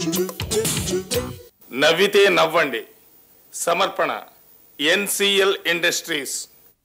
నవ్వితే నవ్వండి సమర్పణ ఎన్సిఎల్ ఇండస్ట్రీస్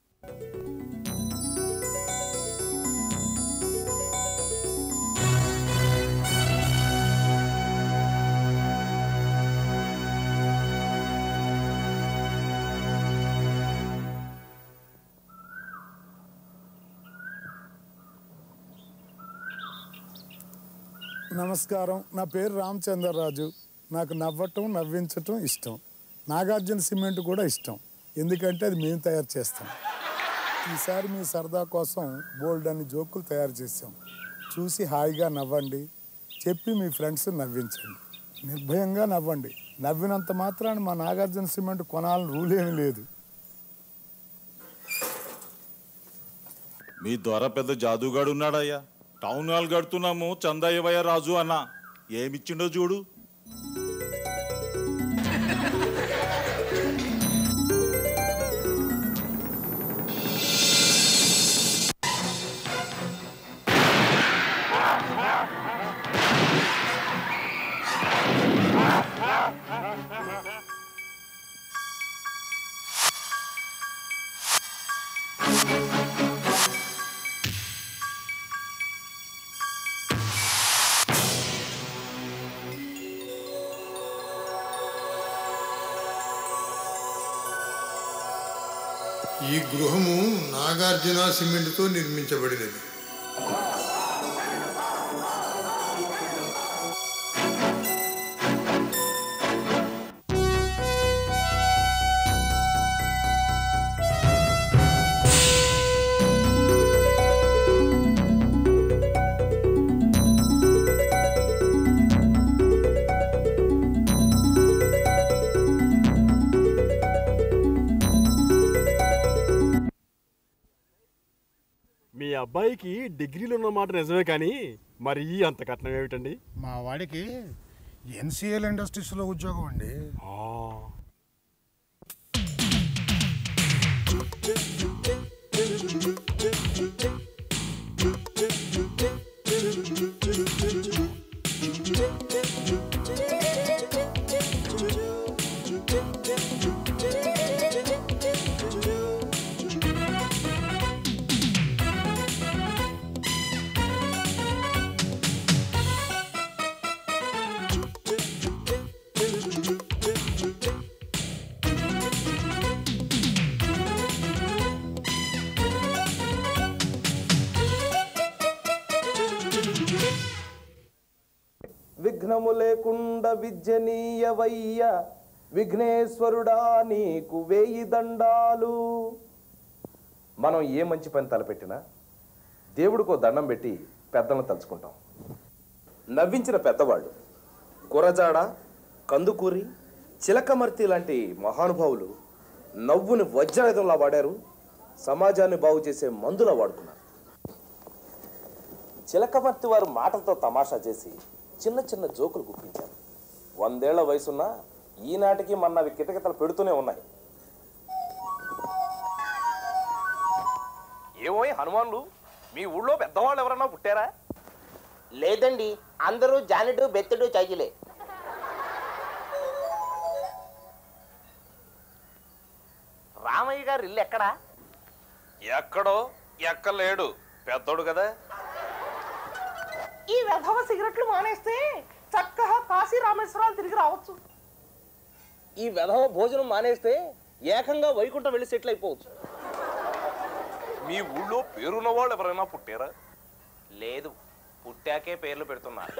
నమస్కారం నా పేరు రామచంద్రరాజు నాకు నవ్వటం నవ్వించటం ఇష్టం నాగార్జున సిమెంట్ కూడా ఇష్టం ఎందుకంటే అది మేము తయారు చేస్తాం ఈసారి మీ సరదా కోసం బోల్డ్ అని జోకులు తయారు చేసాం చూసి హాయిగా నవ్వండి చెప్పి మీ ఫ్రెండ్స్ నవ్వించండి నిర్భయంగా నవ్వండి నవ్వినంత మాత్రాన మా నాగార్జున సిమెంట్ కొనాలని రూల్ ఏమీ లేదు మీ ద్వారా పెద్ద జాదుగాడు ఉన్నాడయ్యా టౌన్ హాల్ కడుతున్నాము చందయ్యవయ్య రాజు అన్న ఏమిచ్చిండో చూడు ఈ గృహము నాగార్జున సిమెంట్తో నిర్మించబడినది మీ అబ్బాయికి డిగ్రీలు ఉన్నమాట నిజమే కానీ మరి అంత కట్నం ఏమిటండి మా వాడికి ఎన్సిఎల్ ఇండస్ట్రీస్లో ఉద్యోగం అండి ఆ, విఘ్నము లేకుండా విద్యనీయవయ్య విఘ్నేశ్వరుడా నీకు వేయి దండాలు మనం ఏ మంచి పని తలపెట్టినా దేవుడికో దండం పెట్టి పెద్దలను తలుచుకుంటాం నవ్వించిన పెద్దవాళ్ళు గురజాడ కందుకూరి చిలకమర్తి లాంటి మహానుభావులు నవ్వుని వజ్రాయుధంలా వాడారు సమాజాన్ని బాగు చేసే మందులా వాడుకున్నారు చిలకమర్తి వారు మాటలతో తమాషా చేసి చిన్న చిన్న జోకులు గుప్పించారు వందేళ్ల వయసున్న ఈనాటికి మన్నవి కిటకితలు పెడుతూనే ఉన్నాయి ఏమో హనుమాన్లు మీ ఊళ్ళో పెద్దవాళ్ళు ఎవరన్నా పుట్టారా లేదండి అందరూ జానుడు బెత్తుడు చైజులే రామయ్య గారు ఇల్లు ఎక్కడా ఎక్కడో ఎక్కలేడు పెద్దోడు కదా ఈ వెధవ సిగరెట్లు మానేస్తే చక్కగా కాశీ రామేశ్వరాలు తిరిగి రావచ్చు ఈ వెధవ భోజనం మానేస్తే ఏకంగా వైకుంఠం వెళ్ళి సెటిల్ అయిపోవచ్చు మీ ఊళ్ళో పేరున్న వాళ్ళు ఎవరైనా పుట్టారా లేదు పుట్టాకే పేర్లు పెడుతున్నారు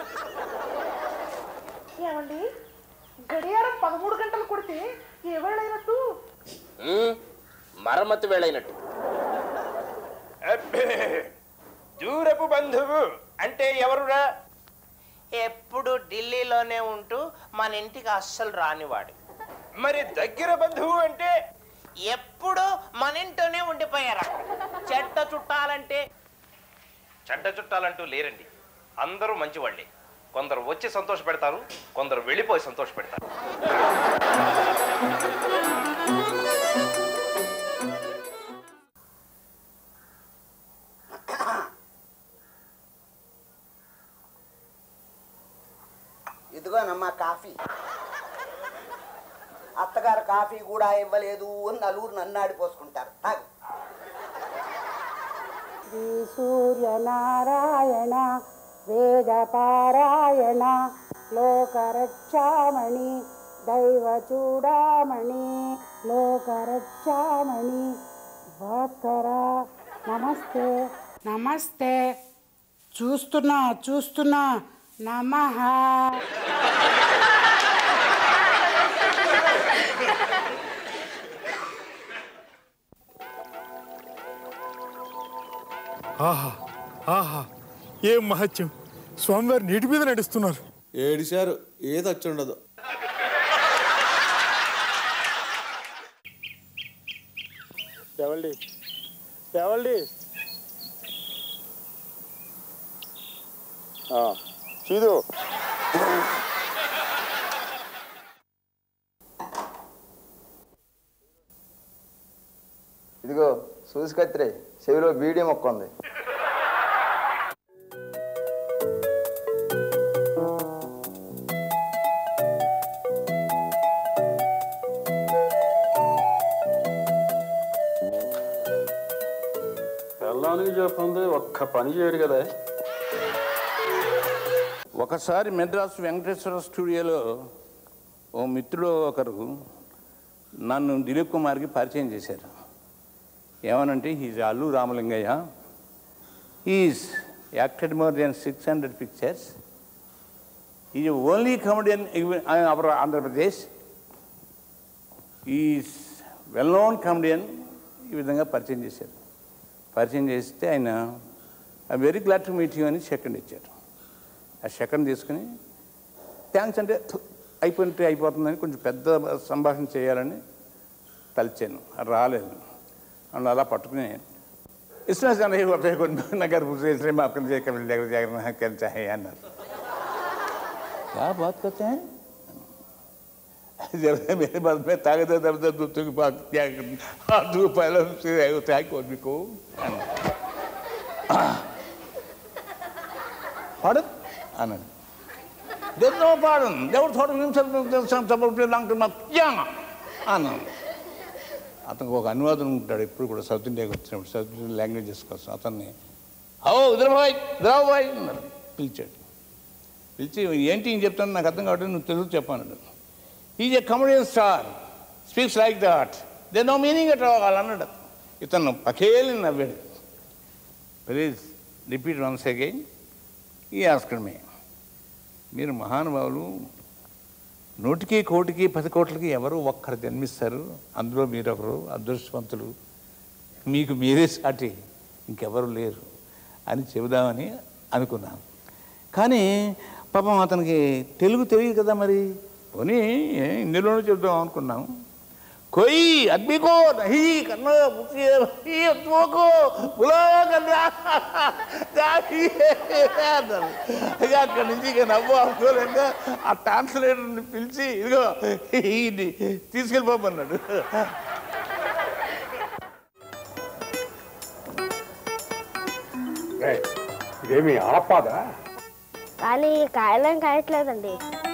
ఏమండి గడియారం పదమూడు గంటలు కొడితే ఏ వేళైనట్టు ఉమ్, మరమ్మతు వేళైనట్టు దూరపు బంధువు అంటే ఎవరురా ఎప్పుడు ఢిల్లీలోనే ఉంటూ మన ఇంటికి అస్సలు రానివాడు మరి దగ్గర బంధువు అంటే ఎప్పుడు మన ఇంట్లోనే ఉండిపోయారు చెడ్డ చుట్టాలంటే చెడ్డ చుట్టాలంటూ లేరండి అందరూ మంచివాళ్ళే కొందరు వచ్చి సంతోష పెడతారు కొందరు వెళ్ళిపోయి సంతోష పెడతారు ఇదిగో ఇదిగోనమ్మా కాఫీ అత్తగారు కాఫీ కూడా ఇవ్వలేదు అని నలుగురు నన్ను ఆడిపోసుకుంటారు తాగు శ్రీ సూర్యనారాయణ వేదపారాయణ లోకరక్షామణి దైవ చూడామణి లోకరక్షామణి భాస్కర నమస్తే నమస్తే చూస్తున్నా చూస్తున్నా నమః ఆహా ఆహా ఏం మహత్యం స్వామివారు నీటి మీద నడుస్తున్నారు ఏడిశారు ఏది వచ్చి ఉండదు ఎవల్డి ఎవల్డి చీదు ఇదిగో చూసుకత్తిరే చెవిలో బీడీ మొక్క ఉంది పెళ్ళానికి చెప్పింది ఒక్క పని చేయడు కదా ఒకసారి మెడ్రాస్ వెంకటేశ్వర స్టూడియోలో ఓ మిత్రుడు ఒకరు నన్ను దిలీప్ కుమార్కి పరిచయం చేశారు ఏమనంటే he's Allu Ramalingaiah is acted more than six hundred pictures is only comedian our Andhra Pradesh is well known comedian ఈ విధంగా పరిచయం చేశారు పరిచయం చేస్తే ఆయన I very glad to meet you అని సెకండ్ ఇచ్చారు ఆ సెకండ్ తీసుకుని థ్యాంక్స్ అంటే "థు, అయిపోయింటే అయిపోతుందని కొంచెం పెద్ద సంభాషణ చేయాలని తలిచాను అది రాలేదు అందులో అలా పట్టుకుని ఇస్నా नहीं हुआ फिर नगर से माफ कर दिया कभी लेकर जाकर कर चाहे अన్నారు क्या बात करते हैं जब मेरे बाद में ताकत है तब तक दूसरों की बात क्या करनी हाँ तू पहले से होता है कोई भी को pardon అన్నాడు There's no pardon. Never thought of himself there's some trouble to belong to my young. అన్నాను అతనికి ఒక అనువాదం ఉంటాడు ఎప్పుడు కూడా సౌత్ ఇండియాకి వచ్చినప్పుడు సౌత్ ఇండియన్ లాంగ్వేజెస్ కోసం అతన్ని ఓ ఇద్దరుబాయ్ ఇద్దరాబాయ్ అన్నాడు పిలిచాడు పిలిచి ఏంటి ఏం చెప్తాను నాకు అర్థం కాబట్టి నువ్వు తెలుగు చెప్పాను is a comedian star speaks like that they no meaning at all అన్నాడు ఇతను పకేలి నవ్వాడు ప్లీజ్ రిపీట్ వన్స్ అగైన్ ఈ ఆస్కర్ మీ మీరు మహానుభావులు నూటికి కోటికి పది కోట్లకి ఎవరు ఒక్కరు జన్మిస్తారు అందులో మీరొకరు అదృష్టవంతులు మీకు మీరే సాటి ఇంకెవరు లేరు అని చెబుదామని అనుకున్నాను కానీ పాపం అతనికి తెలుగు తెలియదు కదా మరి పోనీ హిందీలోనే చెబుదాం అనుకున్నాం कोई आदमी को नहीं करना मुझे ही आत्मा को बुलावा करना चाहिए ఇక అక్కడి నుంచి ఇక నవ్వు అనుకోలేక ఆ ట్రాన్స్లేటర్ని పిలిచి ఇదిగో ఇది తీసుకెళ్ళిపోమన్నాడు ఇదేమి ఆపాదా కానీ కాయలేం కాయట్లేదండి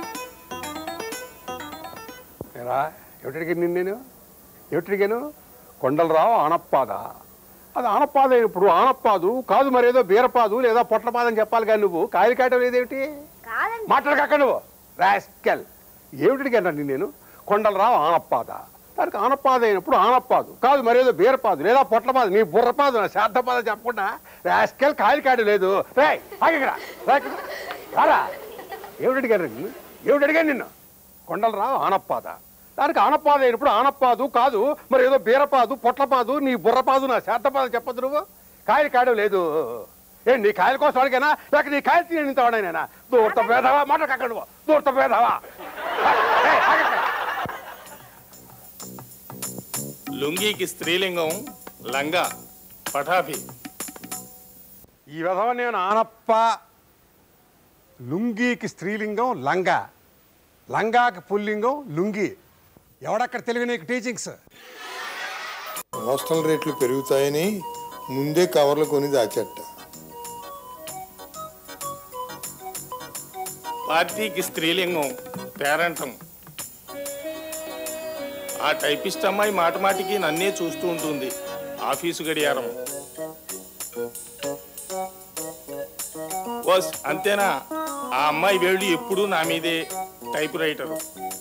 ఎలా ఏమిటడిగాను నిన్ను నేను ఏమిటడిగాను కొండలరావు ఆనప్పాద అది ఆనప్పాద అయినప్పుడు ఆనప్పాదు కాదు మరేదో బీరపాదు లేదా పొట్లపాదని చెప్పాలి కానీ నువ్వు కాయలు కాయటం లేదేమిటి మాట్లాడక నువ్వు రాస్కెల్ ఏమిటడిగాను నిన్ను నేను కొండలరావు ఆనప్పాద దానికి ఆనపాద అయినప్పుడు ఆనప్పాదు కాదు మరేదో బీరపాదు లేదా పొట్లపాదు నీ బుర్రపాదు నా శార్థపాద చెప్పకుండా రాస్కెల్ కాయలు కాయడం లేదు రే ఆగిరా రారా ఏమిటడిగాను నిన్ను ఏమిటడిగాను నిన్ను కొండలరావు ఆనప్పాద దానికి ఆనపాద అయినప్పుడు ఆనప్పాదు కాదు మరి ఏదో బీరపాదు పొట్లపాదు నీ బుర్రపాదు నా శాతపాదు చెప్పదు నువ్వు కాయలు కాయడం లేదు ఏ నీ కాయల కోసం అడిగానా లేక నీ కాయలు తిని వాడైనా దూరత భేదవా మాట అక్కడ నువ్వు దూరత భేదవా లుంగీకి స్త్రీలింగం లంగా పఠాభి ఈ విధవ నేను ఆనప్ప లుంగీకి స్త్రీలింగం లంగా లంగాకి పుల్లింగం లుంగి ఎవడక్కడ తెలివి నీకు టీచింగ్స్ హాస్టల్ రేట్లు పెరుగుతాయని ముందే కవర్లు కొని దాచట పార్టీకి స్త్రీలింగం పేరంటం ఆ టైపిస్ట్ అమ్మాయి మాట మాటికి నన్నే చూస్తూ ఉంటుంది ఆఫీసు గడియారం బస్ అంతేనా ఆ అమ్మాయి వేళ్ళు ఎప్పుడూ నా మీదే టైప్ రైటరు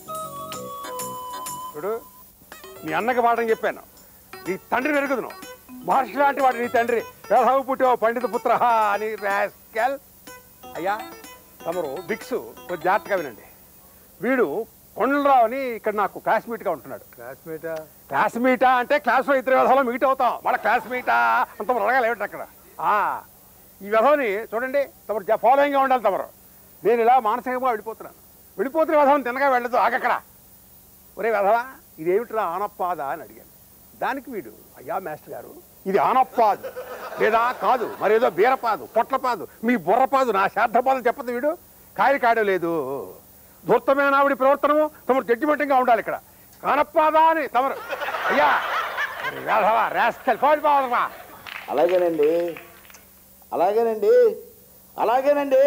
చూడు నీ అన్నకి పాఠం చెప్పాను నీ తండ్రి పెరుగుదును మహర్షి లాంటి వాడు నీ తండ్రి వేధవు పుట్టో పండిత పుత్ర అని రాస్కెల్ అయ్యా తమరు బిక్స్ కొంచెం జాగ్రత్తగా వినండి వీడు కొండలరావు అని ఇక్కడ నాకు క్లాస్మేట్గా ఉంటున్నాడు క్లాస్మేటా క్లాస్మేటా అంటే క్లాస్లో ఇద్దరు విధాలో మీట్ అవుతాం వాళ్ళ క్లాస్మేటా అంత అడగాలి ఏమిటి అక్కడ ఆ, ఈ విధవని చూడండి తమరు ఫాలోయింగ్గా ఉండాలి తమరు నేను ఇలా మానసికంగా వెళ్ళిపోతున్నాను వెళ్ళిపోతున్న విధవని తినగా వెళ్ళదు ఆగక్కడ ఒరే వెధవా ఇదేమిట్రా ఆనప్పాద అని అడిగాను దానికి వీడు అయ్యా మాస్టర్ గారు ఇది ఆనప్పాదు లేదా కాదు మరేదో బీరపాదు పొట్లపాదు మీ బుర్రపాదు నా శార్థపాదు చెప్పదు వీడు కాయలు కాయడం లేదు ధూర్తమైన ఆవిడ ప్రవర్తనము తమరు జడ్జిమెంట్గా ఉండాలి ఇక్కడ ఆనప్పాదా అని తమరు అయ్యా ఒరే వెధవా రాస్కల్ పోయిపోవా అలాగేనండి అలాగేనండి అలాగేనండి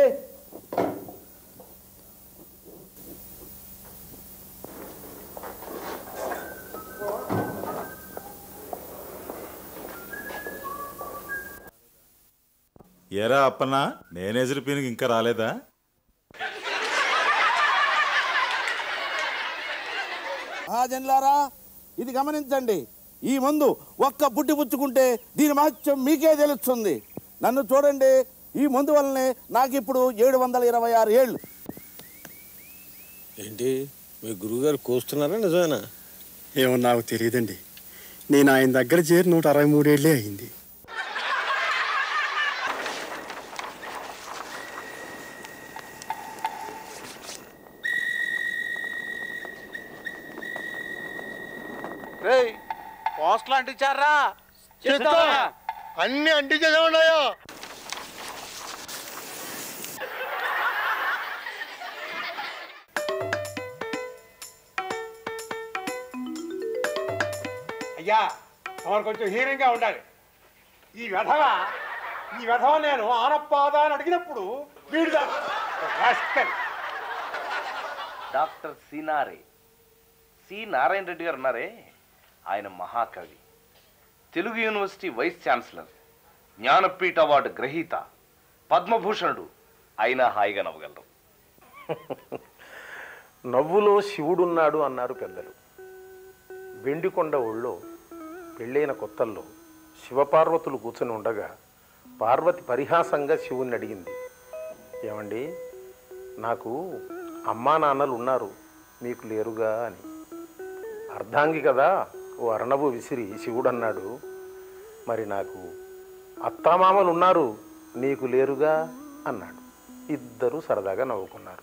ఏరా అప్పన్న నేనే ఎదురుపీనికి ఇంకా రాలేదా మహాజన్లారా ఇది గమనించండి ఈ మందు ఒక్క బుడ్డి పుచ్చుకుంటే దీని మహత్యం మీకే తెలుస్తుంది నన్ను చూడండి ఈ మందు వల్లనే నాకు ఇప్పుడు ఏడు వందల ఇరవై ఆరు ఏళ్ళు ఏంటి మీ గురువుగారు కోస్తున్నారా నిజమేనా ఏమో నాకు తెలియదండి నేను ఆయన దగ్గర చేరి నూట అరవై మూడేళ్లే అయింది పోస్టులు అంటించారా అన్ని అంటించేదే ఉన్నాయో అయ్యా తమరు కొంచెం హీనంగా ఉండాలి ఈ వెధవ ఈ వెధవ నేను ఆనప్పాదా అని అడిగినప్పుడు వీడు దా- rascal. డాక్టర్ సినారే సి నారాయణ రెడ్డి గారు ఉన్నారే ఆయన మహాకవి Telugu university vice chancellor Jnanpith award గ్రహీత పద్మభూషణుడు అయినా హాయిగా నవ్వగలరు నవ్వులో శివుడున్నాడు అన్నారు పెద్దలు వెండికొండ ఒళ్ళో పెళ్ళైన కొత్తల్లో శివపార్వతులు కూర్చొని ఉండగా పార్వతి పరిహాసంగా శివుణ్ణి అడిగింది ఏమండి నాకు అమ్మా నాన్నలు ఉన్నారు మీకు లేరుగా అని అర్ధాంగి కదా ఓ అర్ణబు విసిరి శివుడు అన్నాడు మరి నాకు అత్తామామలు ఉన్నారు నీకు లేరుగా అన్నాడు ఇద్దరు సరదాగా నవ్వుకున్నారు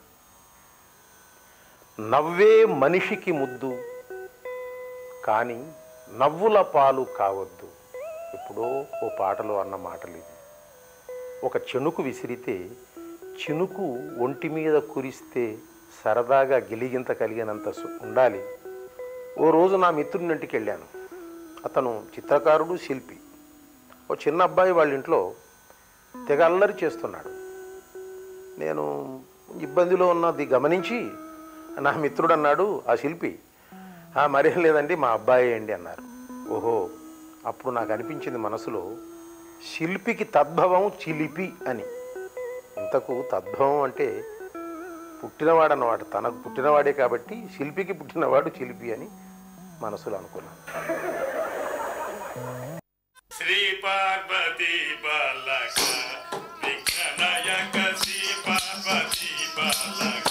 నవ్వే మనిషికి ముద్దు కానీ నవ్వుల పాలు కావద్దు ఎప్పుడో ఓ పాటలో అన్న మాటలు ఇవి ఒక చెణుకు విసిరితే చినుకు ఒంటి మీద కురిస్తే సరదాగా గిలిగింత కలిగినంత సు- ఉండాలి ఓ రోజు నా మిత్రుడి ఇంటికి వెళ్ళాను అతను చిత్రకారుడు శిల్పి ఓ చిన్న అబ్బాయి వాళ్ళ ఇంట్లో తెగ అల్లరి చేస్తున్నాడు నేను ఇబ్బందిలో ఉన్నది గమనించి నా మిత్రుడు అన్నాడు ఆ శిల్పి "ఆ, మరేం లేదండి మా అబ్బాయి అండి అన్నారు ఓహో అప్పుడు నాకు అనిపించింది మనసులో శిల్పికి తద్భవం చిలిపి అని ఇంతకు తద్భవం అంటే పుట్టినవాడు అన్నమాట తనకు పుట్టినవాడే కాబట్టి శిల్పికి పుట్టినవాడు చిలిపి అని మనసులో అనుకున్నాను శ్రీ పార్వతీ బాలక విఘ్ననాయక శ్రీ పార్వతీ బాలక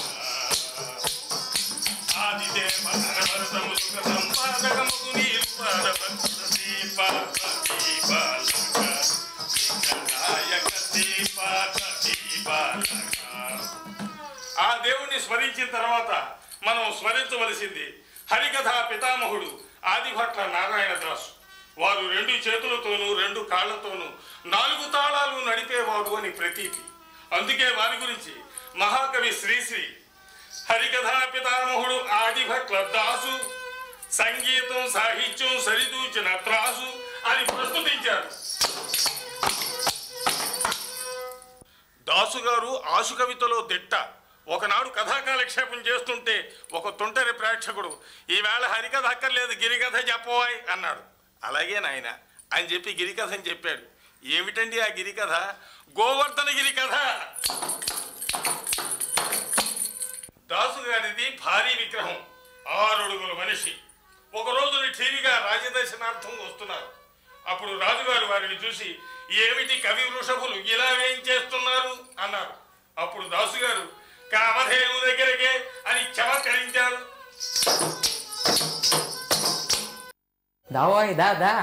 ఆదిదేవ సర్వసము సుఖ సంపాదకముకు నీరు పార్వత శ్రీ పార్వతీ బాలక విఘ్ననాయక శ్రీ పార్వతీ బాలక ఆ దేవుణ్ణి స్మరించిన తర్వాత మనం స్మరించవలసింది హరికథా పితామహుడు ఆదిభట్ల నారాయణ దాసు వారు రెండు చేతులతోనూ రెండు కాళ్లతోనూ నాలుగు తాళాలు నడిపేవాడు అని ప్రతీతి అందుకే వారి గురించి మహాకవి శ్రీశ్రీ హరికథా పితామహుడు ఆదిభట్ల దాసు సంగీతం సాహిత్యం సరిదూచిన త్రాసు అని ప్రస్తుతించారు దాసు గారు ఆశు కవితలో దిట్ట ఒకనాడు కథా కాలక్షేపం చేస్తుంటే ఒక తుంటరి ప్రేక్షకుడు ఈవేళ హరికథ అక్కర్లేదు గిరికథ చెప్పబోయ్ అన్నాడు అలాగే నాయన అని చెప్పి గిరికథ అని చెప్పాడు ఏమిటండి ఆ గిరికథ గోవర్ధన గిరికథ దాసు గారిది భారీ విగ్రహం ఆరడుగుల మనిషి ఒక రోజుని టీవీగా రాజదర్శనార్థం వస్తున్నారు అప్పుడు రాజుగారు వారిని చూసి ఏమిటి కవి వృషభులు ఇలా వేయించేస్తున్నారు అన్నారు అప్పుడు దాసుగారు కామధేను దగ్గరకే అని చమత్కరించారు దావాయ్ దా దా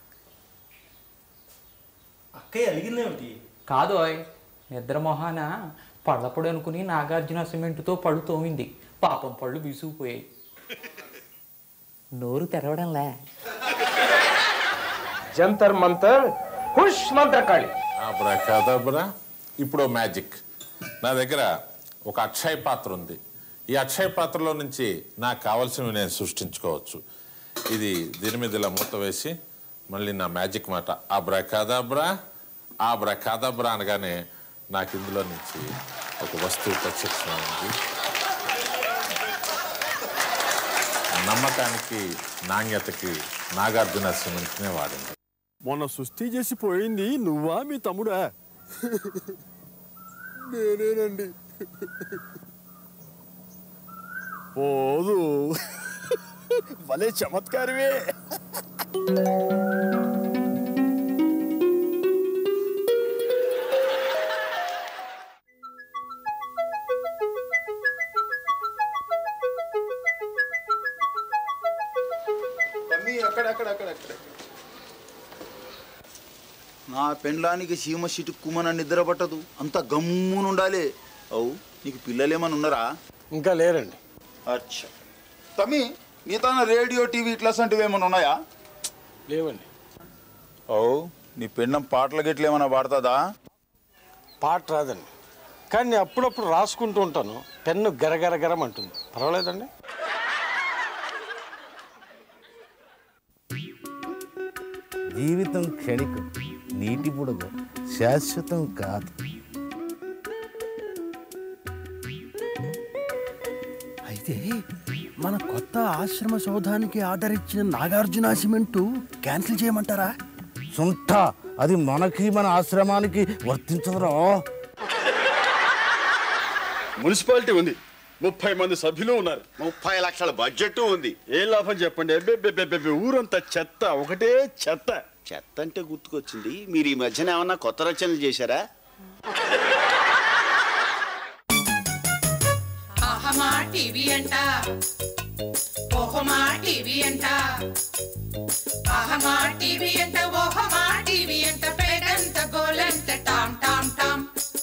అక్కయ్య అలిగిందేమిటి కాదోయ్ నిద్ర మొహాన పళ్ళపొడి అనుకుని నాగార్జున సిమెంట్తో పళ్ళు తోమింది పాపం పళ్ళు బీసుకుపోయాయి నోరు తెరవడంలే జంతర్ మంతర్ హుష్ మంత్రకాళి అబ్రా ఇప్పుడు మ్యాజిక్ నా దగ్గర ఒక అక్షయ పాత్ర ఉంది ఈ అక్షయ పాత్రలో నుంచి నాకు కావలసినవి నేను సృష్టించుకోవచ్చు ఇది దీని మీద ఇలా మూత వేసి మళ్ళీ నా మ్యాజిక్ మాట అబ్రా కాదాబ్రా ఆబ్రా కాదాబ్రా అనగానే నాకు ఇందులో నుంచి ఒక వస్తువు ప్రత్యక్షమైంది నమ్మకానికి నాణ్యతకి నాగార్జున సిమెంట్నే వాడింది మొన్న సృష్టి చేసి పోయింది నువ్వా మీ తమ్ముడా నేనేనండి పోదు భలే చమత్కారమే తమ్మి అక్కడ అక్కడ అక్కడ అక్కడ నా పెండ్లానికి సీమ సిటుక్కుమన నిద్ర పట్టదు అంత గమ్మునుండాలి అవు నీకు పిల్లలేమని ఉన్నారా ఇంకా లేరండి అచ్చా తమ్మి నీతో రేడియో టీవీ ఇట్లా సంటివి ఏమైనా ఉన్నాయా లేవండి ఓ నీ పెండం పాటల గిట్ల ఏమైనా పాడుతుందా పాట రాదండి కానీ నేను అప్పుడప్పుడు రాసుకుంటూ ఉంటాను పెన్ను గరగరగరం అంటుంది పర్వాలేదండి జీవితం క్షణికం నీటి బుడగ శాశ్వతం కాదు అయితే మన కొత్త ఆశ్రమ సౌధానికి ఆర్డర్ ఇచ్చిన నాగార్జున సిమెంటు క్యాన్సిల్ చేయమంటారా సుంఠ అది మనకి మన ఆశ్రమానికి వర్తించదురా మున్సిపాలిటీ ఉంది ముప్పై మంది సభ్యులు ఉన్నారు ముప్పై లక్షల బడ్జెట్ ఉంది ఏ లాభం చెప్పండి ఎబ్బెబ్బెబ్బెబ్బె ఊరంతా చెత్త ఒకటే చెత్త చెత్త అంటే గుర్తుకొచ్చింది మీరు ఈ మధ్యన ఏమన్నా కొత్త రచనలు చేశారా ఆహమా టీవీ అంట ఓహమా టీవీ అంట ఆహమా టీవీ అంట ఓహమా టీవీ అంట పేడంత గోలంత టామ్ టామ్ టామ్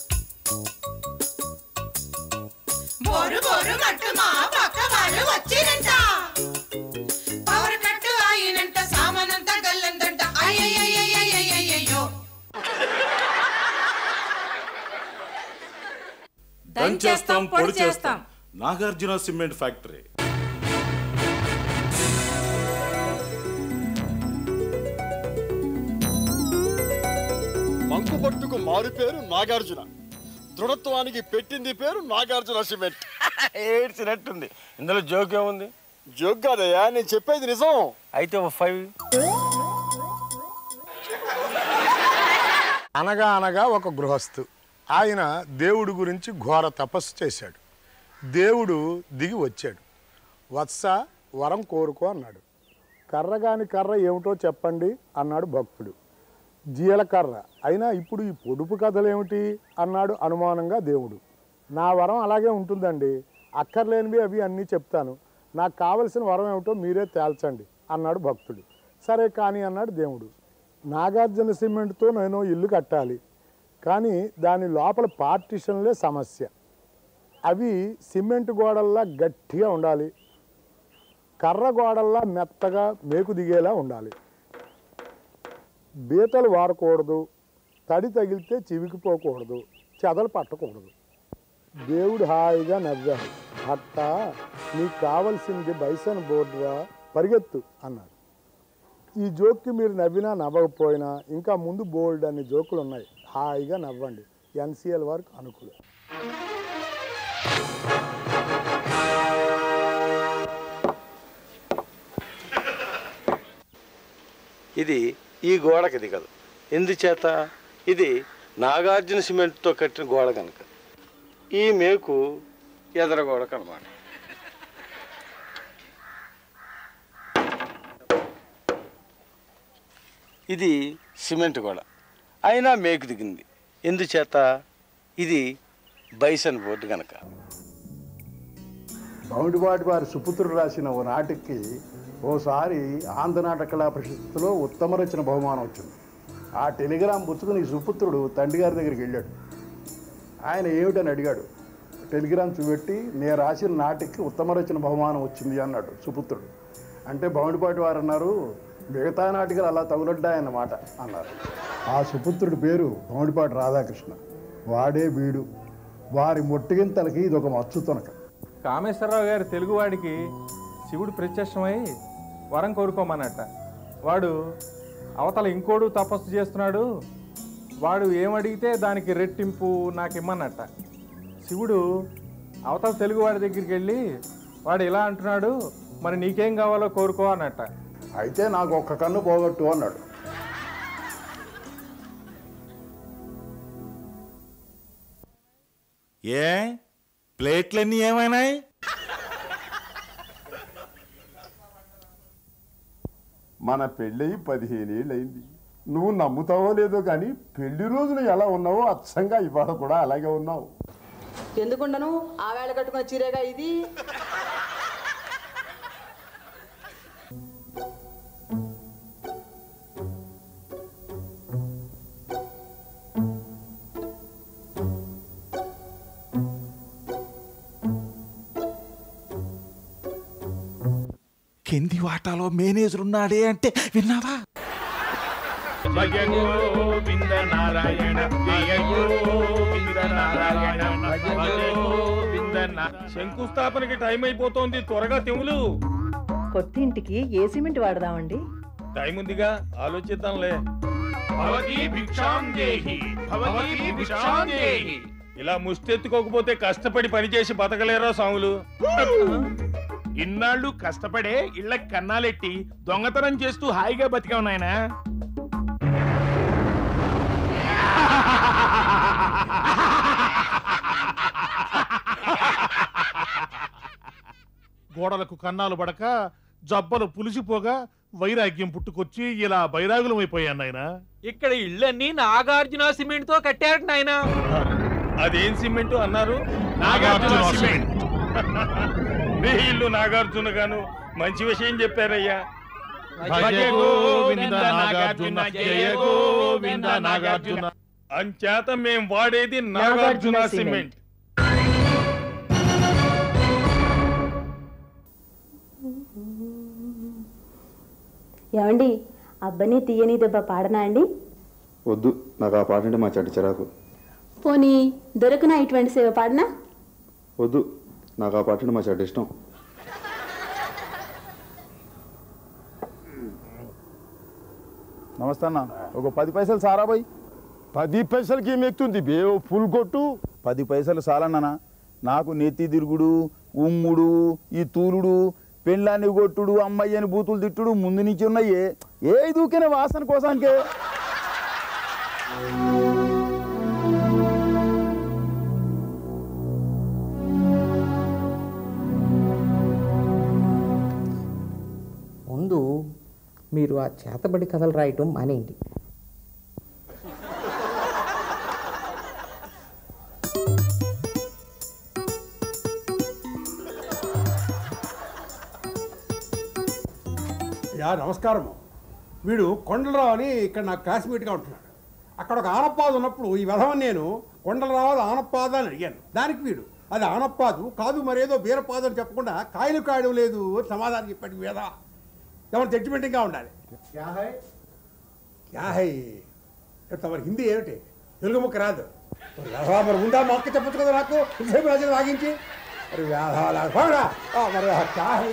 బోరు బోరు మట్టు మా పక్క వాళ్ళు వచ్చిరంట పవర్ కట్టు అయినంట సామానంత గల్లంతంట అయ్యయ్యయ్యయ్యయ్యయ్యో దంచేస్తాం పొడి చేస్తాం నాగార్జున సిమెంట్ ఫ్యాక్టరీ మంకు పట్టుకు మారు పేరు నాగార్జున దృఢత్వానికి పెట్టింది పేరు నాగార్జున సిమెంట్ ఏడ్చినట్టుంది ఇందులో జోక్ ఏముంది జోక్ కాదయ్యా నేను చెప్పేది నిజం అయితే ఒక ఫైవ్ అనగా అనగా ఒక గృహస్థు ఆయన దేవుడి గురించి ఘోర తపస్సు చేశాడు దేవుడు దిగి వచ్చాడు వత్స వరం కోరుకో అన్నాడు కర్రగాని కర్ర ఏమిటో చెప్పండి అన్నాడు భక్తుడు జీలకర్ర అయినా ఇప్పుడు ఈ పొడుపు కథలు ఏమిటి అన్నాడు అనుమానంగా దేవుడు నా వరం అలాగే ఉంటుందండి అక్కర్లేనివి అవి అన్నీ చెప్తాను నాకు కావలసిన వరం ఏమిటో మీరే తేల్చండి అన్నాడు భక్తుడు సరే కానీ అన్నాడు దేవుడు నాగార్జున సిమెంట్తో నేను ఇల్లు కట్టాలి కానీ దాని లోపల పార్టిషన్లే సమస్య అవి సిమెంట్ గోడల్లా గట్టిగా ఉండాలి కర్ర గోడల్లా మెత్తగా మేకు దిగేలా ఉండాలి బీటలు వాడకూడదు తడి తగిలితే చివికిపోకూడదు చెదలు పట్టకూడదు దేవుడు హాయిగా నవ్వాడు అట్ట నీకు కావలసింది బైసన్ బోర్డురా పరిగెత్తు అన్నాడు ఈ జోక్కి మీరు నవ్వినా నవ్వకపోయినా ఇంకా ముందు బోల్డ్ అనే జోకులు ఉన్నాయి హాయిగా నవ్వండి ఎన్సిఎల్ వరకు అనుకూలం ఇది ఈ గోడకి దిగదు ఎందుచేత ఇది నాగార్జున సిమెంట్తో కట్టిన గోడ కనుక ఈ మేకు ఎదర గోడకు అనమాట ఇది సిమెంట్ గోడ అయినా మేకు దిగింది ఎందుచేత ఇది బైసన్ బోర్డు కనుక బౌండివాటి వారి సుపుత్రుడు రాసిన ఓ నాటికి ఓసారి ఆంధ్ర నాటక కళా ప్రశస్తిలో ఉత్తమ రచన బహుమానం వచ్చింది ఆ టెలిగ్రామ్ పుచ్చుకుని ఈ సుపుత్రుడు తండ్రి గారి దగ్గరికి వెళ్ళాడు ఆయన ఏమిటని అడిగాడు టెలిగ్రామ్ చూపెట్టి నేను రాసిన నాటికి ఉత్తమ రచన బహుమానం వచ్చింది అన్నాడు సుపుత్రుడు అంటే బౌండిపాటి వారు అన్నారు మిగతా నాటికలు అలా తగులడ్డాయన్నమాట అన్నారు ఆ సుపుత్రుడి పేరు బౌండిపాటి రాధాకృష్ణ వాడే వీడు వారి మొట్టిగింతలకి ఇది ఒక మచ్చు తొనక కామేశ్వరరావు గారి తెలుగువాడికి శివుడు ప్రత్యక్షమై వరం కోరుకోమన్నట్ట వాడు అవతల ఇంకోడు తపస్సు చేస్తున్నాడు వాడు ఏమడిగితే దానికి రెట్టింపు నాకు ఇమ్మన్నట్ట శివుడు అవతల తెలుగువాడి దగ్గరికి వెళ్ళి వాడు ఇలా అంటున్నాడు మరి నీకేం కావాలో కోరుకో అన్నట్ట అయితే నాకు ఒక్క కన్ను పోగొట్టు అన్నాడు ఏ ప్లేట్లన్నీ ఏమైనాయి మన పెళ్ళయి పదిహేనేళ్ళు అయింది నువ్వు నమ్ముతావో లేదో కానీ పెళ్లి రోజున ఎలా ఉన్నావో అచ్చంగా ఇవాళ కూడా అలాగే ఉన్నావు ఎందుకుండను ఆ వేళ కట్టుకున్న చీరేగా ఇది కింది వాటాలో మేనేజర్ ఉన్నాడే అంటే విన్నావా భజ గోవింద నారాయణ జయ గోవింద నారాయణ భజ గోవింద నా- శంకుస్థాపనకి టైం అయిపోతోంది త్వరగా తెములు కొత్త ఇంటికి ఏ సిమెంట్ వాడదామండి టైం ఉందిగా ఆలోచిద్దాంలే భవతి భిక్షాం దేహి భవతి భిక్షాం దేహి ఇలా ముష్టెత్తుకోకపోతే కష్టపడి పనిచేసి బతకలేరా సాములు ఇన్నాళ్ళు కష్టపడే ఇళ్ళ కన్నాలెట్టి దొంగతనం చేస్తూ హాయిగా బతికావు నాయనా గోడలకు కన్నాలు పడక జబ్బలు పులిసిపోగా వైరాగ్యం పుట్టుకొచ్చి ఇలా బైరాగులం అయిపోయాను నాయనా ఇక్కడ ఇళ్ళన్నీ నాగార్జున సిమెంట్ తో కట్టారట నాయన అదేం సిమెంట్ అన్నారు నాగార్జున సిమెంట్. మీ ఇల్లు నాగార్జున గాను మంచి విషయం చెప్పారయ్యా భజ గోవింద నాగార్జున జయ గోవింద నాగార్జున అంచేత మేం వాడేది నాగార్జున సిమెంట్ ఏమండి అబ్బని తీయని దెబ్బ పాడనా అండి వద్దు నాకు ఆ పాట అంటే మా చెడ్డ చిరాకు పోనీ దొరకనా ఇటువంటి సేవ పాడనా వద్దు నాకు ఆ పాట అంటే మా చెడ్డ ఇష్టం నమస్తే అన్న ఒక పది పైసలు సారా బాయ్ పది పైసలకి ఏం ఎక్కుతుంది బే ఓ ఫుల్ కొట్టు పది పైసలు చాలన్నా నాకు నెత్తి తిరుగుడు ఉమ్ముడు ఈ తూలుడు పెళ్ళాన్ని కొట్టుడు అమ్మయ్యని బూతులు తిట్టుడు ముందు నుంచి ఉన్నాయి ఏ దూకిన వాసన కోసానికే ముందు మీరు ఆ చేతబడి కథలు రాయటం మానేయండి యా నమస్కారము వీడు కొండలరావు అని ఇక్కడ నాకు క్లాస్మేట్గా ఉంటున్నాడు అక్కడ ఒక ఆనపాదు ఉన్నప్పుడు ఈ విధవని నేను కొండలరావు అది ఆనపాద అని అడిగాను దానికి వీడు అది ఆనపాదు కాదు మరేదో బీరపాదు అని చెప్పకుండా కాయలు కాయడం లేదు అని సమాధానం చెప్పాడు వేద ఎవరు జడ్జిమెంటింగ్గా ఉండాలి క్యా హై క్యా హై చెప్తా మరి హిందీ ఏమిటి తెలుగు ముక్క రాదు మరి వేధవా మరి ఉందా మా అక్క చెప్పచ్చు కదా నాకు ఇంతసేపు రాజు వాగించి మరి వేధవా పోరా. ఆ, మరి ఆ క్యా హై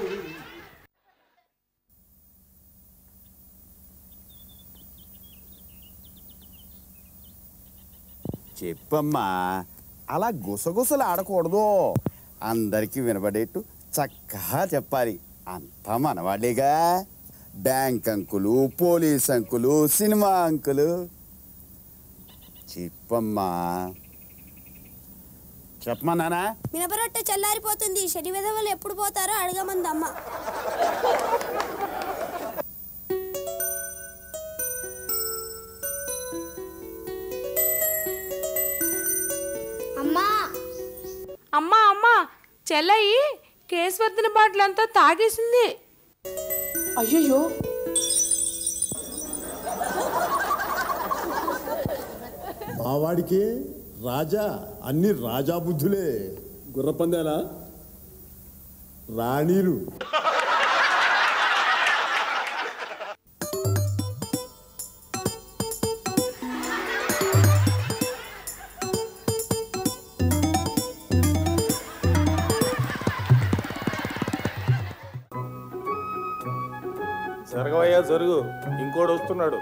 చెప్పమ్మా అలా గుసగుసలు ఆడకూడదు అందరికీ వినబడేట్టు చక్కగా చెప్పాలి అంతా మనవాళ్ళేగా bank uncle police uncle cinema uncle చెప్పమ్మా చెప్పమన్నానా మినపరొట్టె చల్లారిపోతుంది శని విధవలు ఎప్పుడు పోతారో అడగమంది అమ్మ అమ్మా అమ్మా అమ్మా చెల్లయి కేశవర్ధన బాటిలంతా తాగేసింది అయ్యయ్యో మావాడికి రాజా అన్ని రాజా బుద్ధులే గుర్రపందేలా రాణీలు జరగవయ్యా జరుగు ఇంకోడు వస్తున్నాడు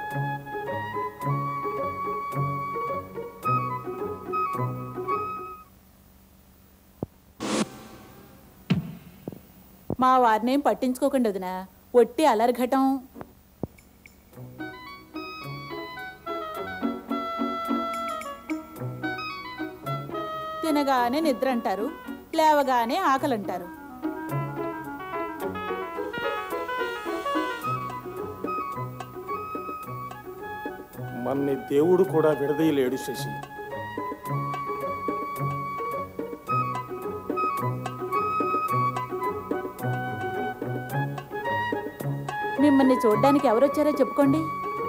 మా వారినేం పట్టించుకోకండి వదిన ఒట్టి అలర్ఘటం తినగానే నిద్ర అంటారు లేవగానే ఆకలి అంటారు మన్ని దేవుడు కూడా విడదీయలేడు శశి మిమ్మల్ని చూడ్డానికి ఎవరొచ్చారో చెప్పుకోండి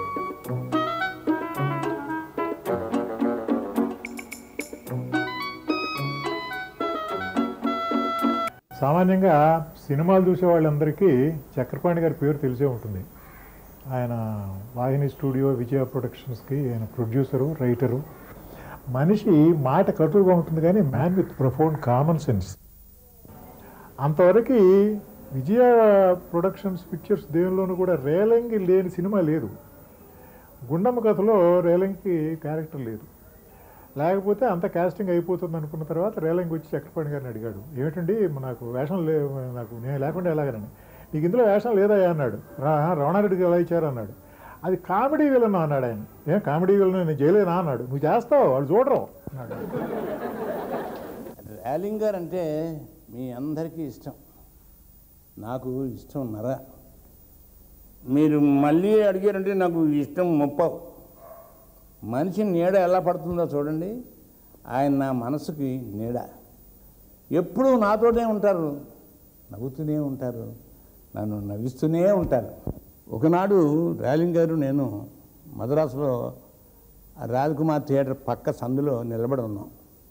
సామాన్యంగా సినిమాలు చూసే వాళ్ళందరికీ చక్రపాణి గారి పేరు తెలిసే ఉంటుంది ఆయన వాహిని స్టూడియో విజయ ప్రొడక్షన్స్కి ఆయన ప్రొడ్యూసరు రైటరు మనిషి మాట కటుగా ఉంటుంది కానీ man with profound common sense అంతవరకు విజయ ప్రొడక్షన్స్ పిక్చర్స్ దేనిలోనూ కూడా రేలంగి లేని సినిమా లేదు గుండమ్మ కథలో రేలంగి క్యారెక్టర్ లేదు లేకపోతే అంత కాస్టింగ్ అయిపోతుంది అనుకున్న తర్వాత రేలంగి వచ్చి చక్రపాణి గారిని అడిగాడు ఏమిటండి నాకు వేషం లే నాకు నేను లేకుండా ఎలాగనని నీకు ఇందులో వేషం లేదా అన్నాడు రా రమణారెడ్డికి ఎలా ఇచ్చారు అన్నాడు అది కామెడీ విలన్ అన్నాడు ఆయన ఏం కామెడీ విలన్ నేను చేయలేనా అన్నాడు నువ్వు చేస్తావు వాళ్ళు చూడరు అన్నాడు ర్యాలింగ్ గారు అంటే మీ అందరికీ ఇష్టం నాకు ఇష్టం నర మీరు మళ్ళీ అడిగారంటే నాకు ఇష్టం ముప్పవు మనిషి నీడ ఎలా పడుతుందో చూడండి ఆయన నా మనసుకి నీడ ఎప్పుడూ నాతోనే ఉంటారు నవ్వుతూనే ఉంటారు నన్ను నవ్విస్తూనే ఉంటారు ఒకనాడు ర్యాలింగ్ గారు నేను మద్రాసులో ఆ రాజ్కుమార్ థియేటర్ పక్క సందులో నిలబడి ఉన్నాం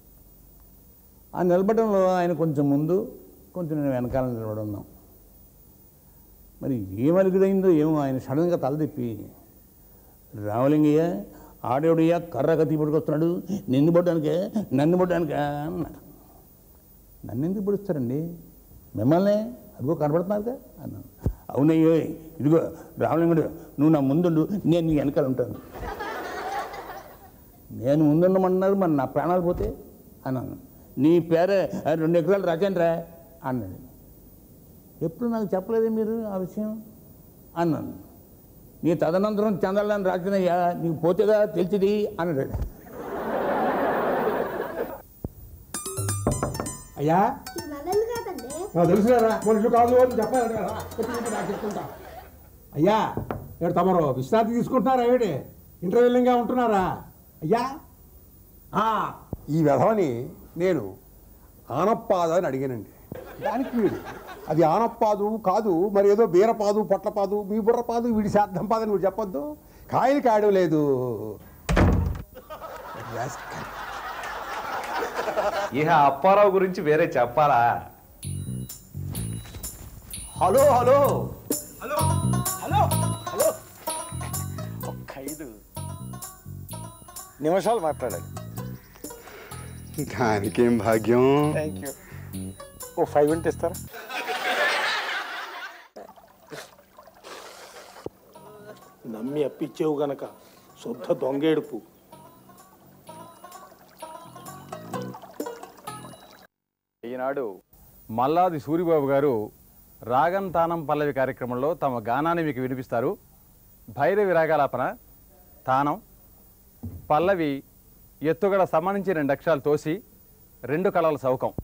ఆ నిలబడంలో ఆయన కొంచెం ముందు కొంచెం నేను వెనకాల నిలబడి ఉన్నాం మరి ఏమలిగిదైందో ఏమో ఆయన సడన్గా తలదిప్పి రామలింగయ్య ఆడేవుడయ్యా కర్ర కత్తి పట్టుకొస్తున్నాడు నిన్ను పడ్డానికే నన్ను పడ్డానికే అన్నాడు నన్ను ఎందుకు పడుస్తారండి మిమ్మల్ని అదిగో కనబడుతున్నారుగా అన్నాను అవునయ్యో ఇదిగో రామలింగుడు నువ్వు నా ముందుండు నేను నీ వెనకాల ఉంటాను నేను ముందుండమన్నారు మరి నా ప్రాణాలు పోతే అన్నాను నీ పేరే రెండు ఎకరాలు రాజేంద్రా అన్నాడు ఎప్పుడు నాకు చెప్పలేదే మీరు ఆ విషయం అన్నాను నీ తదనంతరం చందాలని రాసినయ్యా నీకు పోతేగా తెలిసింది అన్నాడు అయ్యా నాకు తెలుసురా మన ఇల్లు కాదు అని చెప్పాలి కదా చెప్పి నాకు చెప్తుంటా అయ్యా ఇక్కడ తమరు విశ్రాంతి తీసుకుంటున్నారా ఏమిటి ఇంటర్వ్యూలింగ్గా ఉంటున్నారా అయ్యా ఆ, ఈ వ్యధవని నేను ఆనప్పాద అని అడిగానండి దానికి వీడు అది ఆనప్పాదు కాదు మరి ఏదో బీరపాదు పొట్లపాదు మీ బుర్రపాదు వీడి శార్థం పాదని వీడు చెప్పొద్దు కాయలు కాయడం లేదు ఇహ అప్పారావు గురించి వేరే చెప్పాలా hello hello hello hello hello ఒక్క ఐదు నిమిషాలు మాట్లాడాలి దానికేం భాగ్యం థ్యాంక్ యూ ఓ ఫైవ్ మినిట్ ఇస్తారా నమ్మి అప్పిచ్చేవు గనక శుద్ధ దొంగేడుపు ఈనాడు మల్లాది సూరిబాబు గారు రాగం తానం పల్లవి కార్యక్రమంలో తమ గానాన్ని మీకు వినిపిస్తారు భైరవి రాగాలాపన తానం పల్లవి ఎత్తుగడ సంబంధించి రెండు అక్షరాలు తోసి రెండు కళల సౌకం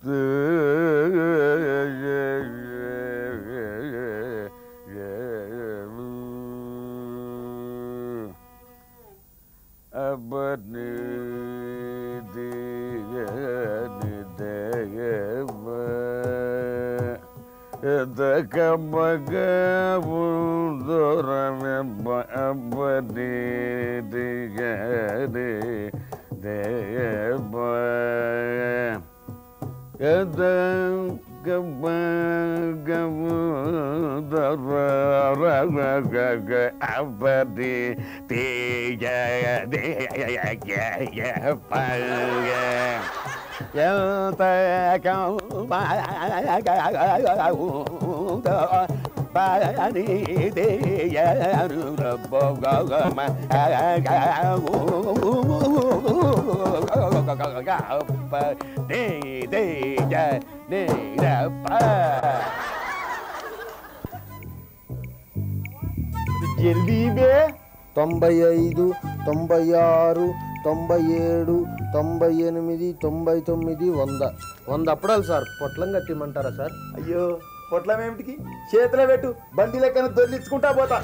జల్దీబే తొంభై ఐదు తొంభై ఆరు తొంభై ఏడు తొంభై ఎనిమిది తొంభై తొమ్మిది వంద వంద అప్పడాలి సార్ పొట్లం కట్టిమంటారా సార్ అయ్యో పొట్లం ఏమిటికి చేతిలో పెట్టు బండి లెక్కన దొర్లించుకుంటా పోతా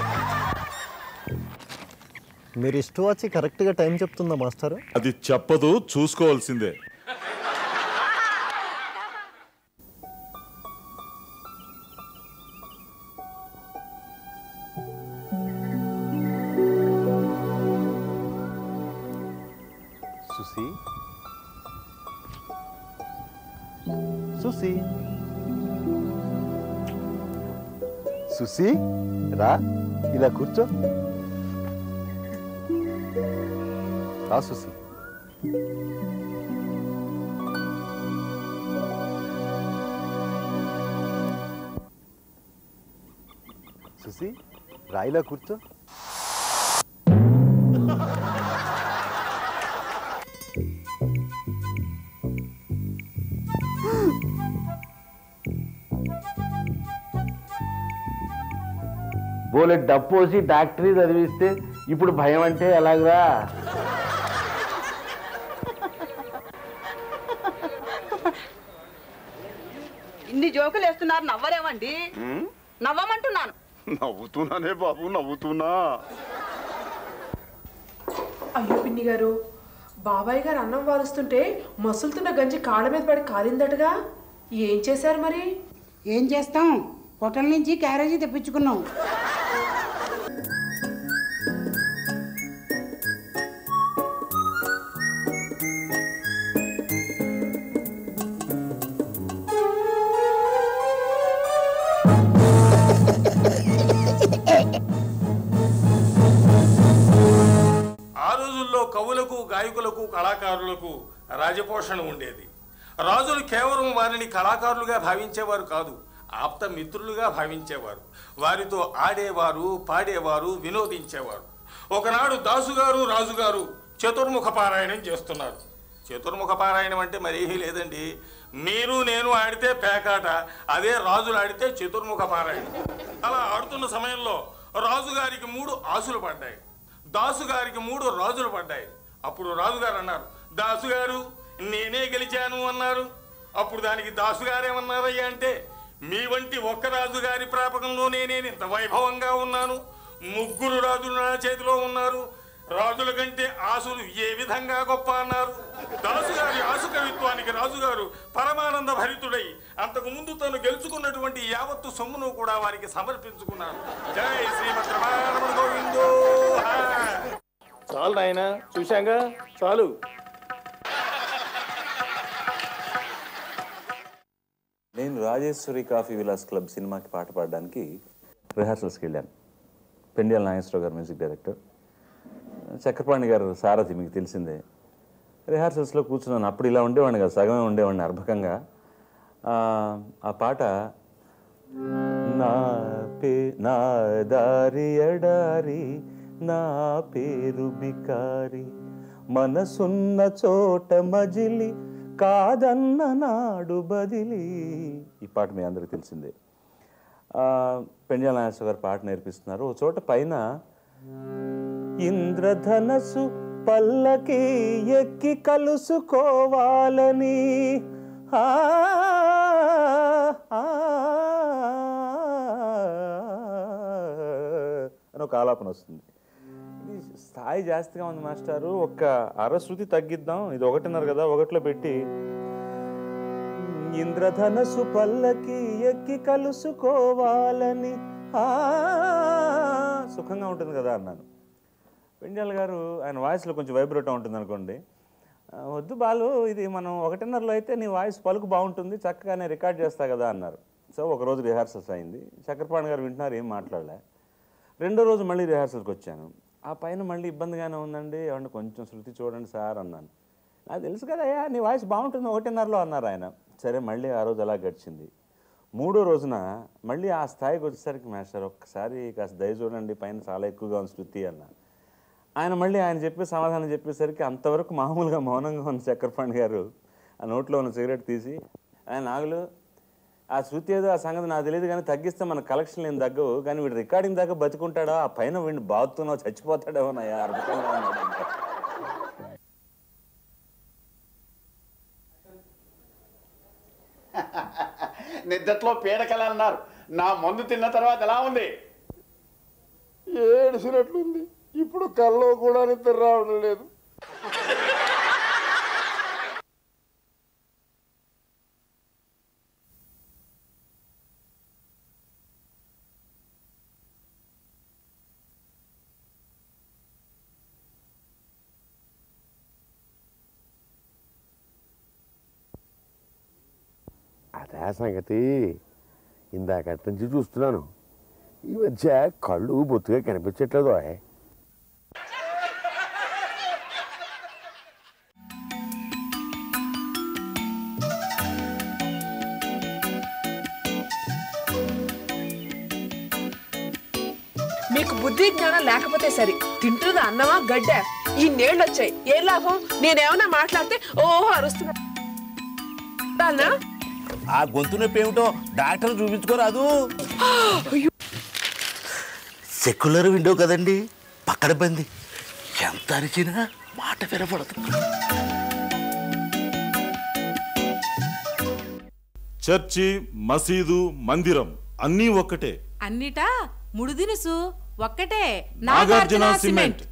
మీరు ఇష్టం వచ్చి కరెక్ట్గా టైం చెప్తుందా మాస్టర్ అది చెప్పదు చూసుకోవాల్సిందే సుసి సుసి సుసి రా ఇలా కూర్చో రా సుసి సుసి రా ఇలా కూర్చో బోలే డప్పోసి డాక్టరీ చదివిస్తే ఇప్పుడు భయం అంటే ఎలాగరా ఇన్ని జోకులు వేస్తున్నారు నవ్వరేమండి నవ్వమంటున్నాను నవ్వుతున్నానే బాబు నవ్వుతున్నా అయ్యో పిన్ని గారు బాబాయ్ గారు అన్నం వారుస్తుంటే మసులుతున్న గంజి కాళ్ళ మీద పడి కాలిందటగా ఏం చేశారు మరి ఏం చేస్తాం హోటల్ నుంచి క్యారేజీ తెప్పించుకున్నాం ఆ రోజుల్లో కవులకు గాయకులకు కళాకారులకు రాజపోషణ ఉండేది రాజులు కేవలం వారిని కళాకారులుగా భావించేవారు కాదు ఆప్త మిత్రులుగా భావించేవారు వారితో ఆడేవారు పాడేవారు వినోదించేవారు ఒకనాడు దాసుగారు రాజుగారు చతుర్ముఖ పారాయణం చేస్తున్నారు చతుర్ముఖ పారాయణం అంటే మరేమీ లేదండి మీరు నేను ఆడితే పేకాట అదే రాజులు ఆడితే చతుర్ముఖ పారాయణం అలా ఆడుతున్న సమయంలో రాజుగారికి మూడు ఆశలు పడ్డాయి దాసుగారికి మూడు రాజులు పడ్డాయి అప్పుడు రాజుగారు అన్నారు దాసుగారు నేనే గెలిచాను అన్నారు అప్పుడు దానికి దాసుగారేమన్నారయ్యా అంటే మీ వంటి ఒక్క రాజుగారి ప్రాపకంలో నేనే ఇంత వైభవంగా ఉన్నాను ముగ్గురు రాజులు నా చేతిలో ఉన్నారు రాజుల కంటే ఆశలు ఏ విధంగా గొప్ప అన్నారు దాసుగారి ఆశు కవిత్వానికి రాజుగారు పరమానంద భరితుడై అంతకు ముందు తను గెలుచుకున్నటువంటి యావత్తు సొమ్మును కూడా వారికి సమర్పించుకున్నాను జై శ్రీమద్ రమారమణ గోవిందో చాలు నాయన చూశాంగా చాలు నేను రాజేశ్వరి కాఫీ విలాస్ క్లబ్ సినిమాకి పాట పాడడానికి రిహార్సల్స్కి వెళ్ళాను పెండియాల నాగేశ్వరరావు గారు మ్యూజిక్ డైరెక్టర్ చక్రపాణి గారు సారథి మీకు తెలిసిందే రిహార్సల్స్లో కూర్చున్నాను అప్పుడు ఇలా ఉండేవాడిని కదా సగమే ఉండేవాడిని అర్భకంగా ఆ, ఆ పాట నా పే నా దారి ఎడారి నా పేరు బికారి మనసున్న చోట మజిలి కాదన్న నాడు బదిలి ఈ పాట మీ అందరికీ తెలిసిందే ఆ, పెండ్యాల నాగేశ్వర గారు పాట నేర్పిస్తున్నారు ఒక చోట పైన ఇంద్రధనస్సు పల్లకి ఎక్కి కలుసుకోవాలని ఆ, ఆ, అని ఒక ఆలాపన వస్తుంది ఇది స్థాయి జాస్తిగా ఉంది మాస్టారు ఒక్క అరశృతి తగ్గిద్దాం ఇది ఒకటిన్నర కదా ఒకటిలో పెట్టి ఇంద్రధనస్సు పల్లకి ఎక్కి కలుసుకోవాలని ఆ సుఖంగా ఉంటుంది కదా అన్నాను పెండ్యాల గారు ఆయన వాయిస్లో కొంచెం వైబ్రేట్ ఉంటుంది అనుకోండి "ఆ, వద్దు బాలు ఇది మనం ఒకటిన్నరలో అయితే నీ వాయిస్ పలుకు బాగుంటుంది చక్కగానే రికార్డ్ చేస్తా కదా అన్నారు సో ఒక రోజు రిహార్సల్స్ అయింది చక్రపాణి గారు వింటున్నారు ఏం మాట్లాడలే రెండో రోజు మళ్ళీ రిహార్సల్కి వచ్చాను ఆ పైన మళ్ళీ ఇబ్బందిగానే ఉందండి ఏమన్నా కొంచెం శృతి చూడండి సార్ అన్నాను నాకు తెలుసు కదయ్యా నీ వాయిస్ బాగుంటుంది ఒకటిన్నరలో అన్నారు ఆయన సరే మళ్ళీ ఆ రోజు అలా గడిచింది మూడో రోజున మళ్ళీ ఆ స్థాయికి వచ్చేసరికి మాస్టర్ ఒక్కసారి కాస్త దయ చూడండి పైన చాలా ఎక్కువగా ఉంది శృతి అన్న ఆయన మళ్ళీ ఆయన చెప్పే సమాధానం చెప్పేసరికి అంతవరకు మామూలుగా మౌనంగా ఉన్న చక్రపాణి గారు ఆ నోట్లో ఉన్న సిగరెట్ తీసి ఆయన నాగులు ఆ శృతి ఏదో ఆ సంగతి నాకు తెలియదు కానీ తగ్గిస్తే మన కలెక్షన్ ఏం తగ్గవు కానీ వీడు రికార్డింగ్ దాకా బతుకుంటాడా ఆ పైన వీడిని బాగుతున్నావు చచ్చిపోతాడేమో నయ్యా అద్భుతంగా ఉన్నాడు ఇంకా. నిద్దట్లో పీడకలు అన్నారు నా మందు తిన్న తర్వాత ఎలా ఉంది ఏడిసినట్లుంది ఇప్పుడు కల్లో కూడా నిద్ర రావడం లేదు అదే సంగతి ఇందాకటి నుంచి చూస్తున్నాను ఈ మధ్య కళ్ళు బొత్తుగా కనిపించట్లేదు ఓయ్. మీకు బుద్ధి జ్ఞానం లేకపోతే సరి తింటున్నది అన్నమా గడ్డ ఈ నేళ్ళు వచ్చాయి ఏ లాభం నేనేమన్నా మాట్లాడితే ఓహో అరుస్తున్నా అన్నా? ఆ గొంతు నొప్పి ఏమిటో డాక్టర్ చూపించుకోరాదు సెక్యులర్ విండో కదండి పక్కన బంది ఎంత అరిచినా మాట వినపడదు చర్చి మసీదు మందిరం అన్నీ ఒక్కటే అన్నిటా ముడుదినుసు ఒక్కటే నాగార్జున సిమెంట్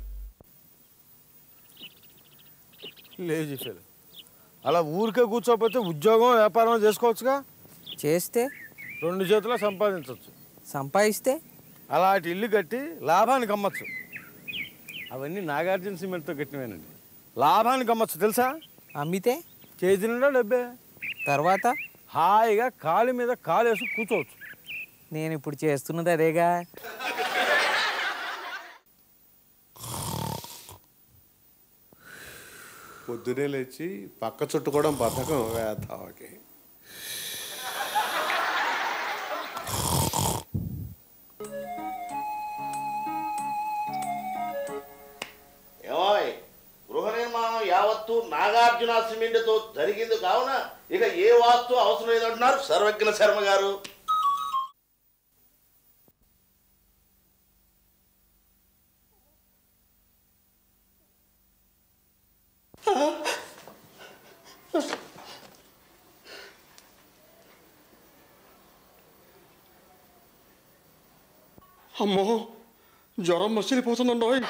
లేజీ ఫెల్ అలా ఊరికే కూర్చోకపోతే ఉద్యోగం వ్యాపారం చేసుకోవచ్చుగా చేస్తే రెండు చేతుల సంపాదించవచ్చు సంపాదిస్తే అలాంటి ఇల్లు కట్టి లాభానికి అమ్మచ్చు అవన్నీ నాగార్జున సిమెంట్తో కట్టినవేనండి లాభానికి అమ్మచ్చు తెలుసా అమ్మితే చేతి నిండా డబ్బే తర్వాత హాయిగా కాలు మీద కాలు వేసి కూర్చోవచ్చు నేను ఇప్పుడు చేస్తున్నది అదేగా పొద్దునే లేచి పక్క చుట్టుకోవడం బద్ధకం వేద్దామకి ఏమోయ్ గృహ నిర్మాణం యావత్తు నాగార్జున సిమెంట్తో జరిగింది కావున ఇక ఏ వాస్తు అవసరం లేదంటున్నారు సర్వజ్ఞ శర్మ గారు అమ్మో జ్వరం మసిలిపోతుందండోయ్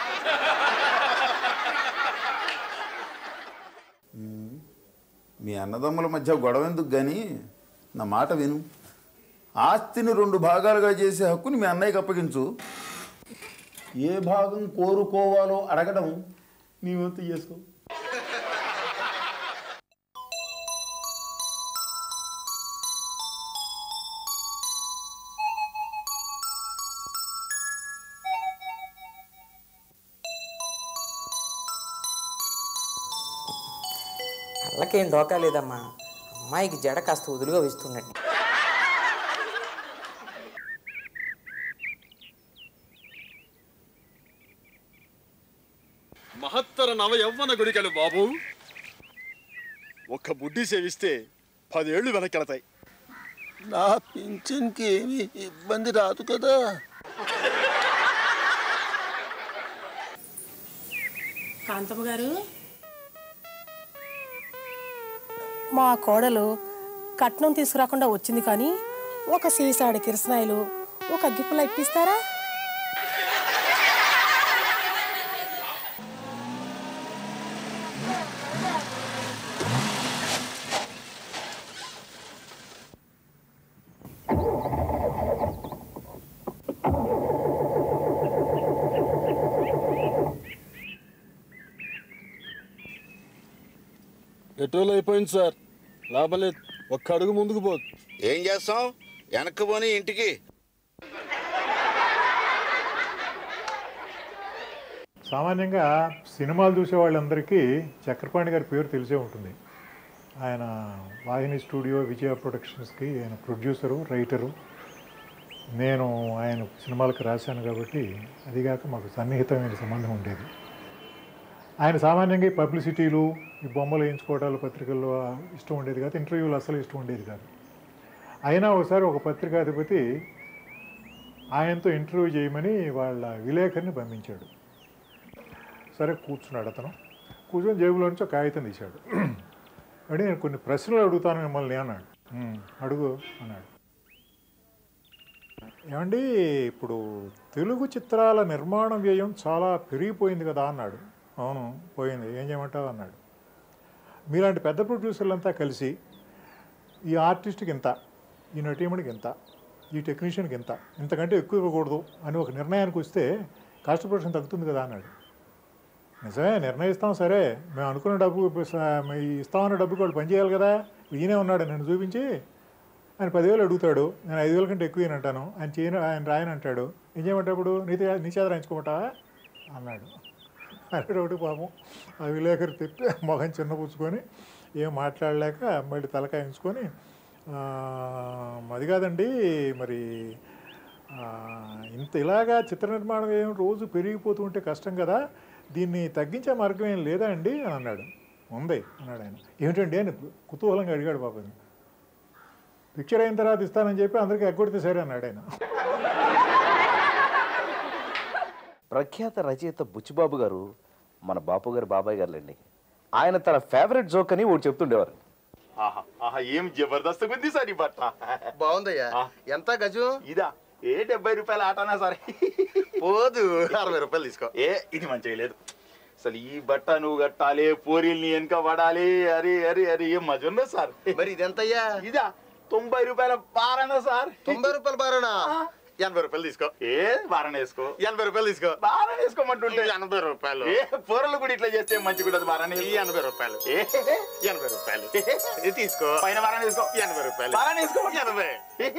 మీ అన్నదమ్ముల మధ్య గొడవ ఎందుకు కానీ నా మాట విను ఆస్తిని రెండు భాగాలుగా చేసే హక్కుని మీ అన్నయ్యకి అప్పగించు ఏ భాగం కోరుకోవాలో అడగడం నీ వంతు చేసుకో కళ్ళకేం డోకా లేదమ్మా అమ్మాయికి జడ కాస్త వదులుగా వేస్తున్నట్టు మహత్తర నవ యవ్వన గుడికలు బాబు ఒక్క బుడ్డి సేవిస్తే పదేళ్ళు వెనకెళతాయి నా పింఛన్కి ఏమి ఇబ్బంది రాదు కదా కాంతమ్మ గారు మా కోడలు కట్నం తీసుకురాకుండా వచ్చింది కానీ ఒక సీసాడు కిరసనాయిలు ఒక గిప్పుల ఇప్పిస్తారా పెట్రోల్ అయిపోయింది సార్ లాభం లేదు ఒక్క అడుగు ముందుకు పోదు ఏం చేస్తాం వెనక్కి పోని ఇంటికి సామాన్యంగా సినిమాలు చూసే వాళ్ళందరికీ చక్రపాణి గారి పేరు తెలిసే ఉంటుంది ఆయన వాహిని స్టూడియో విజయ ప్రొడక్షన్స్కి ఆయన ప్రొడ్యూసరు రైటరు నేను ఆయన సినిమాలకు రాశాను కాబట్టి అదిగాక మాకు సన్నిహితమైన సంబంధం ఉండేది ఆయన సామాన్యంగా ఈ పబ్లిసిటీలు ఈ బొమ్మలు వేయించుకోవడాలు పత్రికల్లో ఇష్టం ఉండేది కాదు ఇంటర్వ్యూలు అసలు ఇష్టం ఉండేది కాదు అయినా ఒకసారి ఒక పత్రికాధిపతి ఆయనతో ఇంటర్వ్యూ చేయమని వాళ్ళ విలేకరిని పంపించాడు సరే కూర్చున్నాడు అతను కూర్చొని జేబులో నుంచి ఒక కాగితం తీశాడు అంటే నేను కొన్ని ప్రశ్నలు అడుగుతాను మిమ్మల్ని అన్నాడు "ఉమ్, అడుగు అన్నాడు ఏమండి ఇప్పుడు తెలుగు చిత్రాల నిర్మాణ వ్యయం చాలా పెరిగిపోయింది కదా అన్నాడు అవును పోయింది ఏం చేయమంటావు అన్నాడు మీలాంటి పెద్ద ప్రొడ్యూసర్లంతా కలిసి ఈ ఆర్టిస్ట్కి ఇంత ఈ నటీమణికి ఇంత ఈ టెక్నీషియన్కి ఇంత ఇంతకంటే ఎక్కువ ఇవ్వకూడదు అని ఒక నిర్ణయానికి వస్తే కాస్ట్ ప్రొడక్షన్ తగ్గుతుంది కదా అన్నాడు నిజమే నిర్ణయిస్తాం సరే మేము అనుకున్న డబ్బు స- మీ ఇస్తామన్న డబ్బుకి వాళ్ళు పనిచేయాలి కదా ఈయనే ఉన్నాడు నన్ను చూపించి ఆయన పదివేలు అడుగుతాడు నేను ఐదు వేల కంటే ఎక్కువ అంటాను ఆయన చేయను ఆయన రాయని అంటాడు ఏం చేయమంటే ఇప్పుడు నీతి నీ చేత రాయించుకోమంటావా అన్నాడు అన్నాడు ఒకటి పాపం ఆ విలేకరు తిప్పి మొహం చిన్న పుచ్చుకొని ఏం మాట్లాడలేక మళ్ళీ తలకాయించుకొని "ఆ, అది కాదండి మరి ఆ, ఇంత ఇలాగా చిత్ర నిర్మాణం ఏం రోజు పెరిగిపోతూ ఉంటే కష్టం కదా దీన్ని తగ్గించే మార్గం ఏం లేదా అండి అని అన్నాడు ఉంది అన్నాడు ఆయన ఏమిటండి అని కుతూహలంగా అడిగాడు పాపం పిక్చర్ అయిన తర్వాత ఇస్తానని చెప్పి అందరికీ ఎగ్గొడితే సరే అన్నాడు ఆయన ప్రఖ్యాత రచయిత బుచ్చిబాబు గారు మన బాపు గారు బాబాయ్ గారులేండి ఆయన తన ఫేవరెట్ జోక్ అని ఒకటి చెప్తుండేవారు ఆహా ఆహా ఏం జబర్దస్త్ ఉంది సార్ ఈ బట్ట బాగుందయ్యా ఎంత గజు ఇదా ఏ డెబ్బై రూపాయల ఆటనా సార్ పోదు అరవై రూపాయలు తీసుకో ఏ ఇది మంచిగా లేదు అసలు ఈ బట్ట నువ్వు కట్టాలి పూరీల్ని వెనక పడాలి అరే అరే అరే ఏం మజున్నా సార్ మరి ఇది ఎంతయ్యా ఇదా తొంభై రూపాయల బారనా సార్ తొంభై రూపాయలు బారనా ఎనభై రూపాయలు తీసుకో ఏ బారణ వేసుకో ఎనభై రూపాయలు తీసుకో బారణ వేసుకోమంటుంటే ఎనభై రూపాయలు ఏ పూరలు కూడా ఇట్లా చేస్తే మంచి కూడా బారణ ఈ ఎనభై రూపాయలు ఏ ఎనభై రూపాయలు ఇది తీసుకో పైన బారణ వేసుకో ఎనభై రూపాయలు బారణ వేసుకో ఎనభై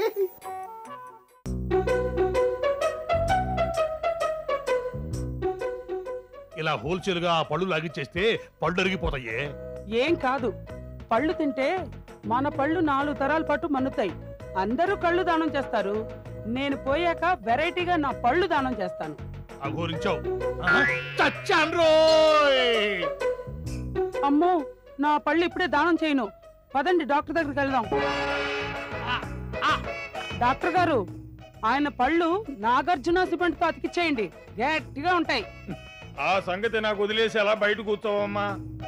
ఇలా హోల్సేల్గా ఆ పళ్ళు లాగిచ్చేస్తే పళ్ళు అరిగిపోతాయే ఏం కాదు పళ్ళు తింటే మన పళ్ళు నాలుగు తరాల పాటు మన్నుతాయి అందరూ కళ్ళు దానం చేస్తారు నేను పోయాక వెరైటీగా నా పళ్ళు దానం చేస్తాను అఘోరించావు చచ్చాను రోయ్ అమ్మో నా పళ్ళు ఇప్పుడే దానం చేయను పదండి డాక్టర్ దగ్గరికి వెళ్దాం డాక్టర్ గారు ఆయన పళ్ళు నాగార్జున సిమెంట్తో అతికిచ్చేయండి గట్టిగా ఉంటాయి ఆ సంగతి నాకు వదిలేసి అలా బయట కూర్చోవమ్మా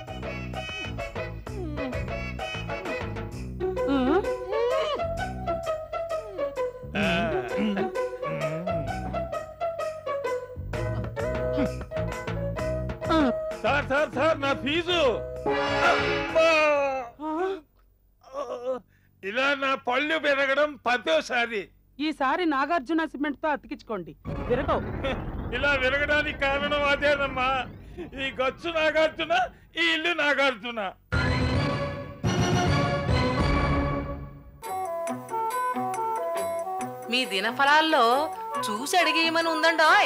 సార్ సార్ సార్ నా ఫీజు అమ్మా! ఇలా నా పళ్ళు పెరగడం పదోసారి ఈసారి నాగార్జున సిమెంట్తో అతికించుకోండి విరగవు ఇలా విరగడానికి కారణం అదేనమ్మా ఈ గచ్చు నాగార్జున ఈ ఇల్లు నాగార్జున మీ దినఫలాల్లో చూసి అడిగేయమని ఉందండోయ్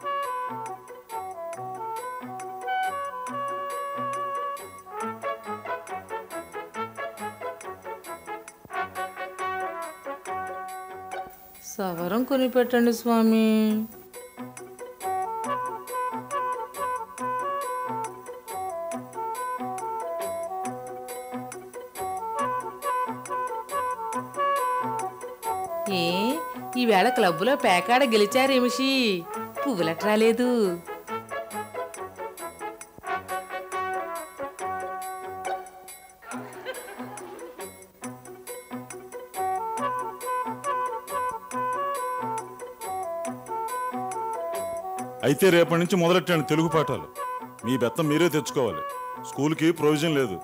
సవరం కొనిపెట్టండి స్వామి ఈవేళ క్లబ్లో పేకాడ గెలిచారేమిషి పువ్వులట్ రాలేదు అయితే రేపటి నుంచి మొదలెట్టండి తెలుగు పాఠాలు మీ బెత్తం మీరే తెచ్చుకోవాలి స్కూల్కి ప్రొవిజన్ లేదు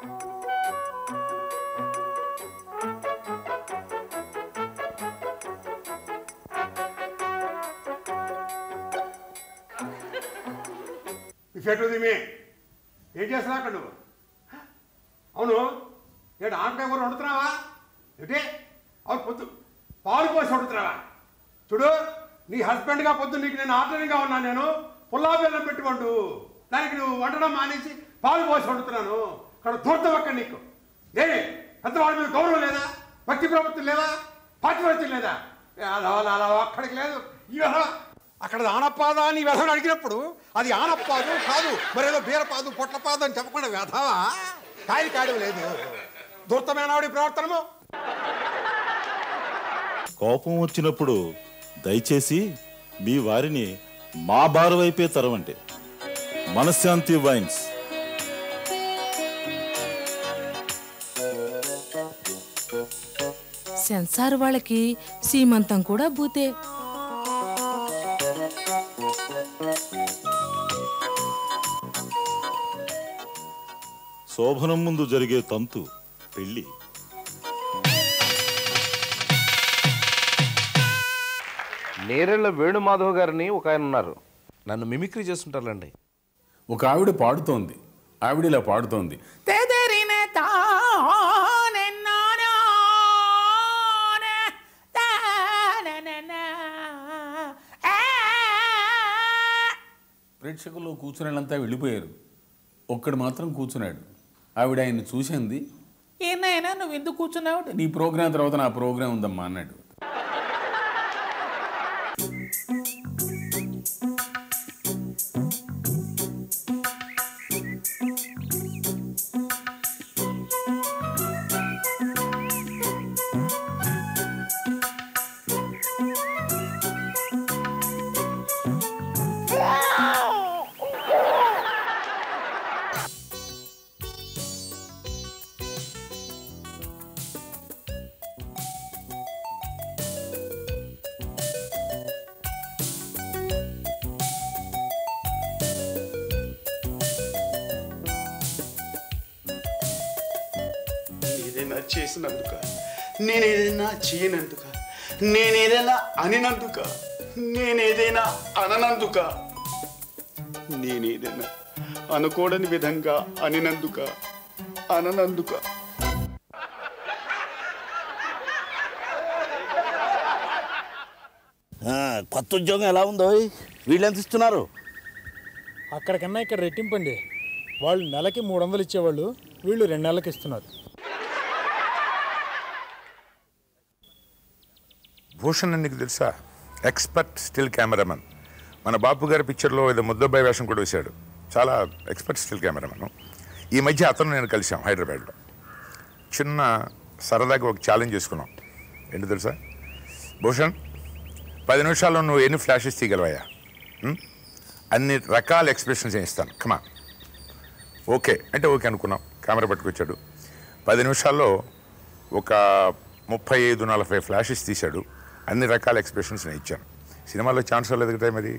ఇఫెట్టుదిమి ఏం చేస్తున్నావు అక్కడ నువ్వు అవును ఏంటి ఆనకాయ కూర వండుతున్నావా ఏంటి అవును పొద్దు పాలు పోసి వండుతున్నావా చూడు నీ హస్బెండ్గా పొద్దు నీకు నేను ఆర్డరింగ్గా ఉన్నాను నేను పుల్లా బెల్లం పెట్టి వండు దానికి నువ్వు వండడం మానేసి పాలు పోసి వండుతున్నాను అక్కడ దూరతం అక్కడ నీకు ఏ పెద్దవాడి మీద గౌరవం లేదా భక్తి ప్రభుత్వం లేదా పాతివ్రత్యం లేదా ఏ, అలా అలా అలా అక్కడికి లేదు ఇవాళ అక్కడ ఆనపాద అని వ్యధం అడిగినప్పుడు అది ఆనపాదు కాదు మరేదో బీరపాదు పొట్లపాదు అని చెప్పకుండా వ్యధవా కాయలు కాయడం లేదు దూర్తమైనవాడి ప్రవర్తనము కోపం వచ్చినప్పుడు దయచేసి మీ వారిని మా బారు వైపే తరవండి మనశ్శాంతి వైన్స్ సెన్సార్ వాళ్ళకి సీమంతం కూడా బూతే శోభనం ముందు జరిగే తంతు పెళ్లి నేరెళ్ళ వేణుమాధవ్ గారిని ఒక ఆయన ఉన్నారు నన్ను మిమిక్రీ చేస్తుంటారులేండి ఒక ఆవిడ పాడుతోంది ఆవిడ ఇలా పాడుతోంది తెదరిన తానెన్నానా ప్రేక్షకుల్లో కూర్చునే వాళ్ళంతా వెళ్ళిపోయారు ఒక్కడు మాత్రం కూర్చున్నాడు ఆవిడ ఆయన్ని చూసింది ఏనాయనా నువ్వు ఎందుకు కూర్చున్నావు నీ ప్రోగ్రాం తర్వాత నా ప్రోగ్రాం ఉందమ్మా అన్నాడు ఏదైనా చేసినందుక నేనేదైనా చేయనందుక నేనేదైనా అనినందుక నేనేదైనా అననందుక నేనేదైనా అనుకోడని విధంగా అనినందుక అననందుక కొత్త ఉద్యోగం ఎలా ఉందో వీళ్ళు ఎంత ఇస్తున్నారు అక్కడికన్నా ఇక్కడ రెట్టింపండి వాళ్ళు నెలకి మూడు వందలు ఇచ్చేవాళ్ళు వీళ్ళు రెండు నెలలకి ఇస్తున్నారు భూషణ్ అని నీకు తెలుసా ఎక్స్పర్ట్ స్టిల్ కెమెరామన్ మన బాపు గారి పిక్చర్లో ఏదో ముద్దబ్బాయి వేషం కూడా వేశాడు చాలా ఎక్స్పర్ట్ స్టిల్ కెమెరామన్ ఈ మధ్య అతను నేను కలిసాం హైదరాబాద్లో చిన్న సరదాగా ఒక ఛాలెంజ్ చేసుకున్నాం ఏంటి తెలుసా భూషణ్ పది నిమిషాల్లో నువ్వు ఎన్ని ఫ్లాషెస్ తీయగలవయ్యా ఉం? అన్ని రకాల ఎక్స్ప్రెషన్స్ ఇస్తాను కమా ఓకే అంటే ఓకే అనుకున్నాం కెమెరా పట్టుకొచ్చాడు పది నిమిషాల్లో ఒక ముప్పై ఐదు నలభై ఫ్లాషెస్ తీశాడు అన్ని రకాల ఎక్స్ప్రెషన్స్ నేను ఇచ్చాను సినిమాలో ఛాన్స్ లేదు కదా మరి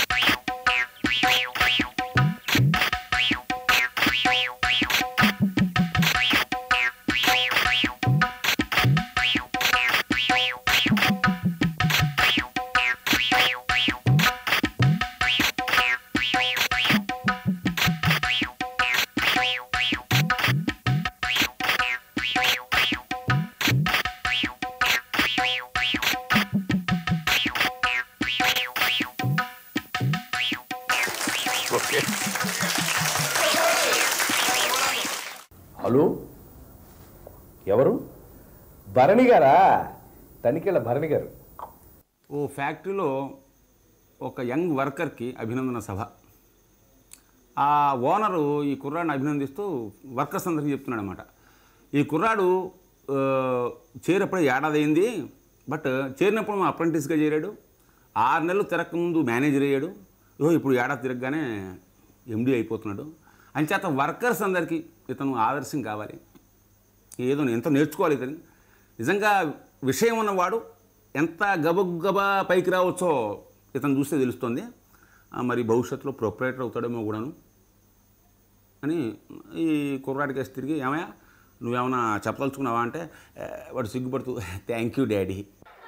ఓకే హలో ఎవరు భరణి గారా తనికెళ్ళ భరణి గారు ఓ ఫ్యాక్టరీలో ఒక యంగ్ వర్కర్కి అభినందన సభ ఆ ఓనరు ఈ కుర్రాడిని అభినందిస్తూ వర్కర్స్ అందరికీ చెప్తున్నాడు అనమాట ఈ కుర్రాడు ఆ, చేరప్పుడే ఏడాది అయింది బట్ చేరినప్పుడు మా అప్రెంటిస్గా చేరాడు ఆరు నెలలు తిరగక ముందు మేనేజర్ అయ్యాడు ఓ ఇప్పుడు ఏడాది తిరగగానే ఎండి అయిపోతున్నాడు అంచేత వర్కర్స్ అందరికీ ఇతను ఆదర్శం కావాలి ఏదో ఎంత నేర్చుకోవాలి ఇతని నిజంగా విషయం ఉన్నవాడు ఎంత గబగబా పైకి రావచ్చో ఇతను చూస్తే తెలుస్తుంది ఆ, మరి భవిష్యత్తులో ప్రొపరేటర్ అవుతాడేమో కూడాను అని ఈ కుర్రాడికేసి తిరిగి ఏమయ్యా నువ్వేమైనా చెప్పదలుచుకున్నావా అంటే "ఏ, వాడు సిగ్గుపడుతూ థ్యాంక్ యూ డాడీ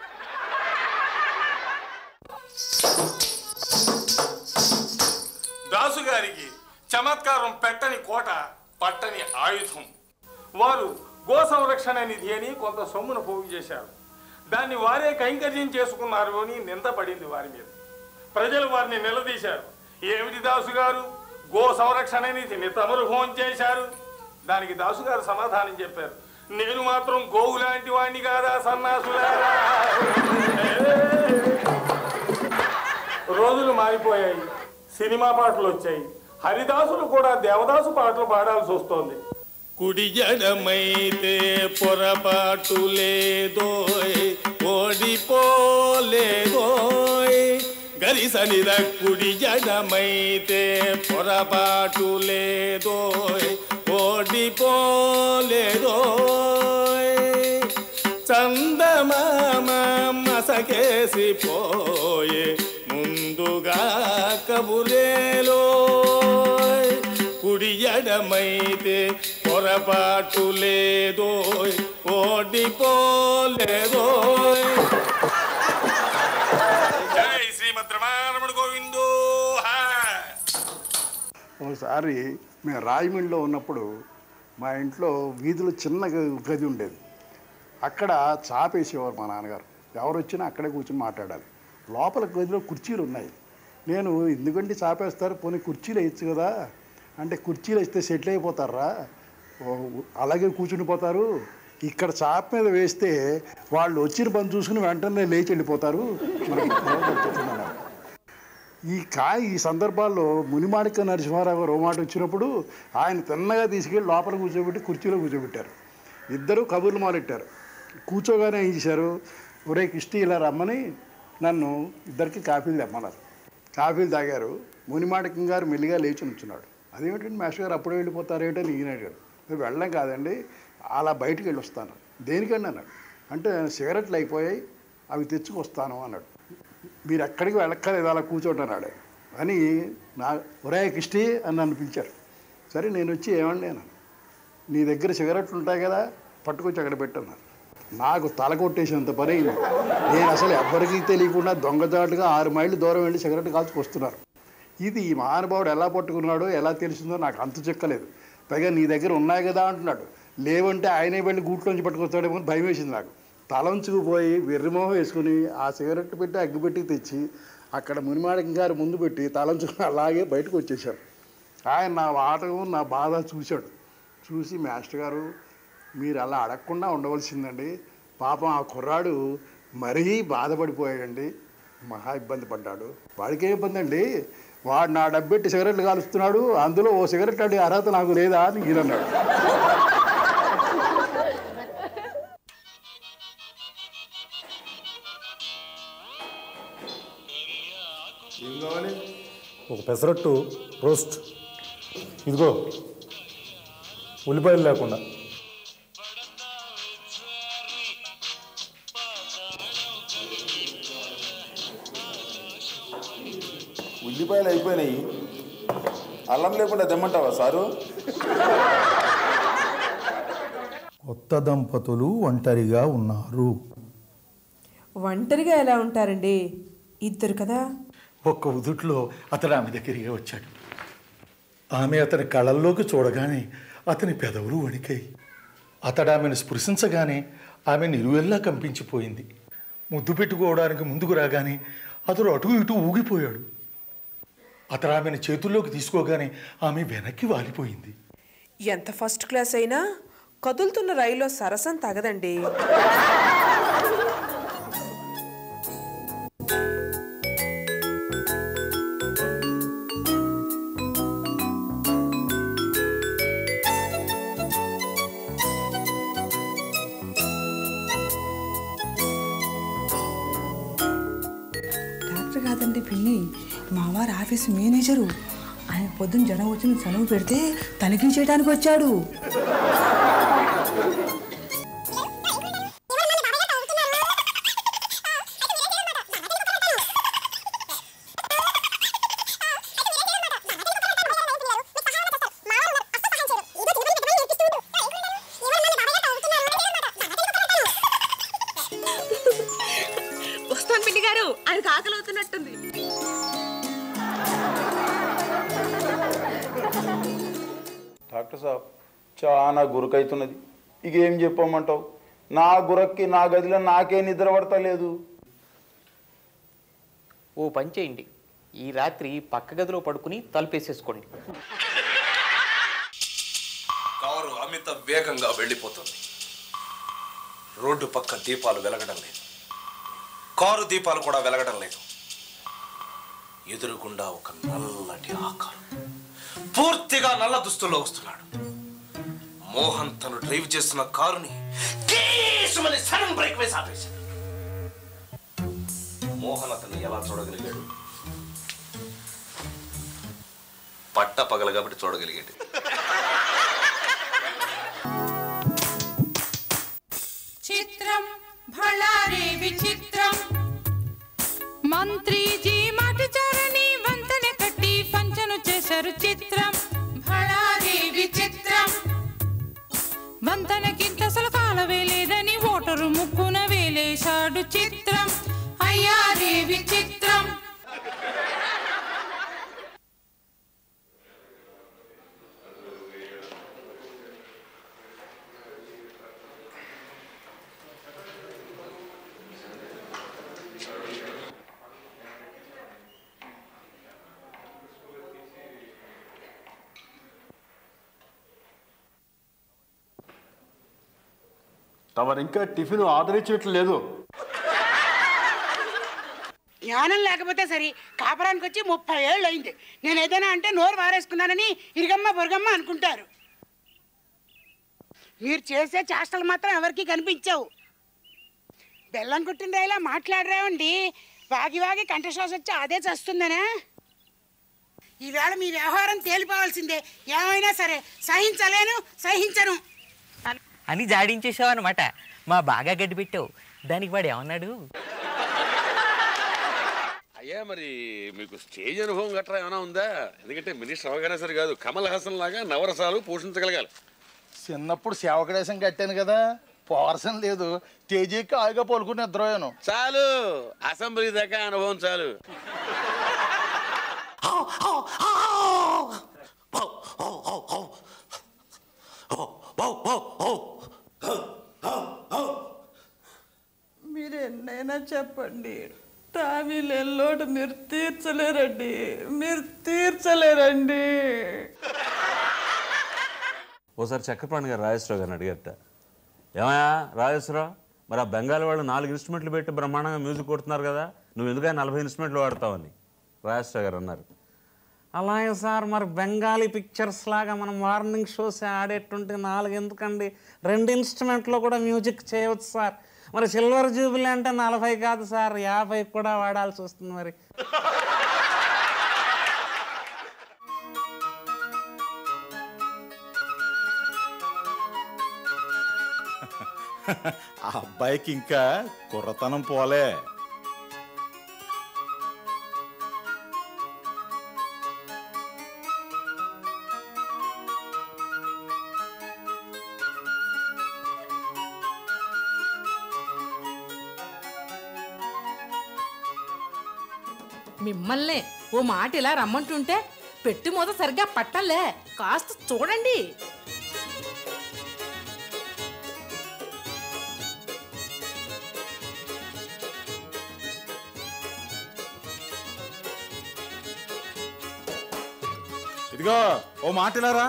దాసు గారికి చమత్కారం పెట్టని కోట పట్టని ఆయుధం వారు గో సంరక్షణ నిధి అని కొంత సొమ్మును పోగు చేశారు దాన్ని వారే కైంకర్యం చేసుకున్నారు అని నింద పడింది వారి మీద ప్రజలు వారిని నిలదీశారు ఏమిటి దాసు గారు గో సంరక్షణ నిధిని తమరు హోం చేశారు దానికి దాసు గారు సమాధానం చెప్పారు నేను మాత్రం గోవు లాంటి వాడిని కాదా సన్నాసులారా రోజులు మారిపోయాయి సినిమా పాటలు వచ్చాయి హరిదాసులు కూడా దేవదాసు పాటలు పాడాల్సి వస్తోంది కుడి జడమైతే పొరపాటు లేదోయ్ ఓడిపోలేదోయ్ గరిసనిద కుడి జడమైతే పొరపాటు లేదోయ్ ఓడిపోలేదోయ్ చందమామ మసకేసి పోయే ముందుగా కబురేలో కుడి ఎడమైతే పొరపాటు లేదో ఓడిపోలేదో జై శ్రీమద్ రమారమణ గోవిందో ఒకసారి మేము రాజమండ్రిలో ఉన్నప్పుడు మా ఇంట్లో వీధిలో చిన్న గ- గది ఉండేది అక్కడ చాపేసేవారు మా నాన్నగారు ఎవరు వచ్చినా అక్కడే కూర్చొని మాట్లాడాలి లోపల గదిలో కుర్చీలు ఉన్నాయి నేను ఎందుకంటే చాపేస్తారు పోనీ కుర్చీలు వేయచ్చు కదా అంటే కుర్చీలు వేస్తే సెటిల్ అయిపోతారా ఓ, అలాగే కూర్చుని పోతారు ఇక్కడ చాప మీద వేస్తే వాళ్ళు వచ్చిన పని చూసుకుని వెంటనే లేచి వెళ్ళిపోతారు మనకి చెప్తున్నాను ఈ కాయ ఈ సందర్భాల్లో మునిమాణిక నరసింహారావు గారు ఓ మాట వచ్చినప్పుడు ఆయన తిన్నగా తీసుకెళ్ళి లోపల కూర్చోబెట్టి కుర్చీలో కూర్చోబెట్టారు ఇద్దరు కబుర్లు మొదలెట్టారు కూర్చోగానే ఏం చేశారు ఒరే కిష్టి ఇలా రమ్మని నన్ను ఇద్దరికి కాఫీలు తెమ్మన్నారు కాఫీలు తాగారు మునిమాణికం గారు మెల్లిగా లేచి ఉంచున్నాడు అదేమిటండి మాస్టర్ గారు అప్పుడే వెళ్ళిపోతారేటని ఈయన అడిగాడు "నేను వెళ్ళడం కాదండి అలా బయటికి వెళ్ళి వస్తాను దేనికండి అన్నాడు అంటే సిగరెట్లు అయిపోయాయి అవి తెచ్చుకొస్తాను అన్నాడు మీరు ఎక్కడికి వెళ్ళక్కర్లేదు అలా కూర్చోండి అన్నాడు అని నా ఒరే కిష్టి అని నన్ను పిలిచారు సరే నేను వచ్చి ఏమండి అన్నాను నీ దగ్గర సిగరెట్లు ఉంటాయి కదా పట్టుకొచ్చి అక్కడ పెట్టున్నాను నాకు తల కొట్టేసినంత పని అయింది నేను అసలు ఎవ్వరికీ తెలియకుండా దొంగచాటుగా ఆరు మైళ్ళు దూరం వెళ్ళి సిగరెట్ కాల్చుకు వస్తున్నారు ఇది ఈ మహానుభావుడు ఎలా పట్టుకున్నాడో ఎలా తెలిసిందో నాకు అంత చెక్కలేదు పైగా నీ దగ్గర ఉన్నాయి కదా అంటున్నాడు లేవంటే ఆయనే వెళ్ళి గూట్లోంచి పట్టుకొస్తాడేమో అని భయం వేసింది నాకు తలంచుకుపోయి వెర్రిమోహం వేసుకుని ఆ సిగరెట్ పెట్టి అగ్గిపెట్టి తెచ్చి అక్కడ మునిమాడికి గారు ముందు పెట్టి తలంచుకుని అలాగే బయటకు వచ్చేసాడు ఆయన నా ఆటకం నా బాధ చూశాడు చూసి మాస్టర్ గారు మీరు అలా అడగకుండా ఉండవలసిందండి పాపం ఆ కుర్రాడు మరీ బాధపడిపోయాడండి మహా ఇబ్బంది పడ్డాడు వాడికి ఏ ఇబ్బంది అండి వాడు నా డబ్బెట్టి సిగరెట్లు కాలుస్తున్నాడు అందులో ఓ సిగరెట్ అడిగే అర్హత నాకు లేదా అని ఈయన అన్నాడు ఏం కావాలి ఒక పెసరట్టు రోస్ట్ ఇదిగో ఉల్లిపాయలు లేకుండా ఉల్లిపాయలు అయిపోయినాయి అల్లం లేకుండా తెమ్మంటావా సారు కొత్త దంపతులు ఒంటరిగా ఉన్నారు ఒంటరిగా ఎలా ఉంటారండి ఇద్దరు కదా ఒక్క ఉదుట్లో అతడు ఆమె దగ్గరికి వచ్చాడు ఆమె అతని కళ్ళల్లోకి చూడగానే అతని పెదవులు వణికాయి అతడు ఆమెను స్పృశించగానే ఆమె నిలువెల్లా కంపించిపోయింది ముద్దు పెట్టుకోవడానికి ముందుకు రాగానే అతడు అటు ఇటు ఊగిపోయాడు అతడు ఆమెను చేతుల్లోకి తీసుకోగానే ఆమె వెనక్కి వాలిపోయింది ఎంత ఫస్ట్ క్లాస్ అయినా కదులుతున్న రైల్లో సరసం తగదండి అమ్మవారి ఆఫీస్ మేనేజరు ఆయన పొద్దున్న జ్వరం వచ్చిన సెలవు పెడితే తనిఖించేయడానికి వచ్చాడు వస్తాను పిండి గారు ఆయన ఆకలి అవుతున్నట్టుంది డాక్టర్ సాబ్ చాలా గురకైతున్నది ఇక ఏం చెప్పమంటావు నా గురక్కి నా గదిలో నాకే నిద్ర పడతలేదు ఓ పని చేయండి ఈ రాత్రి పక్క గదిలో పడుకుని తలుపేసేసుకోండి కారు అమిత వేగంగా వెళ్ళిపోతుంది రోడ్డు పక్క దీపాలు వెలగడం లేదు కారు దీపాలు కూడా వెలగడం లేదు ఎదురుగుండా ఒక నల్లటి ఆకారం పూర్తిగా నల్ల దుస్తుల్లో వస్తున్నాడు మోహన్ తను డ్రైవ్ చేస్తున్న కారుని కేసుమని సడన్ బ్రేక్ వేసి ఆపేశాడు మోహన్ అతన్ని ఎలా చూడగలిగాడు పట్ట పగల కాబట్టి చూడగలిగాడు చిత్రం భళారే విచిత్రం మంత్రీజీ మాటచారని వంతెన కట్టి పంచను చేశారు చిత్రం భళారే విచిత్రం వంతెనకింత అసలు కాలవే లేదని ఓటరు ముక్కున వేలేశాడు చిత్రం అయ్యారే విచిత్రం తమరు ఇంకా టిఫిన్ ఆర్డర్ ఇచ్చినట్లు లేదు జ్ఞానం లేకపోతే సరి కాపురానికి వచ్చి ముప్పై ఏళ్ళు అయింది నేను ఏదైనా అంటే నోరు వారేసుకున్నానని ఇరిగమ్మ బొరగమ్మ అనుకుంటారు మీరు చేసే చేష్టలు మాత్రం ఎవరికి కనిపించవు బెల్లం కుట్టిన రైలా మాట్లాడరేమండి వాగి వాగి కంఠశ్వాస వచ్చి అదే చస్తుందనా ఈవేళ మీ వ్యవహారం తేలిపోవాల్సిందే ఏమైనా సరే సహించలేను సహించను అని జాడించేసావు అనమాట మా బాగా గడ్డి పెట్టావు దానికి వాడు ఏమన్నాడు అయ్యా మరి మీకు స్టేజ్ అనుభవం గట్రా ఏమైనా ఉందా ఎందుకంటే మినిస్టర్ అవగానే సరే కాదు కమల్ హాసన్ లాగా నవరసాలు పోషించగలగాలి చిన్నప్పుడు సేవకడేశం కట్టాను కదా పోరసం లేదు తేజీకి ఆయిగా పలుకుని నిద్రపోయాను చాలు అసెంబ్లీ దాకా అనుభవం చాలు మీరు ఎన్నైనా చెప్పండి తావీలు ఎల్లోడు మీరు తీర్చలేరండి మీరు తీర్చలేరండి ఓసారి చక్రపాణి గారు రాజేశ్వరరావు గారిని అడిగారట ఏమయ్యా రాజేశ్వరరావు మరి ఆ బెంగాల్ వాళ్ళు నాలుగు ఇన్స్ట్రుమెంట్లు పెట్టి బ్రహ్మాండంగా మ్యూజిక్ కొడుతున్నారు కదా నువ్వు ఎందుకని నలభై ఇన్స్ట్రుమెంట్లు వాడతావని రాజేశ్వరరావు గారు అన్నారు అలాగే సార్ మరి బెంగాలీ పిక్చర్స్ లాగా మనం మార్నింగ్ షోస్ ఆడేటువంటి నాలుగు ఎందుకండి రెండు ఇన్స్ట్రుమెంట్లో కూడా మ్యూజిక్ చేయవచ్చు సార్ మరి సిల్వర్ జూబిలీ అంటే నలభై కాదు సార్ యాభై కూడా వాడాల్సి వస్తుంది మరి ఆ అబ్బాయికి ఇంకా కుర్రతనం పోలే మిమ్మల్నే ఓ మాట ఇలా రమ్మంటుంటే పెట్టి మూత సరిగ్గా పట్టలే కాస్త చూడండి ఇదిగో ఓ మాట ఇలారా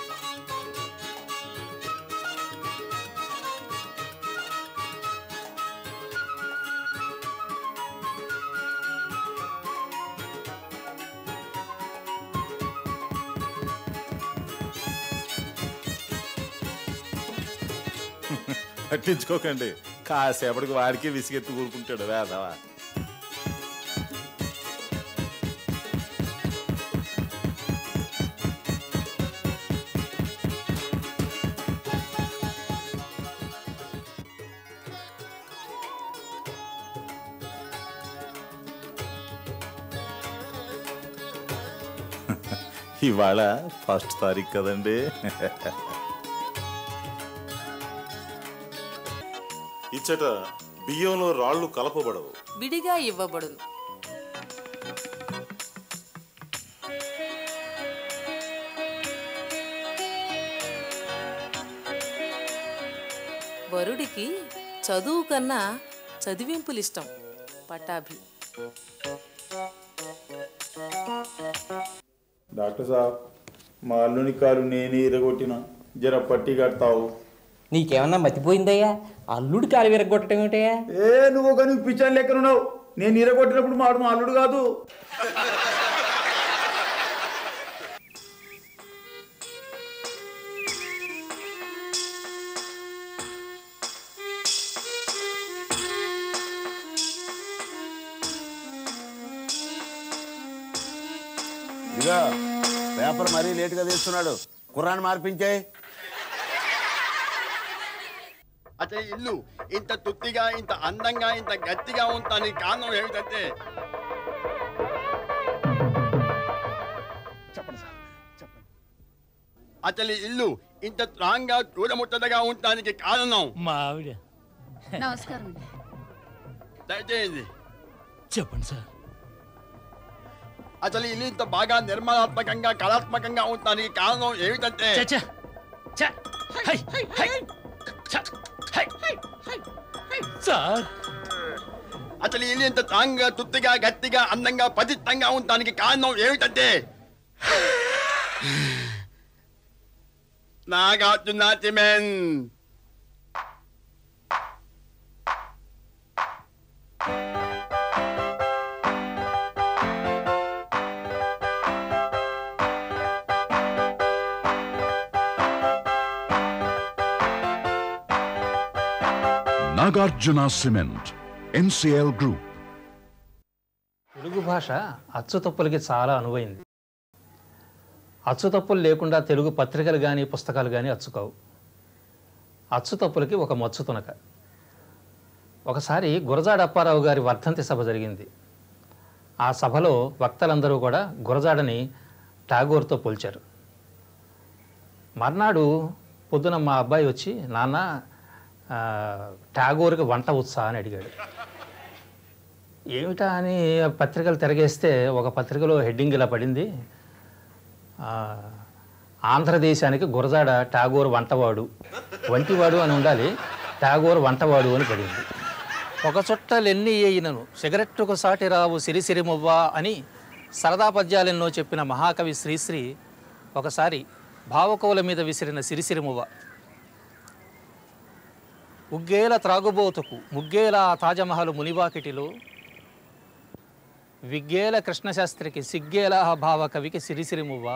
పట్టించుకోకండి కాసేపటికి వాడికి విసిగెత్తి కూరుకుంటాడు వేదవా ఇవాళ ఫస్ట్ తారీఖు కదండి ఇచ్చట బియ్యంలో రాళ్ళు కలపబడవు విడిగా ఇవ్వబడును వరుడికి చదువు కన్నా చదివింపులు ఇష్టం పటాభి డాక్టర్ సాబ్ మా అల్లుని కాలు నేనే ఇరగొట్టిన జర పట్టి కడతావు నీకేమన్నా మతిపోయిందయ్యా అల్లుడు కాలు విరగొట్టడం ఏమిటయ్యా ఏ నువ్వు ఒక నువ్వు పిచ్చాను లెక్కనున్నావు నేను ఇరగొట్టినప్పుడు మాడు మా అల్లుడు కాదు ఇదిగో పేపర్ మరీ లేటుగా తీస్తున్నాడు కుర్రాన్ని మార్పించే అతని ఇల్లు ఇంత తుత్తిగా ఇంత అందంగా ఇంత గట్టిగా ఉంటానికి కారణం ఏమిటంటే చెప్పండి సార్ చెప్పండి అతని ఇల్లు ఇంత స్ట్రాంగ్ గా చూడముచ్చటగా ఉండటానికి కారణం మా ఆవిడ నమస్కారం దయచేయండి చెప్పండి సార్ అసలు ఇల్లు ఇంత బాగా నిర్మాణాత్మకంగా కళాత్మకంగా ఉండటానికి కారణం ఏమిటంటే సార్ అసలు ఇల్లు ఇంత స్ట్రాంగ్ గా తుత్తిగా గట్టిగా అందంగా పతిత్తంగా ఉండటానికి కారణం ఏమిటంటే Nagarjuna cement Nagarjuna cement NCL group Telugu భాష అచ్చుతప్పులకి చాలా అనువైంది అచ్చుతప్పులు లేకుండా తెలుగు పత్రికలు కానీ పుస్తకాలు కానీ అచ్చుకావు అచ్చుతప్పులకి ఒక మచ్చు తునక ఒకసారి గురజాడ అప్పారావు గారి వర్ధంతి సభ జరిగింది ఆ సభలో వక్తలందరూ కూడా గురజాడని టాగోర్తో పోల్చారు మర్నాడు పొద్దున మా అబ్బాయి వచ్చి నాన్న ఆ, టాగోర్కి వంట ఉత్సా అని అడిగాడు ఏమిటా అని పత్రికలు తిరగేస్తే ఒక పత్రికలో హెడ్డింగ్ ఇలా పడింది ఆ, ఆంధ్రదేశానికి గురజాడ టాగోర్ వంటవాడు వంటివాడు అని ఉండాలి టాగోర్ వంటవాడు అని పడింది ఒక చుట్టలెన్ని అయినను సిగరెట్టుకు సాటి రావు సిరిసిరి మువ్వ అని సరదా పద్యాలెన్నో చెప్పిన మహాకవి శ్రీశ్రీ ఒకసారి భావకోల మీద విసిరిన సిరిసిరి మువ్వ ఉగ్గేల త్రాగుబోతుకు ముగ్గేల ఆ తాజమహల్ మునివాకిటిలో విగ్గేల కృష్ణశాస్త్రికి సిగ్గేల ఆ భావ కవికి సిరిసిరి మువ్వా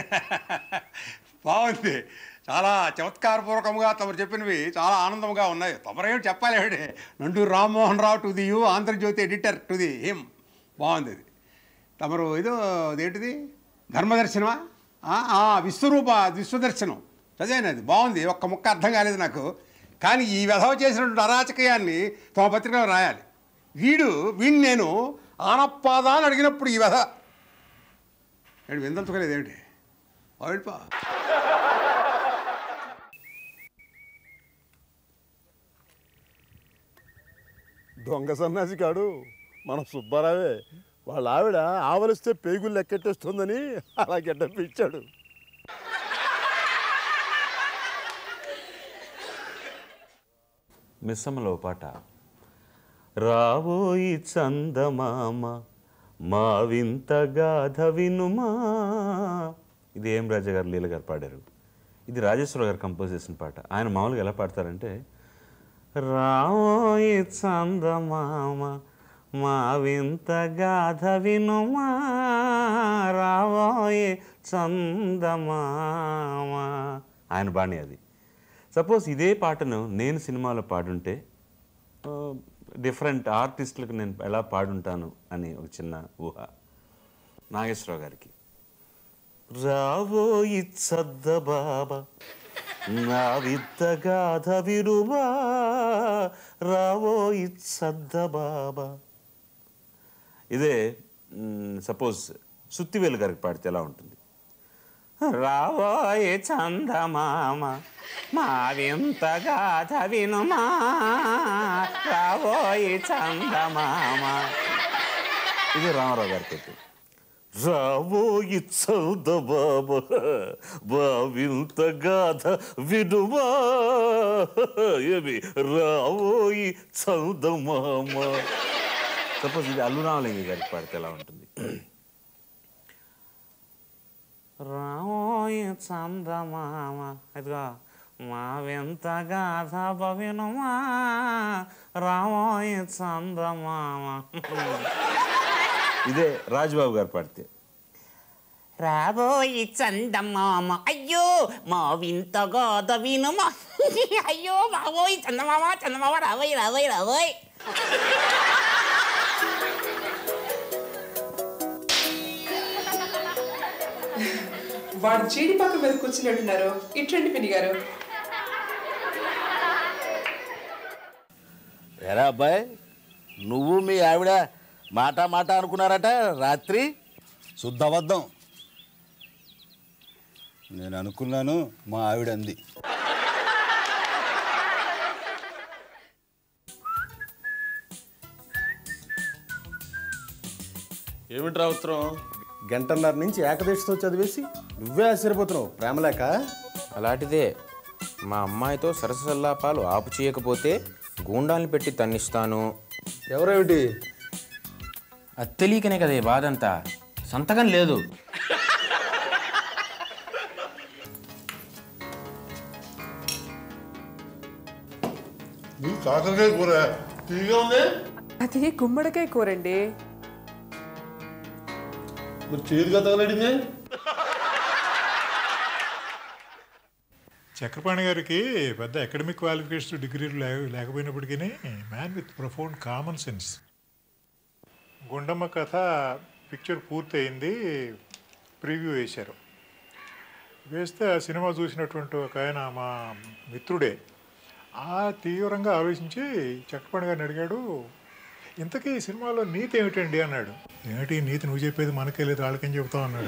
బాగుంది చాలా చమత్కారపూర్వకంగా తమరు చెప్పినవి చాలా ఆనందంగా ఉన్నాయి తమరేం చెప్పాలి ఏమిటి Nanduri Rammohan Rao to the you Andhra Jyothi editor to the him బాగుంది ఇది తమరు ఇదో అదేంటిది ధర్మదర్శనమా ఆ, ఆ, విశ్వరూప విశ్వదర్శనం చదివాను అది బాగుంది ఒక్క ముక్క అర్థం కాలేదు నాకు కానీ ఈ విధవ చేసినటువంటి అరాచకయాన్ని తమ పత్రికలో రాయాలి వీడు వీడిని నేను ఆనపాదా అని అడిగినప్పుడు ఈ విధ ఏడు విందంచుకోలేదు ఏమిటి ఆవిడపా దొంగ సన్నాసి కాడు మన సుబ్బారావే వాళ్ళ ఆవిడ ఆవలిస్తే పేగులు లెక్కెట్టేస్తుందని అలా గెడ్డప్పించాడు మిస్సమ్మలో పాట రావోయి చందమామ మా వింత గాథ వినుమా ఇది ఏం రాజా గారు లీల గారు పాడారు ఇది రాజేశ్వర గారు కంపోజ్ చేసిన పాట ఆయన మామూలుగా ఎలా పాడతారంటే రావోయి చందమామ మా వింత గాథ వినుమా రావోయి చందమామ ఆయన బాణి అది సపోజ్ ఇదే పాటను నేను సినిమాలో పాడుంటే డిఫరెంట్ ఆర్టిస్టులకు నేను ఎలా పాడుంటాను అని ఒక చిన్న ఊహ నాగేశ్వరరావు గారికి రావోయి సద్ద బాబా నా విద్ద గాథ విరువా రావోయి సద్ద బాబా ఇదే సపోజ్ సుత్తివేలు గారికి పాడితే ఎలా ఉంటుంది రావోయే చందమామ మా వింత గాథ వినుమా రావోయే చందమామ ఇది రామారావు గారి పెట్టు రాబోయి చౌదబాబ బావింత గాథ విడుమా ఏమి రాబోయి చౌదమామ సపోజ్ ఇది అల్లు రామలింగ గారికి పాడితే ఎలా ఉంటుంది రావోయే చందమామ ఇదిగో మా వింత గాథ వినుమా రావోయే చందమామ ఇదే రాజుబాబు గారు పాడితే రాబోయి చందమామ అయ్యో మా వింత గోద వినుమా అయ్యో బాబోయ్ చందమామ చందమామ రాబోయ్ రాబోయ్ రాబోయ్ వాడు జీడిపక్క మీద కూర్చున్నట్టున్నారు ఇట్రండి పిన్ని గారు ఎరా అబ్బాయి నువ్వు మీ ఆవిడ మాట మాట అనుకున్నారట రాత్రి శుద్ధబద్ధం నేను అనుకున్నాను మా ఆవిడ అంది ఏమిట్రా ఉత్తరం గంటన్నర నుంచి ఏకదేశంతో చదివేసి నువ్వే ఆశ్చర్యపోతున్నావు ప్రేమలేక అలాంటిదే మా అమ్మాయితో సరసల్లాపాలు ఆపు చేయకపోతే గూండాల్ని పెట్టి తన్నిస్తాను ఎవరేమిటి అది తెలియకనే కదా ఈ బాధంతా సంతకం లేదు కాకరకాయ కూర తీగా ఉంది అది గుమ్మడికాయ కూరండి మరి చేతిగా తగలడింది చక్రపాణి గారికి పెద్ద అకాడమిక్ క్వాలిఫికేషన్ డిగ్రీలు లే లేకపోయినప్పటికీ man with profound common sense Gundamma Katha picture పూర్తయింది ప్రివ్యూ వేశారు వేస్తే ఆ సినిమా చూసినటువంటి ఒక ఆయన మా మిత్రుడే ఆ తీవ్రంగా ఆలోచించి చక్రపాణి గారిని అడిగాడు ఇంతకీ ఈ సినిమాలో నీతి ఏమిటండి అన్నాడు ఏమిటి నీతి నువ్వు చెప్పేది మనకే లేదు వాళ్ళకేం చెబుతావు అన్నాడు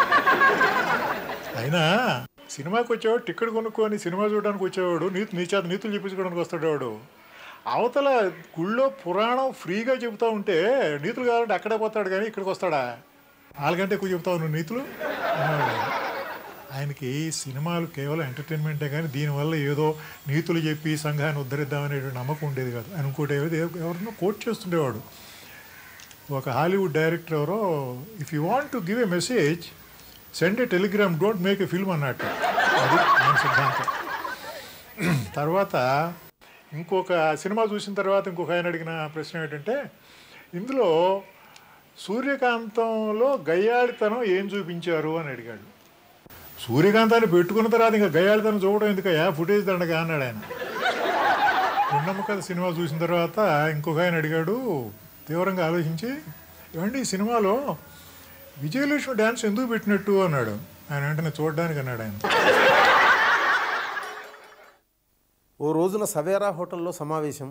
అయినా సినిమాకి వచ్చేవాడు టికెట్ కొనుక్కొని సినిమా చూడడానికి వచ్చేవాడు నీతి నీ చేత నీతులు చెప్పించుకోవడానికి వస్తాడు వాడు అవతల గుళ్ళో పురాణం ఫ్రీగా చెబుతా ఉంటే నీతులు కావాలంటే అక్కడే పోతాడు కానీ ఇక్కడికి వస్తాడా వాళ్ళకంటే ఎక్కువ చెబుతావు నువ్వు నీతులు అనేవాడు. ఆయనకి సినిమాలు కేవలం ఎంటర్టైన్మెంటే కానీ దీనివల్ల ఏదో నీతులు చెప్పి సంఘాన్ని ఉద్ధరిద్దామనే నమ్మకం ఉండేది కాదు ఆయన ఇంకోటి ఏదో ఎవరినో కోట్ చేస్తుండేవాడు ఒక హాలీవుడ్ డైరెక్టర్ ఎవరో if you want to give a message send a telegram don't make a film అన్నట్టు అది ఆయన సిద్ధాంతం తర్వాత ఇంకొక సినిమా చూసిన తర్వాత ఇంకొక ఆయన అడిగిన ప్రశ్న ఏంటంటే ఇందులో సూర్యకాంతంలో గయ్యాళితనం ఏం చూపించారు అని అడిగాడు సూర్యకాంతాన్ని పెట్టుకున్న తర్వాత ఇంకా గయ్యాళితనం చూడడం ఎందుకయ్యా ఫుటేజ్ దండగా అన్నాడు ఆయన గుండమ్మ కథ సినిమా చూసిన తర్వాత ఇంకొక ఆయన అడిగాడు తీవ్రంగా ఆలోచించి ఏమండి ఈ సినిమాలో విజయలక్ష్మి డ్యాన్స్ ఎందుకు పెట్టినట్టు అన్నాడు ఆయన వెంటనే చూడడానికి అన్నాడు ఆయన ఓ రోజున సవేరా హోటల్లో సమావేశం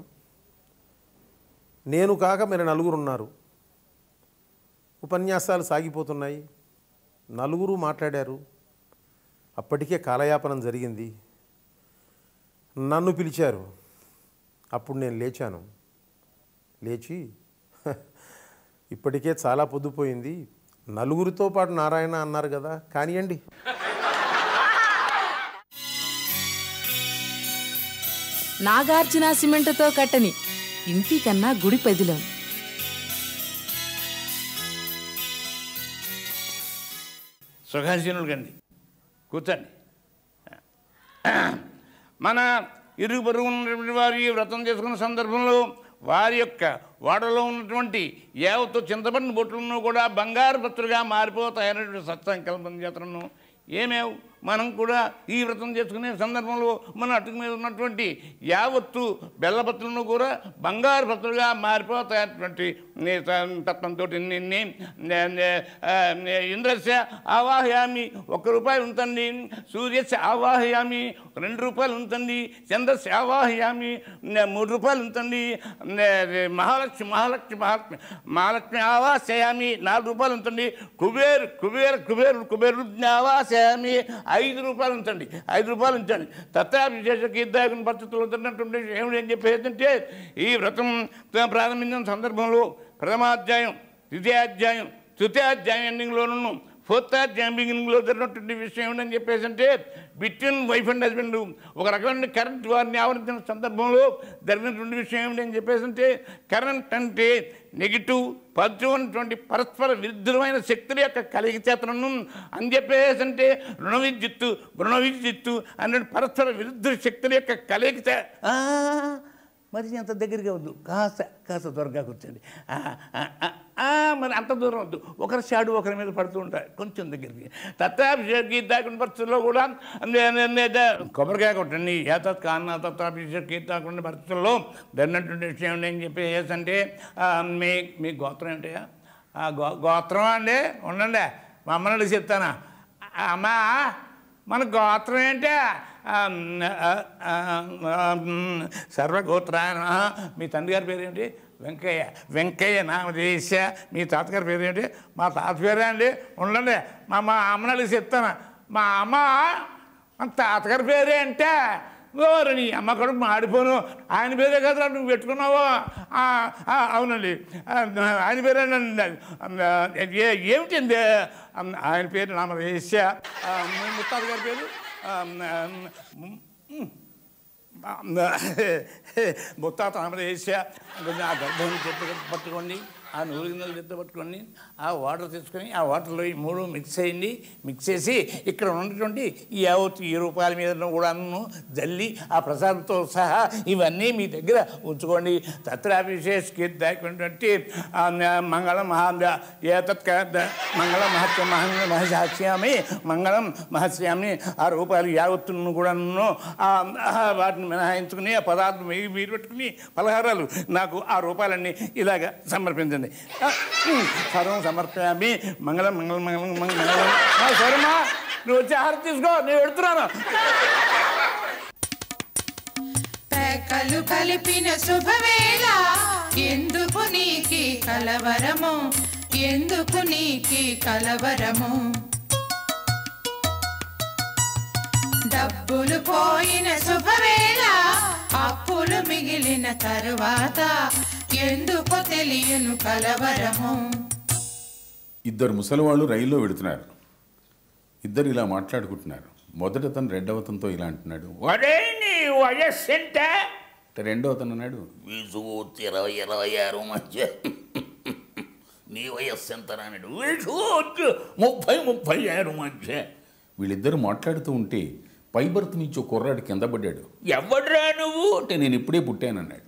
నేను కాక మీరు నలుగురు ఉన్నారు ఉపన్యాసాలు సాగిపోతున్నాయి నలుగురు మాట్లాడారు అప్పటికే కాలయాపనం జరిగింది నన్ను పిలిచారు అప్పుడు నేను లేచాను లేచి "హ, ఇప్పటికే చాలా పొద్దుపోయింది నలుగురితో పాటు నారాయణ అన్నారు కదా కానివ్వండి నాగార్జున సిమెంటుతో కట్టని ఇంటి కన్నా గుడి పదిలం సుఖాసీనులు కండి కూర్చోండి మన ఇరుగు పొరుగు ఉన్నటువంటి వారు ఈ వ్రతం చేసుకున్న సందర్భంలో వారి యొక్క వాడలో ఉన్నటువంటి యావత్తు చింతపడిన బొట్లను కూడా బంగారు పత్రులుగా మారిపోతాయనేటువంటి సత్సంకల్పం చేతను ఏమేవ్ మనం కూడా ఈ వ్రతం చేసుకునే సందర్భంలో మన అటుకు మీద ఉన్నటువంటి యావత్తు బెల్లపత్రులను కూడా బంగారు పత్రులుగా మారిపోతాయటువంటి తత్వంతో నిన్నే ఇంద్రస్య ఆవాహయామి ఒక్క రూపాయి ఉంటుంది సూర్యస్య ఆవాహయామి రెండు రూపాయలు ఉంటుంది చంద్రస్య ఆవాహయామి నే- మూడు రూపాయలు ఉంటుంది నే- మహాలక్ష్మి మహాలక్ష్మి మహాలక్ష్మి మహాలక్ష్మి ఆవాసయామి నాలుగు రూపాయలు ఉంటుంది కుబేరు కుబేరు కుబేరు కుబేరు ఆవాసయామి ఐదు రూపాయలు ఉంచండి ఐదు రూపాయలు ఉంచండి తత్రా విశేష కీర్దాయకుని పరిస్థితులు ఉంటున్నటువంటి ఏమిటి అని చెప్పేదంటే ఈ వ్రతం ప్రారంభించిన సందర్భంలో ప్రథమాధ్యాయం ద్వితీయాధ్యాయం తృతీయాధ్యాయం ఎండింగ్లోనూ ఫోర్త్ అధ్యాయం బిగినింగ్లో జరిగినటువంటి విషయం ఏమిటని చెప్పేసి అంటే బిట్వీన్ వైఫ్ అండ్ హస్బెండ్ ఒక రకమైన కరెంట్ వారిని ఆవరించిన సందర్భంలో జరిగినటువంటి విషయం ఏమిటని చెప్పేసి అంటే కరెంట్ అంటే నెగిటివ్ పాజిటివ్ అనేటువంటి పరస్పర విరుద్ధమైన శక్తుల యొక్క కలిగి చేతనను అని చెప్పేసి అంటే రుణ విద్యుత్తు రుణ విద్యుత్తు అనే పరస్పర విరుద్ధ శక్తుల యొక్క కలిగి చే ఆ, మరి అంత దగ్గరగా వద్దు కాస్త కాస్త త్వరగా కూర్చోండి ఆ, ఆ, ఆ, ఆ, మరి అంత దూరం వద్దు ఒకరి షాడు ఒకరి మీద పడుతూ ఉంటాయి కొంచెం దగ్గరికి తత్వాభిషేక్ దాకుండా పరిస్థితుల్లో కూడా నే- నే- నే- దే- కొబ్బరికాయ కొట్టండి ఏతత్ కాన్న తత్వాభిషేక్ దాకుండా పరిస్థితుల్లో జరిగినటువంటి విషయం ఏంటి అని చెప్పేసి అంటే ఆ, మీ మీ గోత్రం ఏంటయ్యా ఆ గో గోత్రం అండి ఉండండి మా అమ్మని చెప్తానా ఆ, అమ్మా మన గోత్రం ఏంటి సర్వగోత్రాయణ మీ తండ్రి గారి పేరు ఏంటి వెంకయ్య వెంకయ్య నామదేశ మీ తాతగారి పేరు ఏంటి మా తాత పేరే అండి ఉండండి మా మా అమ్మని అడిగి చెప్తాను మా అమ్మ మా తాతగారి పేరే అంటే ఓరు నీ అమ్మ కూడా మాడిపోను ఆయన పేరే కదా నువ్వు పెట్టుకున్నావు ఆ, ఆ, అవునండి ఆ, ఆయన పేరేనండి ఏ- ఏమిటండి ఆయన పేరు నామదేశ ముత్తాత గారి పేరు ఆ, ముత్తాత నామదేశ కొంచెం ఆ గర్భం చెట్టు పట్టుకోండి ఆ నూరు గిన్నెలు చెత్త పట్టుకోండి ఆ వాటర్ తీసుకొని ఆ వాటర్లో ఈ మూడు మిక్స్ చేయండి మిక్స్ చేసి ఇక్కడ ఉన్నటువంటి ఈ యావత్తు ఈ రూపాయల మీద కూడాను జల్లి ఆ ప్రసాదంతో సహా ఇవన్నీ మీ దగ్గర ఉంచుకోండి తత్ర విశేష కీర్తి మంగళం మహా ఏతత్ మంగళం మహత్వ మహ మహశాస్యామి మంగళం మహస్యామి ఆ రూపాయలు యావత్తును కూడాను ఆ ఆ వాటిని మినహాయించుకుని ఆ పదార్థం మీరు మీరు పెట్టుకుని పలహారాలు నాకు ఆ రూపాయలన్నీ ఇలాగ సమర్పించండి ఆ, ఉమ్, సర్వం సమర్పయామి మంగళం మంగళం మంగళం మంగళం ఆ, సరేమ్మా నువ్వు వచ్చి ఆహారం తీసుకో నేను పెడుతున్నాను రెక్కలు కలిపిన శుభవేళ ఎందుకు నీకి కలవరము ఎందుకు నీకి కలవరము డబ్బులు పోయిన శుభవేళ అప్పులు మిగిలిన తరువాత ఎందుకు తెలియను కలవరము ఇద్దరు ముసలివాళ్ళు రైల్లో వెడుతున్నారు ఇద్దరు ఇలా మాట్లాడుకుంటున్నారు మొదట తను రెండవ అతనితో ఇలా అంటున్నాడు ఒరే నీ వయస్సు ఎంత రెండో అతను అన్నాడు వీసు ఇరవై ఇరవై ఆరు మధ్య నీ వయస్సు ఎంత అన్నాడు వీసు ముప్పై ముప్పై ఆరు మధ్య వీళ్ళిద్దరు మాట్లాడుతూ ఉంటే పై బర్త్ నుంచి ఒక కుర్రాడు కింద పడ్డాడు ఎవడ్రా నువ్వు అంటే నేను ఇప్పుడే పుట్టానన్నాడు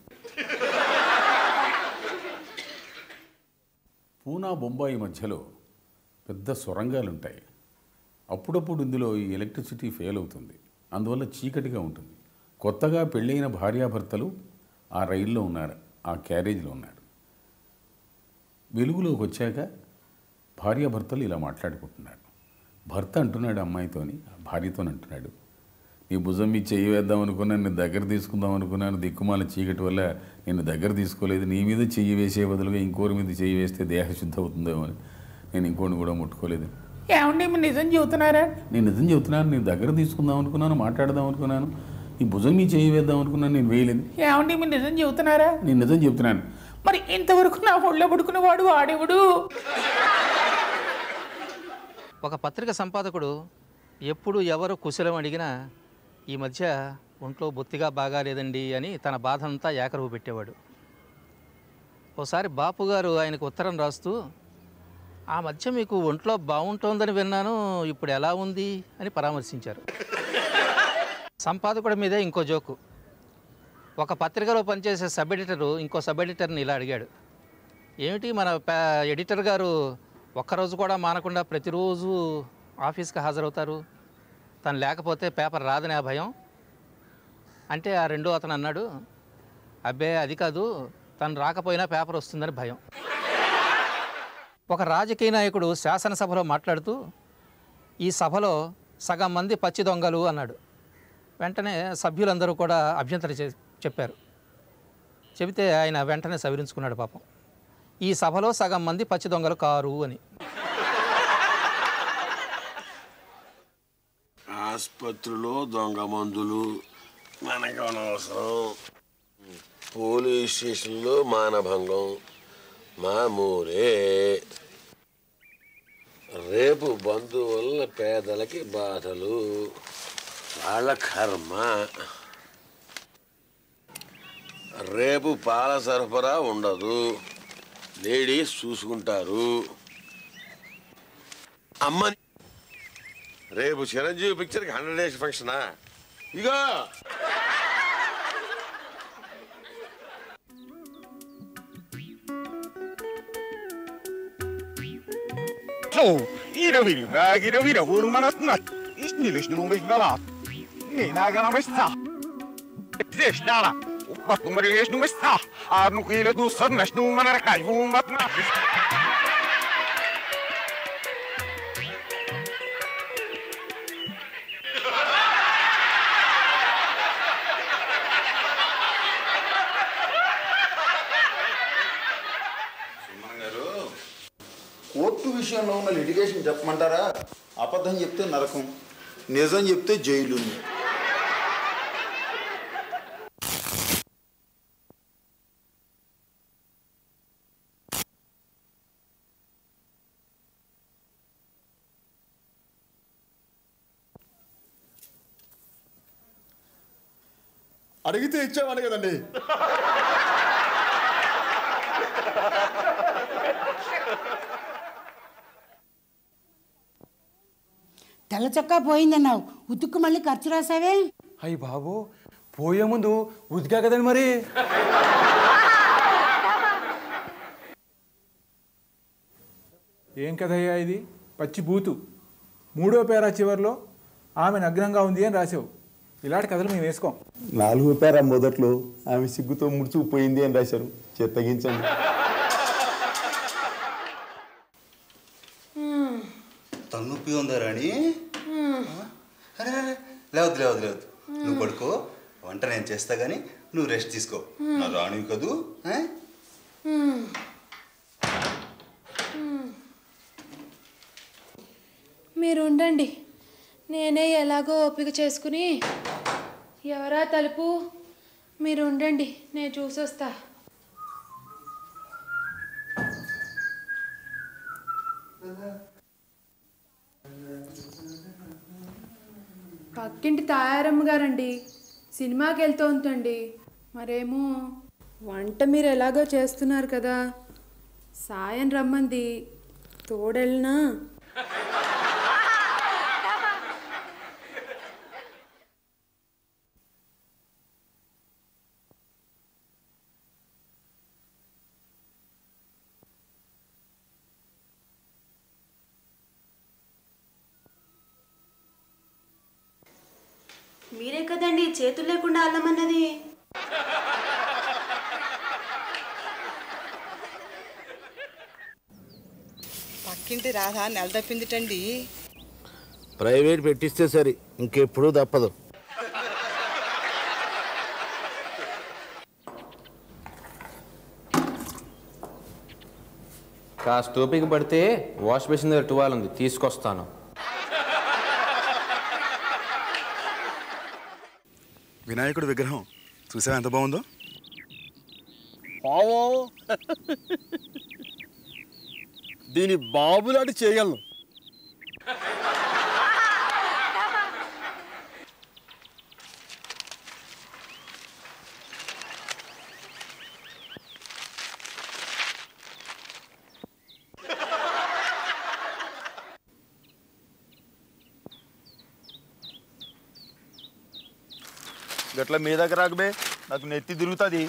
పూనా బొంబాయి మధ్యలో పెద్ద సొరంగాలు ఉంటాయి అప్పుడప్పుడు ఇందులో ఈ ఎలక్ట్రిసిటీ ఫెయిల్ అవుతుంది అందువల్ల చీకటిగా ఉంటుంది కొత్తగా పెళ్ళైన భార్యాభర్తలు ఆ రైల్లో ఉన్నారు ఆ క్యారేజ్లో ఉన్నారు వెలుగులోకి వచ్చాక భార్యాభర్తలు ఇలా మాట్లాడుకుంటున్నారు భర్త అంటున్నాడు అమ్మాయితోని భార్యతో అంటున్నాడు నీ భుజం మీద చెయ్యి వేద్దాం అనుకున్నాను నేను దగ్గర తీసుకుందాం అనుకున్నాను దిక్కుమాల చీకటి వల్ల నేను దగ్గర తీసుకోలేదు నీ మీద చెయ్యి వేసే బదులుగా ఇంకోరి మీద చెయ్యి వేస్తే దేహ శుద్ధి అవుతుందేమో అని నేను ఇంకోని కూడా ముట్టుకోలేదు ఏమండి మీరు నిజం చెబుతున్నారా నేను నిజం చెబుతున్నాను నేను దగ్గర తీసుకుందాం అనుకున్నాను మాట్లాడదాం అనుకున్నాను ఈ భుజం మీద చెయ్యి వేద్దాం అనుకున్నాను నేను వేయలేదు ఏమండి మీరు నిజం చెబుతున్నారా నేను నిజం చెప్తున్నాను మరి ఇంతవరకు నా ఒళ్ళో పడుకునేవాడు వాడేవుడు ఒక పత్రిక సంపాదకుడు ఎప్పుడు ఎవరు కుశలం అడిగినా ఈ మధ్య ఒంట్లో బొత్తిగా బాగాలేదండి అని తన బాధంతా ఏకరువు పెట్టేవాడు ఓసారి బాపు గారు ఆయనకు ఉత్తరం రాస్తూ ఆ మధ్య మీకు ఒంట్లో బాగుంటోందని విన్నాను ఇప్పుడు ఎలా ఉంది అని పరామర్శించారు సంపాదకుడి మీదే ఇంకో జోకు ఒక పత్రికలో పనిచేసే సబ్ ఎడిటరు ఇంకో సబ్ ఎడిటర్ని ఇలా అడిగాడు ఏమిటి మన ప- ఎడిటర్ గారు ఒక్కరోజు కూడా మానకుండా ప్రతిరోజు ఆఫీస్కి హాజరవుతారు తను లేకపోతే పేపర్ రాదనే ఆ భయం అంటే ఆ రెండో అతను అన్నాడు అబ్బే అది కాదు తను రాకపోయినా పేపర్ వస్తుందని భయం ఒక రాజకీయ నాయకుడు శాసనసభలో మాట్లాడుతూ ఈ సభలో సగం మంది పచ్చి దొంగలు అన్నాడు వెంటనే సభ్యులందరూ కూడా అభ్యంతరం చే చెప్పారు చెబితే ఆయన వెంటనే సవరించుకున్నాడు పాపం ఈ సభలో సగం మంది పచ్చి దొంగలు కారు అని ఆసుపత్రిలో దొంగ మందులు మనకు అనవసరం పోలీస్ స్టేషన్లో మానభంగం మామూలే రేపు బంధువుల పేదలకి బాధలు వాళ్ళ కర్మ రేపు పాల సరఫరా ఉండదు లేడీస్ చూసుకుంటారు అమ్మని రేపు చిరంజీవి పిక్చర్కి హండ్రెడ్ డేస్ ఫంక్షనా ఇగో Zo, hier weer, daar hier weer, hoor maar dat nat. Is niet dus nu met wel Nee, daar gaan we staan. Het is daar. Wat nummer is nu met staan. Ah, nog hele doel san, is nu maar naar kai, hoe wat na. Court విషయంలో ఉన్న litigation చెప్పమంటారా అబద్ధం చెప్తే నరకం నిజం చెప్తే jail అడిగితే ఇచ్చామని కదండి తెల్ల చొక్కా పోయిందన్నావు ఉతుక్కు మళ్ళీ ఖర్చు రాసావే అయ్యి బాబు పోయే ముందు ఉతికా కదండి మరి ఏం కథయ్యా ఇది పచ్చి బూతు మూడో పేరా చివరిలో ఆమె నగ్నంగా ఉంది అని రాసావు ఇలాంటి కథలు మేము వేసుకోం నాలుగో పేర మొదట్లో ఆమె సిగ్గుతో ముడుచుకుపోయింది అని రాశారు చెత్తగించండి తలనొప్పి ఉందా రాణి అరే అరే, లేవద్దు లేవద్దు లేవద్దు నువ్వు పడుకో వంట నేను చేస్తా గానీ నువ్వు రెస్ట్ తీసుకో నా రాణివి కదూ ఆ? మీరు ఉండండి నేనే ఎలాగో ఓపిక చేసుకుని ఎవరా తలుపు మీరు ఉండండి నేను చూసొస్తా పక్కింటి తాయారమ్మ గారండి సినిమాకి వెళ్తోందండి మరేమో వంట మీరు ఎలాగో చేస్తున్నారు కదా సాయం రమ్మంది తోడెళ్ళనా మీరే కదండి చేతులు లేకుండా అల్లమన్నది పక్కింటి రాధ నెల తప్పిందిటండి ప్రైవేట్ పెట్టిస్తే సరి ఇంకెప్పుడు తప్పదు కాస్త ఓపిక పడితే వాష్ బేసిన్ దగ్గర టువాల్ ఉంది తీసుకొస్తాను వినాయకుడి విగ్రహం చూసావా ఎంత బాగుందో పావో దీని బాబులాంటి చేయగలను గట్ల మీ దగ్గర రాకబే నాకు నెత్తి తిరుగుతుంది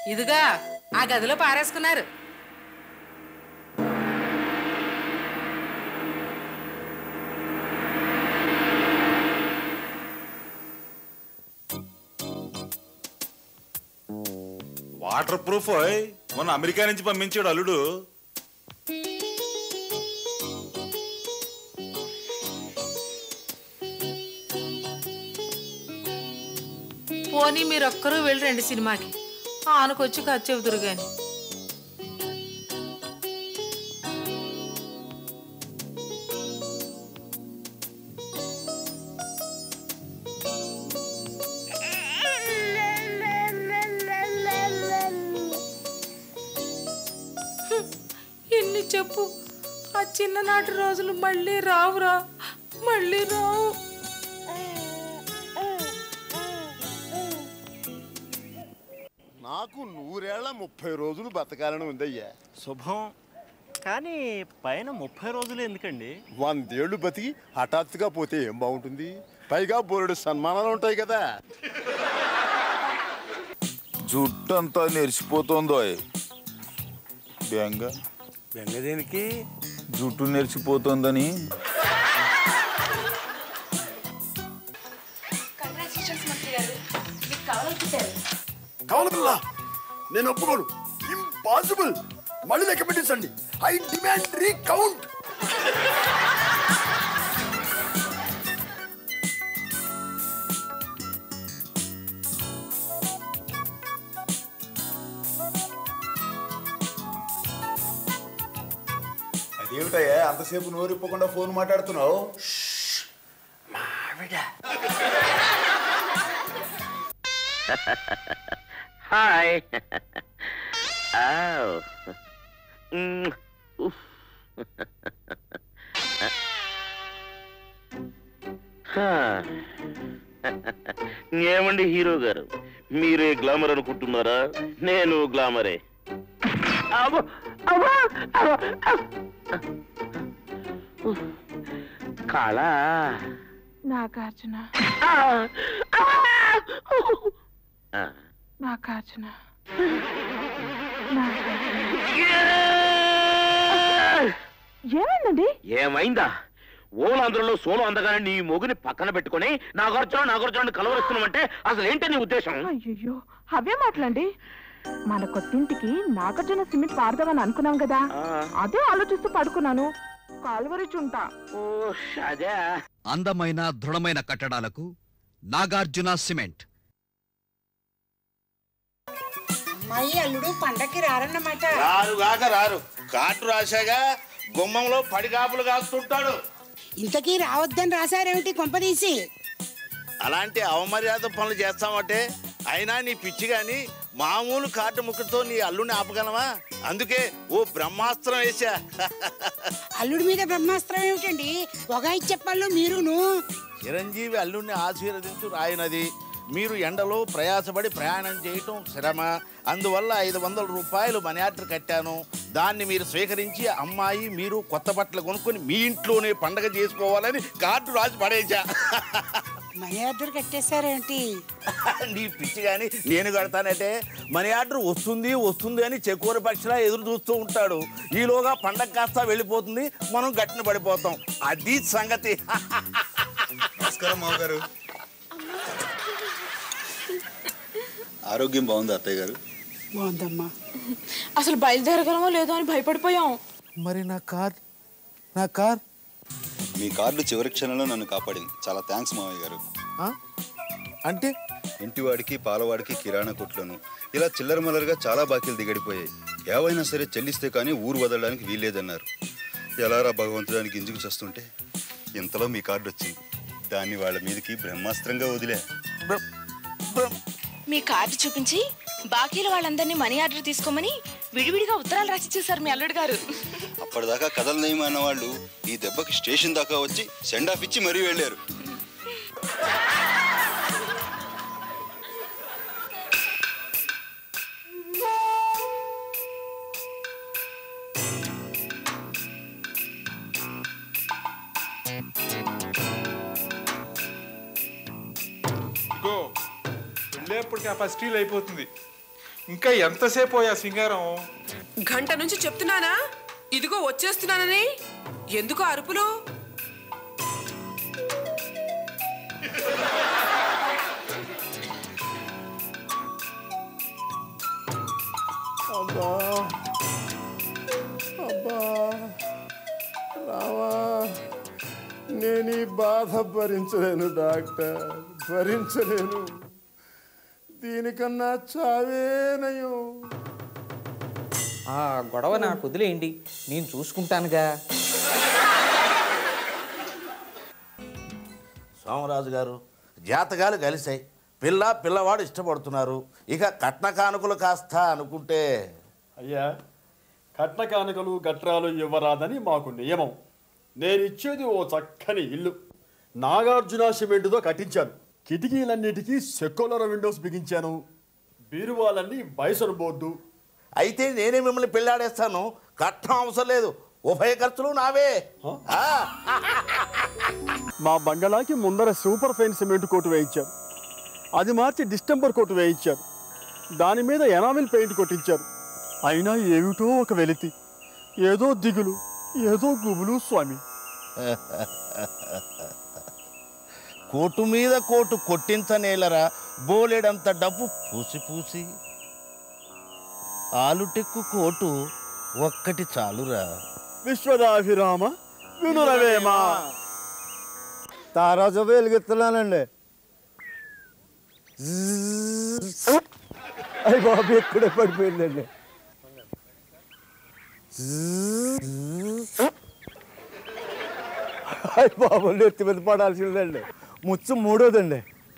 ఇదిగా ఆ గదిలో పారేసుకున్నారు వాటర్ ప్రూఫ్ ఓయ్. మొన్న అమెరికా నుంచి పంపించాడు అల్లుడు పోనీ మీరొక్కరూ వెళ్ళి రండి సినిమాకి ఆనుకొచ్చి ఖర్చు చెబుతురు గాని హ్మ్, ఎన్ని చెప్పు ఆ చిన్ననాటి రోజులు మళ్ళీ రావురా మళ్ళీ రావు నాకు నూరేళ్ల ముప్పై రోజులు బతకాలని ఉందయ్యా శుభం కానీ పైన ముప్పై రోజులు ఎందుకండి వందేళ్లు బతికి హఠాత్తుగా పోతే ఏం బాగుంటుంది పైగా బోరుడు సన్మానాలు ఉంటాయి కదా జుట్టంతా నెరిసిపోతుందో బెంగ బెంగ దేనికి జుట్టు నెరిసిపోతుందని కంగ్రాచులేషన్స్ మంత్రి గారు మీకు కావాలనుకుంటారు కావాలి పిల్ల నేను ఒప్పుకోను ఇంపాసిబుల్ మళ్ళీ లెక్క పెట్టించండి ఐ డిమాండ్ రీకౌంట్ అదేమిటయ్యా అంతసేపు నోరిప్పకుండా ఫోన్ మాట్లాడుతున్నావు హాయ్ ఆవ్. మ్, ఉఫ్. హా. ఏమండి హీరో గారు మీరే గ్లామర్ అనుకుంటున్నారా నేను గ్లామరే అబ్బో, అబ్బో, అబ్బో, అబ్బో. ఉఫ్. కళ నాగార్జున ఆ, నాగార్జున ఏమైందండి ఏమైందా ఓలాంధ్రలో సోలో అందగానే నీ మొగుని పక్కన పెట్టుకొని నాగార్జున నాగార్జున కలవరిస్తున్నామంటే అసలు ఏంటి నీ ఉద్దేశం అయ్యో అవే మాటలండి మన కొత్తింటికి నాగార్జున సిమెంట్ పారదామని అనుకున్నాం కదా అదే ఆలోచిస్తూ పడుకున్నాను కాలువరిచుంటా అదే అందమైన దృఢమైన కట్టడాలకు నాగార్జున సిమెంట్ అమ్మాయి అల్లుడు పండక్కి రారన్నమాట రారు కాక రారు కాటు రాశాగా గుమ్మంలో పడిగాపులు కాస్తుంటాడు ఇంతకీ రావద్దని రాశారేమిటి కొంపదీసి అలాంటి అవమర్యాద పనులు చేస్తామంటే అయినా నీ పిచ్చి గాని మామూలు కాటు ముక్కుతో నీ అల్లుని ఆపగలవా అందుకే ఓ బ్రహ్మాస్త్రం వేసా అల్లుడి మీద బ్రహ్మాస్త్రం ఏమిటండి ఒక చెప్పాలో మీరును చిరంజీవి అల్లుడిని ఆశీర్వదించు రాయినది మీరు ఎండలో ప్రయాసపడి ప్రయాణం చేయటం శ్రమ అందువల్ల ఐదు వందల రూపాయలు మనీ ఆర్డర్ కట్టాను దాన్ని మీరు స్వీకరించి అమ్మాయి మీరు కొత్త బట్టలు కొనుక్కొని మీ ఇంట్లోనే పండగ చేసుకోవాలని కార్డు రాసి పడేసా మనీ ఆర్డర్ కట్టేశారేంటి నీ పిచ్చి కానీ నేను కడతానంటే మనీ ఆర్డర్ వస్తుంది వస్తుంది అని చెకోర పక్షిలా ఎదురు చూస్తూ ఉంటాడు ఈలోగా పండగ కాస్త వెళ్ళిపోతుంది మనం గట్టిన పడిపోతాం అది సంగతి నమస్కారం మామగారు ఆరోగ్యం బాగుందా అత్తయ్య గారు బాగుందమ్మా అసలు బయలుదేరగలమో లేదో అని భయపడిపోయాం మరి నా కార్ నా కార్ మీ కార్డు చివరి క్షణంలో నన్ను కాపాడింది చాలా థ్యాంక్స్ మామయ్య గారు అంటే ఇంటివాడికి పాలవాడికి కిరాణా కొట్లను ఇలా చిల్లర మల్లరగా చాలా బాకీలు దిగడిపోయాయి ఏవైనా సరే చెల్లిస్తే కానీ ఊరు వదలడానికి వీల్లేదన్నారు ఎలారా భగవంతుడానికి గింజుకు చేస్తుంటే ఇంతలో మీ కార్డు వచ్చింది దాన్ని వాళ్ళ మీదకి బ్రహ్మాస్త్రంగా వదిలే మీ కార్డు చూపించి బాకీల వాళ్ళందరినీ మనీ ఆర్డర్ తీసుకోమని విడివిడిగా ఉత్తరాలు రాసి చేశారు మీ అల్లుడు గారు అప్పటిదాకా కథలు నయమైన వాళ్ళు ఈ దెబ్బకి స్టేషన్ దాకా వచ్చి సెండ్ ఆఫ్ ఇచ్చి మరీ వెళ్ళారు గో వెళ్ళేప్పటికి ఆ ఫస్ట్ రీల్ అయిపోతుంది ఇంకా ఎంతసేపు ఆ సింగారం గంట నుంచి చెప్తున్నానా ఇదిగో వచ్చేస్తున్నానని ఎందుకు అరుపులు అబ్బా అబ్బా రావా నేను ఈ బాధ భరించలేను డాక్టర్ భరించలేను దీనికన్నా చావేనయం ఆ గొడవ నాకు వదిలేయండి నేను చూసుకుంటానుగా సోమరాజు గారు జాతకాలు కలిసాయి పిల్ల పిల్లవాడు ఇష్టపడుతున్నారు ఇక కట్న కానుకలు కాస్త అనుకుంటే అయ్యా కట్న కానుకలు గట్రాలు ఇవ్వరాదని మాకు నియమం నేను ఇచ్చేది ఓ చక్కని ఇల్లు నాగార్జున సిమెంటుతో కట్టించాను కిటికీలన్నిటికీ సెక్యులర్ విండోస్ బిగించాను బీరువాలన్నీ బైసన్ బోర్డు అయితే నేనే మిమ్మల్ని పెళ్ళాడేస్తాను కట్నం అవసరం లేదు ఉభయ ఖర్చులు నావే ఆ. మా బంగళాకి ముందర సూపర్ ఫైన్ సిమెంట్ కోటు వేయించారు అది మార్చి డిస్టెంబర్ కోటు వేయించారు దాని మీద ఎనామిల్ పెయింట్ కొట్టించారు అయినా ఏమిటో ఒక వెలితి ఏదో దిగులు ఏదో గుబులు స్వామి కోటు మీద కోటు కొట్టించనేలరా బోలెడంత డబ్బు పూసి పూసి ఆలుటెక్కు కోటు ఒక్కటి చాలురా విశ్వదాభిరామ వినురవేమా తారాజు వెలిగిస్తున్నానండి అయ్యి బాబు ఎక్కడే పడిపోయిందండి అయ్యి బాబు నెత్తి మీద పడాల్సిందండి ముచ్చు మూడోదండి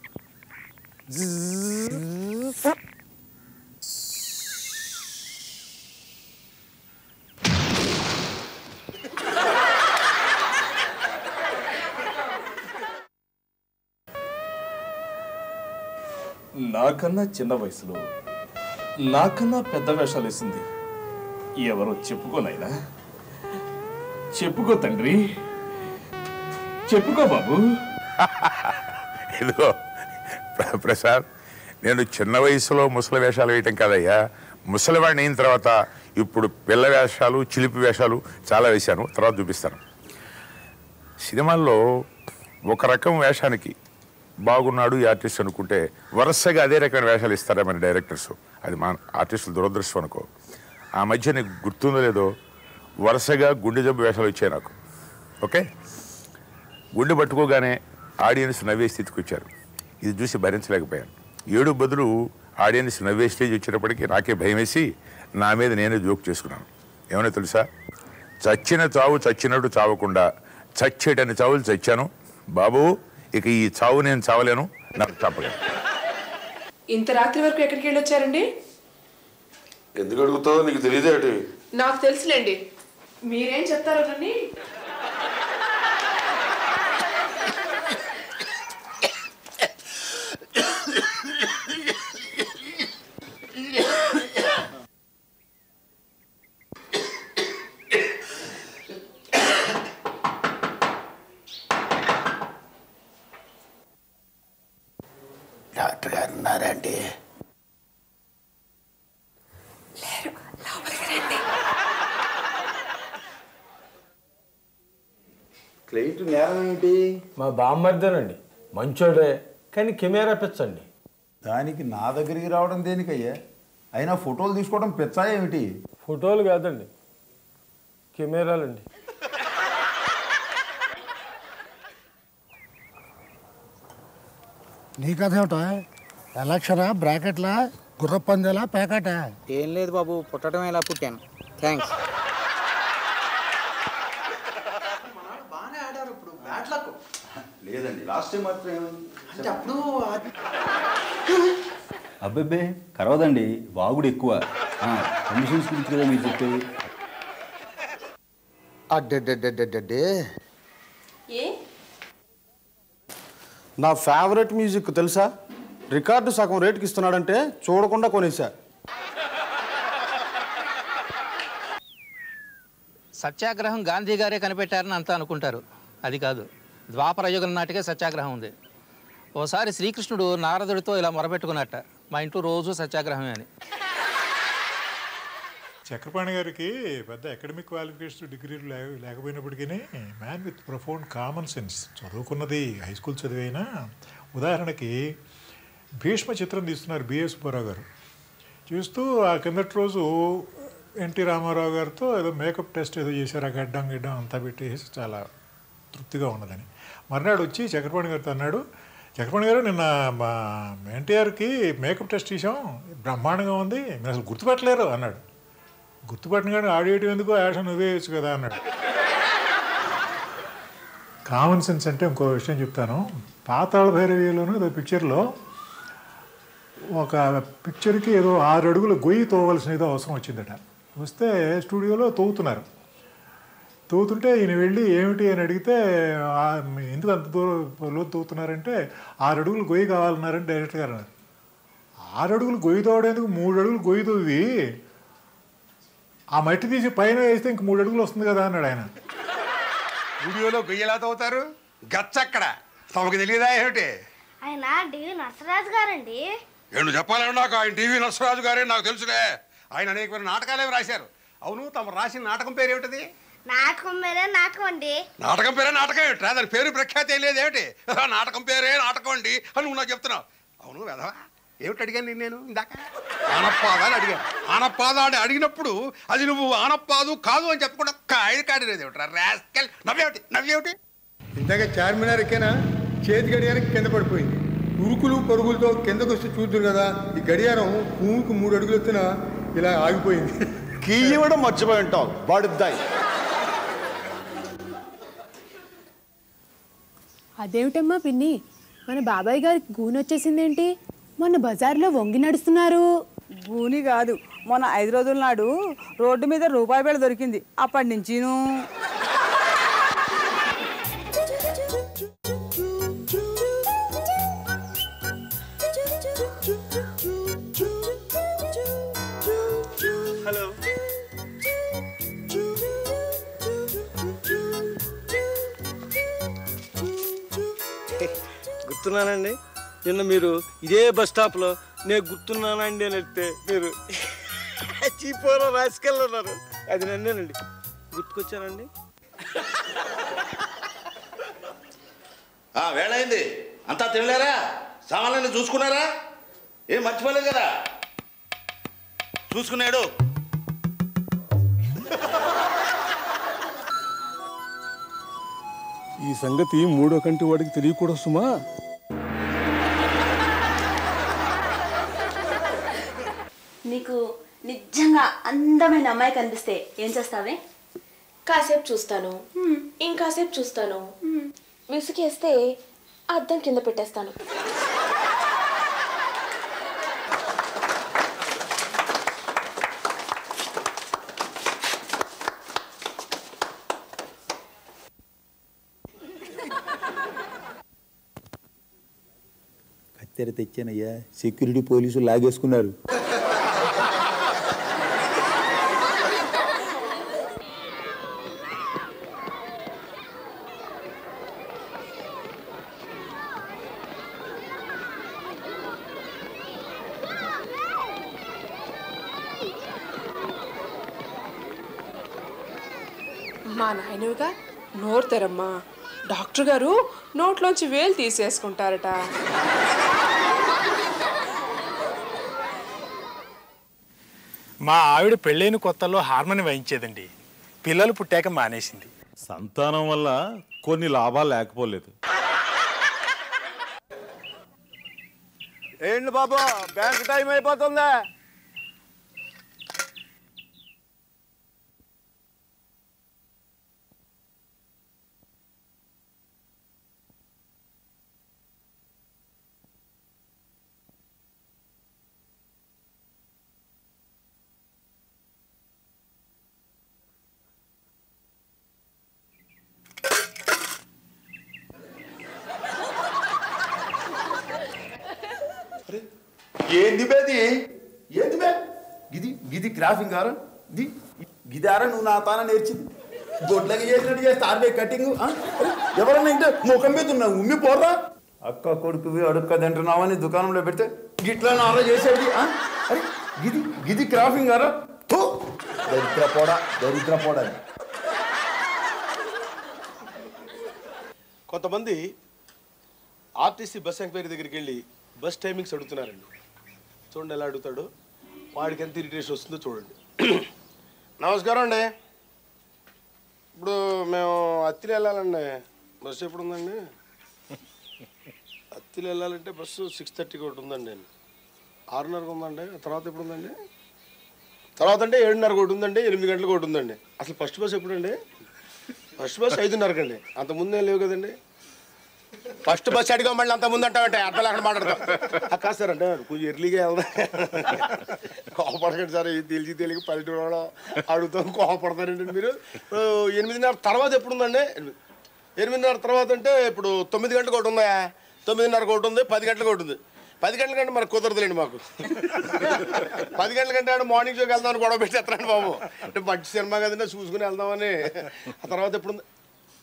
నాకన్నా చిన్న వయసులో నాకన్నా పెద్ద వేషాలు వేసింది ఎవరో చెప్పుకోనైనా చెప్పుకో తండ్రి చెప్పుకో బాబు ఇదిగో ప్ర- ప్రసాద్ నేను చిన్న వయసులో ముసలి వేషాలు వేయటం కాదయ్యా ముసలివాడిని అయిన తర్వాత ఇప్పుడు పిల్ల వేషాలు చిలిపి వేషాలు చాలా వేశాను తర్వాత చూపిస్తాను సినిమాల్లో ఒక రకం వేషానికి బాగున్నాడు ఈ ఆర్టిస్ట్ అనుకుంటే వరుసగా అదే రకమైన వేషాలు ఇస్తారా మన డైరెక్టర్స్ అది మా ఆర్టిస్టుల దురదృష్టం అనుకో ఆ మధ్య నీకు గుర్తుందో లేదో వరుసగా గుండె జబ్బు వేషాలు వచ్చాయి నాకు ఓకే గుండె పట్టుకోగానే ఆడియన్స్ నవ్వే స్థితికి వచ్చారు ఇది చూసి భరించలేకపోయాను ఏడు బదులు ఆడియన్స్ నవ్వే స్టేజ్ వచ్చేటప్పటికి నాకే భయం వేసి నా మీద నేనే జోక్ చేసుకున్నాను ఏమన్నా తెలుసా చచ్చిన చావు చచ్చినట్టు చావకుండా చచ్చేటన్ని చావులు చచ్చాను బాబు ఇక ఈ చావు నేను చావలేను నాకు తప్పలేదు ఇంత రాత్రి వరకు ఎక్కడికి వెళ్ళొచ్చారండి ఎందుకు అడుగుతావు నీకు తెలియదేటి నాకు తెలుసులేండి మీరేం చెప్తారో కానీ డాక్టర్ గారు ఉన్నారండి క్లయింట్ నేరం ఏంటి మా బామ్మర్దేనండి మంచోడే కానీ కెమెరా పిచ్చండి దానికి నా దగ్గరికి రావడం దేనికయ్యా అయినా ఫోటోలు తీసుకోవడం పెచ్చా ఏమిటి ఫోటోలు కాదండి కెమెరాలండి నీ కథ ఏమిటో ఎలక్షనా బ్రాకెట్లా గుర్ర పందేలా పేకాటా ఏం లేదు బాబు పుట్టడం ఎలా పుట్టాను థ్యాంక్స్ లేదండి లాస్ట్ టైం మాత్రం ఏమైంది అంటే అప్పుడు అబ్బబ్బే కరవదండి వాగుడు ఎక్కువ కండిషన్స్ గురించి కదా మీరు చెప్పేది అడ్డెడ్డెడ్డెడ్డెడ్డే ఏ నా ఫేవరెట్ మ్యూజిక్ తెలుసా రికార్డు సగం రేటుకి ఇస్తున్నాడంటే చూడకుండా కొనేసా సత్యాగ్రహం గాంధీ గారే కనిపెట్టారని అంతా అనుకుంటారు అది కాదు ద్వాపర యుగం నాటికే సత్యాగ్రహం ఉంది ఓసారి శ్రీకృష్ణుడు నారదుడితో ఇలా మొరపెట్టుకున్నట్ట మా ఇంట్లో రోజు సత్యాగ్రహమే అని చక్రపాణి గారికి పెద్ద అకాడమిక్ క్వాలిఫికేషన్ డిగ్రీలు లే లేకపోయినప్పటికీ man with profound common sense చదువుకున్నది హై స్కూల్ చదివైనా ఉదాహరణకి భీష్మ చిత్రం తీస్తున్నారు బిఎస్ సుబ్బారావు గారు చూస్తూ ఆ కిందటి రోజు ఎన్టీ రామారావు గారితో ఏదో మేకప్ టెస్ట్ ఏదో చేశారు ఆ గడ్డం గిడ్డం అంతా పెట్టేసి చాలా తృప్తిగా ఉన్నదని మర్నాడు వచ్చి చక్రపాణి గారితో అన్నాడు చక్రపాణి గారు నిన్న మా ఎన్టీఆర్కి మేకప్ టెస్ట్ చేసాం బ్రహ్మాండంగా ఉంది మీరు అసలు గుర్తుపట్టలేరు అన్నాడు గుర్తుపట్టిన కానీ ఆడియటం ఎందుకు యాక్షన్ నువ్వే వేయచ్చు కదా అన్నాడు కామన్ సెన్స్ అంటే ఇంకో విషయం చెప్తాను పాతాళ భైరవిలోను ఏదో పిక్చర్లో ఒక పిక్చర్కి ఏదో ఆరు అడుగులు గొయ్యి తోవలసిన ఏదో అవసరం వచ్చిందట వస్తే స్టూడియోలో తవ్వుతున్నారు తవ్వుతుంటే ఈయన వెళ్ళి ఏమిటి అని అడిగితే "ఆ, ఎందుకు అంత దూరం లోతు తవ్వుతున్నారంటే ఆరు అడుగులు గొయ్యి కావాలన్నారని డైరెక్టర్ గారు అన్నారు ఆరు అడుగులు గొయ్యి తవ్వడానికి మూడు అడుగులు గొయ్యి తవ్వి ఆ మట్టి తీసి పైన వేస్తే ఇంక మూడు అడుగులు వస్తుంది కదా అన్నాడు ఆయన వీడియోలో గొయ్యలా తవ్వుతారు గచ్చక్కడ తమకు తెలియదా ఏమిటి ఆయన డివి నరసరాజు గారండి ఏండు చెప్పాలని నాకు ఆయన టీవీ నరసరాజు గారే నాకు తెలుసులే ఆయన అనేకమైన నాటకాలే రాశారు అవును తమ రాసిన నాటకం పేరు ఏమిటది నాటకం మీరే నాటకం అండి నాటకం పేరే నాటకం ఏమిట్రా దాని పేరు ప్రఖ్యాతి ఏం లేదు ఏమిటి ఆ నాటకం పేరే నాటకం అండి అని నువ్వు నాకు చెప్తున్నావు అవును వెధవా ఏమిటి అడిగాను నేను నేను ఇందాక ఆనపాద అని అడిగాను ఆనపాద అని అడిగినప్పుడు అది నువ్వు ఆనపాదు కాదు అని చెప్పకుండా కాయ కాడినది ఏమిట్రా రాస్కెల్ నవ్వేమిటి నవ్వేమిటి ఇందాక చార్మినార్ ఎక్కేనా చేతి గడియారం కింద పడిపోయింది ఉరుకులు పరుగులతో కిందకు వస్తే చూద్దరు కదా ఈ గడియారం భూమికి మూడు అడుగులు ఎత్తున ఇలా ఆగిపోయింది కీ ఇవ్వడం మర్చిపోయి ఉంటావు వాడిద్దాయి అదేమిటమ్మా పిన్ని మన బాబాయ్ గారికి గూని వచ్చేసిందేంటి మొన్న బజార్లో వంగి నడుస్తున్నారు భూని కాదు మొన్న ఐదు రోజుల నాడు రోడ్డు మీద రూపాయి బిళ్ళ దొరికింది అప్పటి నుంచిను హలో గుర్తున్నానండి నిన్న మీరు ఇదే బస్ స్టాప్లో నేను గుర్తున్నానండి అని చెప్తే మీరు చీపోలో రాసుకెళ్ళన్నారు అది నన్నేనండి గుర్తుకొచ్చానండి ఆ, వేళైంది అంతా తినలేరా సామాన్లన్నీ చూసుకున్నారా ఏం మర్చిపోలేదు కదా చూసుకున్నాడు ఈ సంగతి మూడో కంటి వాడికి తెలియకూడదు సుమా నీకు నిజంగా అందమైన అమ్మాయి కనిపిస్తే ఏం చేస్తావే కాసేపు చూస్తాను ఇంకాసేపు చూస్తాను విసుకేస్తే అద్దం కింద పెట్టేస్తాను కత్తెర తెచ్చానయ్యా సెక్యూరిటీ పోలీసులు లాగేసుకున్నారు మా నాయనవిగా నోరు తెరమ్మా డాక్టర్ గారు నోట్లోంచి వేలు తీసేసుకుంటారట మా ఆవిడ పెళ్ళైన కొత్తలో హార్మోని వాయించేదండి పిల్లలు పుట్టాక మానేసింది సంతానం వల్ల కొన్ని లాభాలు లేకపోలేదు ఏంటి బాబు బ్యాంక్ టైం అయిపోతుందా ఏంది బేది ఏంది బే గిది గిది గ్రాఫింగ్ ఆరా ది గిదారా నువ్వు నా తాన నేర్చింది గొడ్లకి చేసినట్టు చేస్తే ఆర్బే కటింగ్ ఎవరన్నా ఇంటే ముఖం మీద ఉన్నావు ఉమ్మి పోర్రా అక్క కొడుకువి అడుక్క తింటున్నావని దుకాణంలో పెడితే గిట్లా నారా చేసేది ఆ? అరే గిది గిది క్రాఫింగ్ ఆరా దరిద్ర పోడ దరిద్ర పోడ కొంతమంది ఆర్టీసీ బస్ ఎంక్వైరీ దగ్గరికి వెళ్ళి బస్ టైమింగ్స్ అడుగుతున్నారండి చూడండి ఎలా అడుగుతాడు వాడికి ఎంత ఇరిటేషన్ వస్తుందో చూడండి నమస్కారం అండి ఇప్పుడు మేము అత్తిలి వెళ్ళాలండి బస్సు ఎప్పుడు ఉందండి అత్తిలి వెళ్ళాలంటే బస్సు సిక్స్ థర్టీకి ఒకటి ఉందండి ఆరున్నరకు ఉందండి తర్వాత ఎప్పుడు ఉందండి తర్వాత అంటే ఏడున్నరకు ఒకటి ఉందండి ఎనిమిది గంటలకు ఒకటి ఉందండి అసలు ఫస్ట్ బస్ ఎప్పుడండి ఫస్ట్ బస్ ఐదున్నరకండి అంత ముందే లేవు కదండి ఫస్ట్ బస్ అడిగా మళ్ళీ అంత ముందు అంటావంటే అర్థం లేకుండా మాట్లాడతాం అక్క సార్ అంటే కొంచెం ఎర్లీగా వెళ్దాం కోపడకండి సార్ ఇది తెలిసి తెలియక పల్లెటూరు అడుగుతాం కోపడతారండి మీరు ఇప్పుడు ఎనిమిదిన్నర తర్వాత ఎప్పుడు ఉందండి ఎనిమిది- ఎనిమిదిన్నర తర్వాత అంటే ఇప్పుడు తొమ్మిది గంటలకు ఒకటి ఉందా తొమ్మిదిన్నరకు ఒకటి ఉంది పది గంటలకు ఒకటి ఉంది పది గంటల కంటే మనకు కుదరదులేండి మాకు పది గంటల కంటే ఆడ మార్నింగ్ షోకి వెళ్దామని గొడవ పెట్టేస్తారండి బాబు అంటే మంచి సినిమా కదండి చూసుకుని వెళ్దామని ఆ తర్వాత ఎప్పుడు ఉంది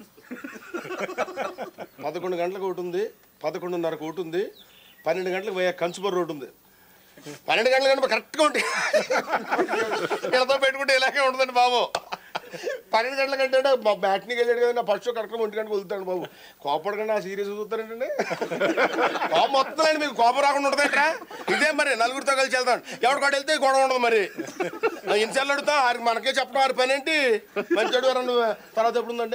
పదకొండు గంటలకు ఒకటి ఉంది పదకొండున్నరకు ఒకటి ఉంది పన్నెండు గంటలకు పోయే కంచుబర్ రోడ్డు ఉంది పన్నెండు గంటల కంటే కరెక్ట్గా ఉంటాయి ఇళ్ళతో పెట్టుకుంటే ఇలాగే ఉంటుందండి బాబు పన్నెండు గంటల కంటే మా బ్యాట్నికి వెళ్ళాడు కదా నా ఫస్ట్ షో కరెక్ట్గా ఒంటి గంటకు వెళ్తాడు బాబు కోపడకుండా ఆ సీరియస్ చూస్తారంటే కోపం వస్తుందండి మీకు కోపం రాకుండా ఉంటుంది ఇక్కడ ఇదే మరి నలుగురితో కలిసి వెళ్తాను ఎవరి కాడ వెళ్తే గొడవ ఉండదు మరి ఇన్సార్లు అడుగుతా ఆరికి మనకే చెప్పడం ఆరి పని ఏంటి మంచి అడుగు నువ్వు తర్వాత ఎప్పుడు ఉందండి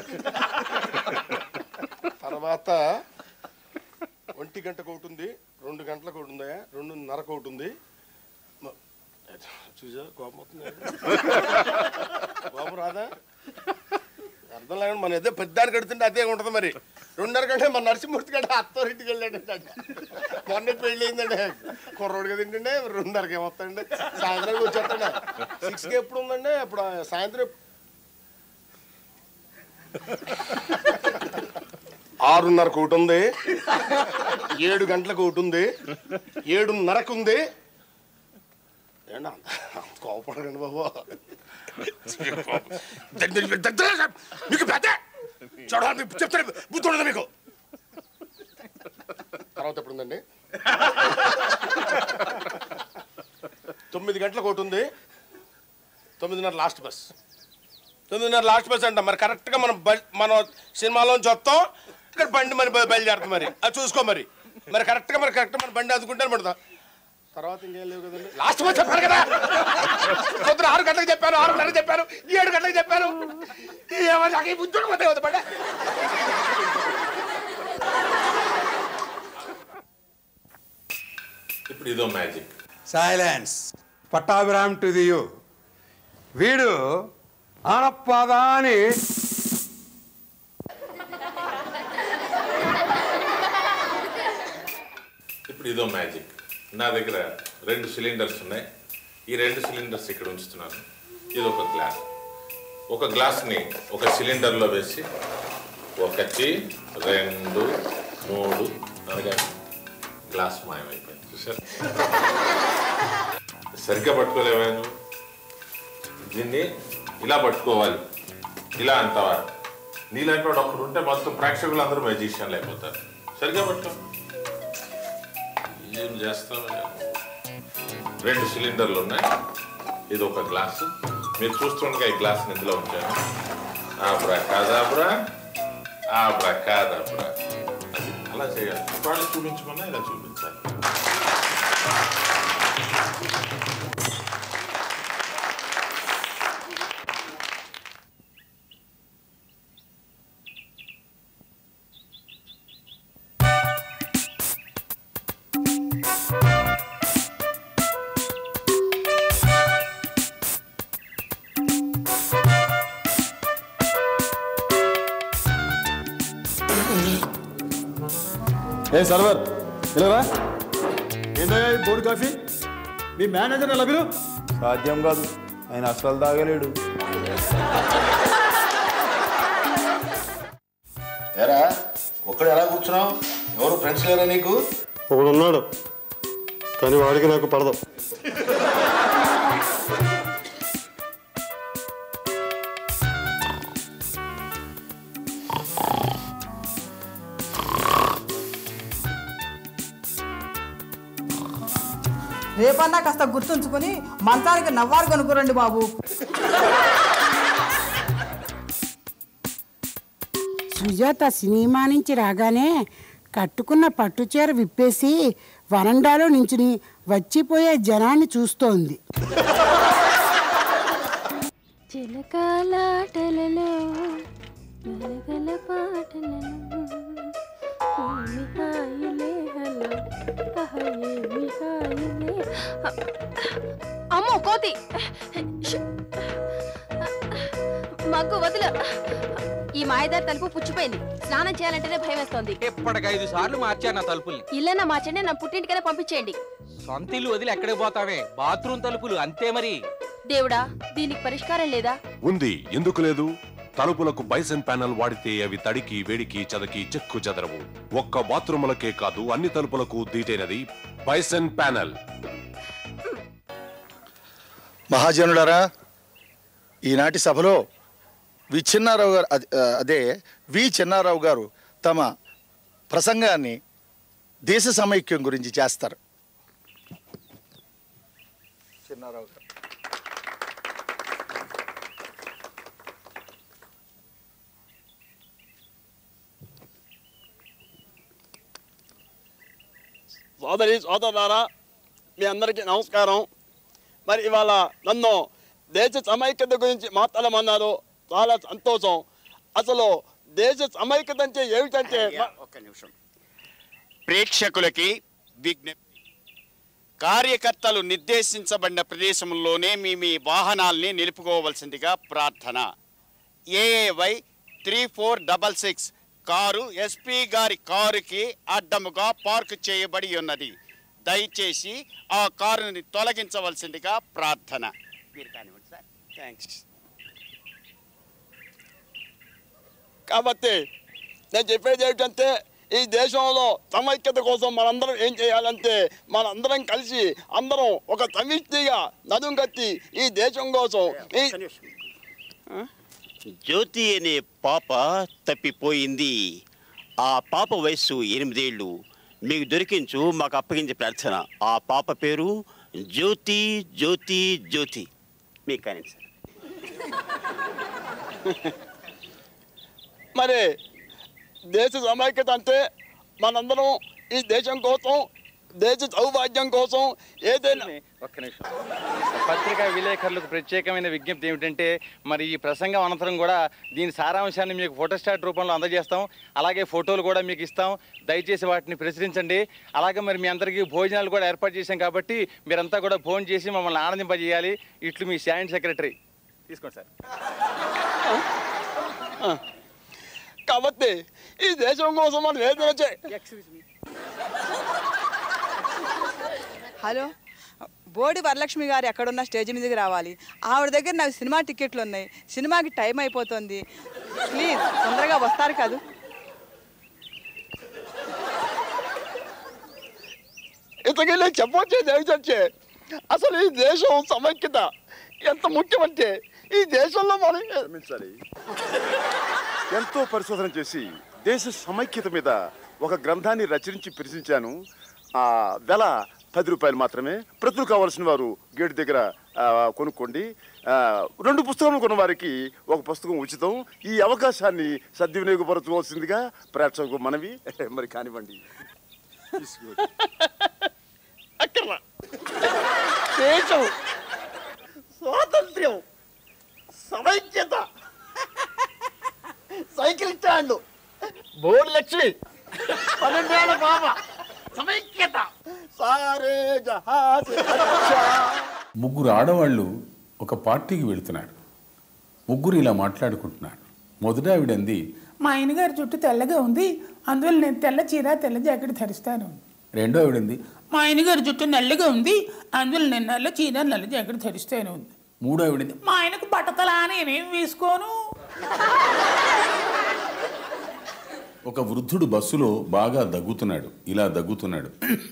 తర్వాత ఒంటి గంటకు ఒకటి ఉంది రెండు గంటలకు ఒకటి ఉందా రెండున్నరకు ఒకటి ఉంది మ- చూసా కోపం వస్తుంది కోపం రాదా అర్థం లేకుండా మన ఏదో పెద్దానికి కడుతుంటే అదే ఉంటుంది మరి రెండున్నర కంటే మన నరసింహమూర్తి కంటే అత్తోరింటికి వెళ్ళాడు మొన్న పెళ్ళి అయిందండి కుర్రోడు కదా ఏంటంటే రెండున్నరకి ఏమొస్తాడండి సాయంత్రానికి వచ్చేస్తాడు సిక్స్కి ఎప్పుడు ఉందండి అప్పుడు సాయంత్రం ఆరున్నరకు ఒకటి ఉంది ఏడు గంటలకు ఒకటి ఉంది ఏడున్నరకు ఉంది ఏంటా కోపడకండి బాబు దగ్గర- దగ్గర- మీకు పెద్ద చూడాలి మీకు చెప్తాను బుద్ధి ఉండదు మీకు తర్వాత ఎప్పుడు ఉందండి తొమ్మిది గంటలకు ఒకటి ఉంది తొమ్మిదిన్నర లాస్ట్ బస్ తొమ్మిదిన్నర లాస్ట్ బస్ అంట మరి కరెక్ట్గా మనం బ- మనం సినిమాలోంచి వస్తాం ఇక్కడ బండి మరి బయ- బయలుదేరుతాం మరి అది చూసుకో మరి మరి కరెక్ట్గా మరి కరెక్ట్ మన బండి అందుకుంటే పడతాం తర్వాత ఇంకేం లేవు కదండి లాస్ట్ బస్ చెప్పాను కదా పొద్దున ఆరు గంటలకు చెప్పాను ఆరున్నరకు చెప్పాను ఏడు గంటలకు చెప్పాను ఏమో నాకు ఈ బుద్ధుడు పోతే అవుతుంది బండి ఇప్పుడు ఇదో magic silence Pattabhiram to the you వీడు ఆనప్పాదా అని ఇప్పుడు ఇదో మ్యాజిక్ నా దగ్గర రెండు సిలిండర్స్ ఉన్నాయి ఈ రెండు సిలిండర్స్ ఇక్కడ ఉంచుతున్నాను ఇది ఒక గ్లాస్ ఒక గ్లాస్ని ఒక సిలిండర్లో వేసి ఒకటి రెండు మూడు అనగా గ్లాస్ మాయమైపోయింది చూసారు సరిగ్గా పట్టుకోలేవా నువ్వు దీన్ని ఇలా పట్టుకోవాలి ఇలా అంటావా నీలాంటి వాడు ఒకడు ఉంటే మొత్తం ప్రేక్షకులు అందరూ మెజిషియన్లు అయిపోతారు సరిగ్గా పట్టుకో ఏం చేస్తావు రెండు సిలిండర్లు ఉన్నాయి ఇది ఒక గ్లాసు మీరు చూస్తుండగా ఈ గ్లాస్ ఇందులో ఉంచాను ఆబ్రా కాదాబ్రా ఆబ్రా కాదాబ్రా అది అలా చేయాలి వాళ్ళు చూపించమన్నా ఇలా చూపించాలి ఏ సర్వర్ ఇలా ఏంటయ్యా ఈ బోర్డు కాఫీ మీ మేనేజర్ ఎలా మీరు సాధ్యం కాదు ఆయన అసలు తాగలేడు ఎరా ఒక్కడ ఎలా కూర్చున్నావు ఎవరు ఫ్రెండ్స్ లేరా నీకు ఒకడు ఉన్నాడు కానీ వాడికి నాకు పడదు రేపన్నా కాస్త గుర్తుంచుకొని మంచానికి నవ్వారు కొనుక్కోరండి బాబు సుజాత సినిమా నుంచి రాగానే కట్టుకున్న పట్టుచీర విప్పేసి వరండాలో నించుని వచ్చిపోయే జనాన్ని చూస్తోంది చిలకాలాటలలో గలగల పాటలలో ఏమి హాయిలే హలో ఆహ, ఏమి హాయిలే అమ్మో కోతి ష్. మగ్గు వదిలు ఈ మాయదారి తలుపు పుచ్చిపోయింది స్నానం చేయాలంటేనే భయం వేస్తోంది ఇప్పటికి ఐదు సార్లు మార్చాను నా తలుపుల్ని ఇల్లన్నా మార్చండి నా పుట్టింటికైనా పంపించేయండి సొంత ఇల్లు వదిలి ఎక్కడికి పోతామే బాత్రూమ్ తలుపులు అంతే మరి దేవుడా దీనికి పరిష్కారం లేదా ఉంది ఎందుకు లేదు తలుపులకు బైసన్ ప్యానల్ వాడితే అవి తడికి వేడికి చదకి చెక్కు చెదరవు ఒక్క బాత్రూములకే కాదు అన్ని తలుపులకు దీటైనది బైసన్ ప్యానల్ మహాజనులారా ఈనాటి సభలో వి చిన్నారావు గారు అద- ఆ, అదే వి చిన్నారావు గారు తమ ప్రసంగాన్ని దేశ సమైక్యం గురించి చేస్తారు చిన్నారావు గారు సోదరి సోదరులారా మీ అందరికీ నమస్కారం మరి ఇవాళ నన్ను దేశ సమైక్యత గురించి మాట్లాడమన్నారు చాలా సంతోషం అసలు దేశ సమైక్యత అంటే ఏమిటంటే ఒక్క నిమిషం ప్రేక్షకులకి విజ్ఞప్తి కార్యకర్తలు నిర్దేశించబడిన ప్రదేశంలోనే మీ మీ వాహనాల్ని నిలుపుకోవలసిందిగా ప్రార్థన AAY three four double six car SP గారి కారుకి అడ్డముగా పార్క్ చేయబడి ఉన్నది దయచేసి ఆ కారుని తొలగించవలసిందిగా ప్రార్థన మీరు కానివ్వండి సార్ థ్యాంక్స్ కాబట్టి నేను చెప్పేది ఏమిటంటే ఈ దేశంలో సమైక్యత కోసం మనందరం ఏం చేయాలంటే మనందరం కలిసి అందరం ఒక సమిష్టిగా నడుం కట్టి ఈ దేశం కోసం ఈ జ్యోతి అనే పాప తప్పిపోయింది ఆ పాప వయస్సు ఎనిమిదేళ్ళు మీకు దొరికించు మాకు అప్పగించే ప్రార్థన ఆ పాప పేరు జ్యోతి జ్యోతి జ్యోతి మీకు కానీ సార్ మరి దేశ సమైక్యత అంటే మనందరం ఈ దేశం కోసం దేశ సౌభాగ్యం కోసం ఏదైనా ఒక్క నిమిషం పత్రికా విలేకరులకు ప్రత్యేకమైన విజ్ఞప్తి ఏమిటంటే మరి ఈ ప్రసంగం అనంతరం కూడా దీని సారాంశాన్ని మీకు ఫోటోస్టాట్ రూపంలో అందజేస్తాం అలాగే ఫోటోలు కూడా మీకు ఇస్తాం దయచేసి వాటిని ప్రచురించండి అలాగే మరి మీ అందరికీ భోజనాలు కూడా ఏర్పాటు చేశాం కాబట్టి మీరంతా కూడా ఫోన్ చేసి మమ్మల్ని ఆనందింపజేయాలి ఇట్లు మీ జాయింట్ సెక్రటరీ తీసుకోండి సార్ కాబట్టి ఈ దేశం కోసం మనం ఏదైనా చే హలో బోడి వరలక్ష్మి గారు ఎక్కడున్న స్టేజ్ మీదకి రావాలి ఆవిడ దగ్గర నాకు సినిమా టికెట్లు ఉన్నాయి సినిమాకి టైం అయిపోతుంది ప్లీజ్ తొందరగా వస్తారు కాదు ఇంతకీ నేను చెప్పొచ్చేది ఏమిటంటే అసలు ఈ దేశం సమైక్యత ఎంత ముఖ్యమంటే ఈ దేశంలో మనం క్షమించాలి ఎంతో పరిశోధన చేసి దేశ సమైక్యత మీద ఒక గ్రంథాన్ని రచించి ప్రచురించాను ఆ వెల పది రూపాయలు మాత్రమే ప్రతులు కావాల్సిన వారు గేటు దగ్గర ఆ, కొనుక్కోండి ఆ, రెండు పుస్తకాలు కొన్న వారికి ఒక పుస్తకం ఉచితం ఈ అవకాశాన్ని సద్వినియోగపరచుకోవాల్సిందిగా ప్రేక్షకు మనవి మరి కానివ్వండి అక్కడ దేశం స్వాతంత్ర్యం సమైక్యత సైకిల్ స్టాండ్ బోర్డు లక్ష్మి పన్నెండేళ్ల బాబా సమైక్యత సారే జహాజ్ అచ్చా. ముగ్గురు ఆడవాళ్ళు ఒక పార్టీకి వెళుతున్నారు ముగ్గురు ఇలా మాట్లాడుకుంటున్నారు మొదట ఆవిడంది మా ఆయనగారి జుట్టు తెల్లగా ఉంది అందువల్ల నేను తెల్ల చీర తెల్ల జాకెట్ ధరిస్తాను రెండో ఆవిడంది మా ఆయనగారి జుట్టు నల్లగా ఉంది అందువల్ల నేను నల్ల చీర నల్ల జాకెట్ ధరిస్తాను ఉంది మూడో ఆవిడంది మా ఆయనకు బట్టతలా నేనేం వేసుకోను ఒక వృద్ధుడు బస్సులో బాగా దగ్గుతున్నాడు ఇలా దగ్గుతున్నాడు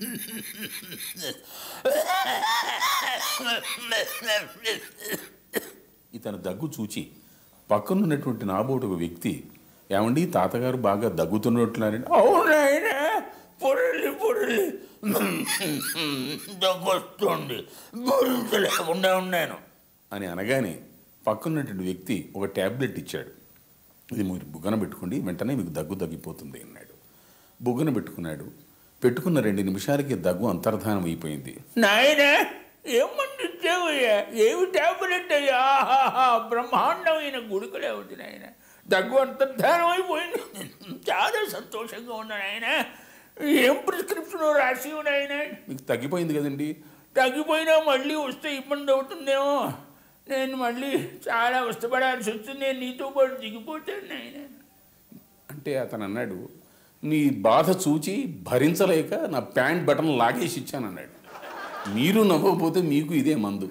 ఇతను దగ్గు చూచి పక్కనున్నటువంటి నాబోటి ఒక వ్యక్తి ఏమండి తాతగారు బాగా దగ్గుతున్నట్లున్నారండి అవునాయన పొరలి పొరలి దగ్గొస్తుంది భరించలేకుండా ఉన్నాను అని అనగానే పక్కన్నటువంటి వ్యక్తి ఒక ట్యాబ్లెట్ ఇచ్చాడు ఇది మీరు బుగ్గన పెట్టుకోండి వెంటనే మీకు దగ్గు తగ్గిపోతుంది అన్నాడు బుగ్గన పెట్టుకున్నాడు పెట్టుకున్న రెండు నిమిషాలకి దగ్గు అంతర్ధానం అయిపోయింది నాయనా ఏమని ఇచ్చావయ్యా ఏమి టాబ్లెట్ అయ్యా ఆహాహా, బ్రహ్మాండమైన గుడికలే ఉంది నాయన దగ్గు అంతర్ధానం అయిపోయింది చాలా సంతోషంగా ఉన్నా నాయన ఏం ప్రిస్క్రిప్షన్ రాసి నాయన మీకు తగ్గిపోయింది కదండి తగ్గిపోయినా మళ్ళీ వస్తే ఇబ్బంది అవుతుందేమో నేను మళ్ళీ చాలా కష్టపడాల్సి వస్తుంది నేను నీతో పాటు దిగిపోతాను నాయన అంటే అతను అన్నాడు నీ బాధ చూచి భరించలేక నా ప్యాంట్ బటన్ లాగేసి ఇచ్చాను అన్నాడు మీరు నవ్వకపోతే మీకు ఇదే మందు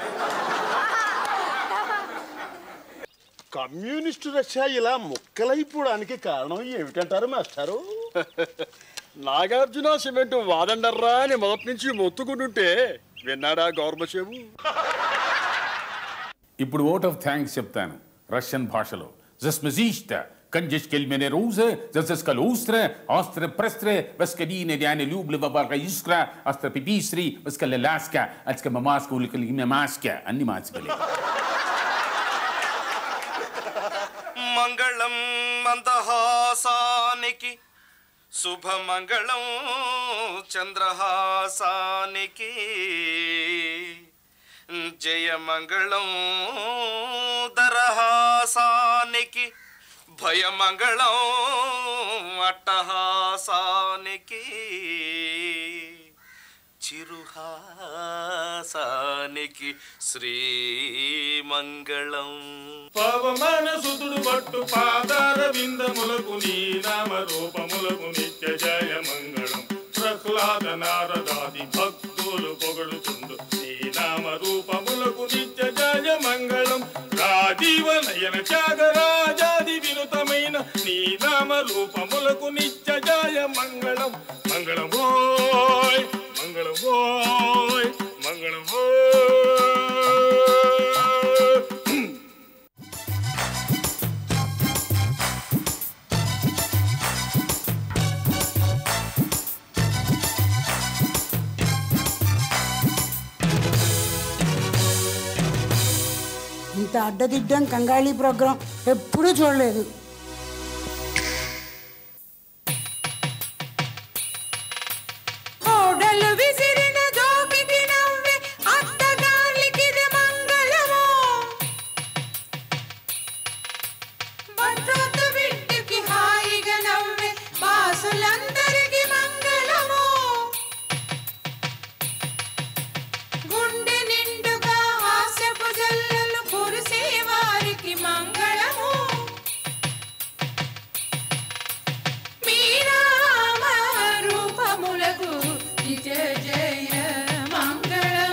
కమ్యూనిస్టు రష్యా ఇలా ముక్కలైపోవడానికి కారణం ఏమిటంటారు మాస్టారు నాగార్జున సిమెంట్ వాదండర్రా అని మొదటి నుంచి మొత్తుకుంటుంటే విన్నాడా గౌరవశేవు ఇప్పుడు ఓట్ ఆఫ్ థ్యాంక్స్ చెప్తాను రష్యన్ భాషలో Засмазишься, кончишкель мене рузе, засескал устре, остре престре, васкадине дяне люблива варга искра, астра пиписри, васкале ласка, ацка мамаска уликали маска, అన్ని మార్చగలి మంగళం మందహాసానికి శుభమంగళం చంద్రహాసానికి జయమంగళం దరహాసానికి భయమంగళం అట్టహాసానికి చిరుహాసానికి శ్రీమంగళం పవమాన సుతుడు పట్టు పాదార విందములకు నీ నామ రూపములకు నిత్య జయ మంగళం ప్రహ్లాద నారదాది భక్తులు పొగడుతుండు నీ నామ రూపములకు నిత్య జయ మంగళం రాజీవ నయన త్యాగరాజాది వినుతమైన నీ నామ రూపములకు నిత్య జయ మంగళం మంగళం ఓయ్ మంగళం ఓయ్ మంగళం ఓయ్ ఇంత అడ్డదిడ్డం కంగాళీ ప్రోగ్రాం ఎప్పుడూ చూడలేదు ఓడలు విసిరిన జోకికి నవ్వే అత్తగారికిది మంగళము భద్రత బిడ్డకి హాయిగా నవ్వే బాసులందరికీ మంగళము గుండె నిండుగా హాస్యపు జల్లలు కురిసే వారికి మంగళము మీరామ రూపములకు జయ జయ మంగళం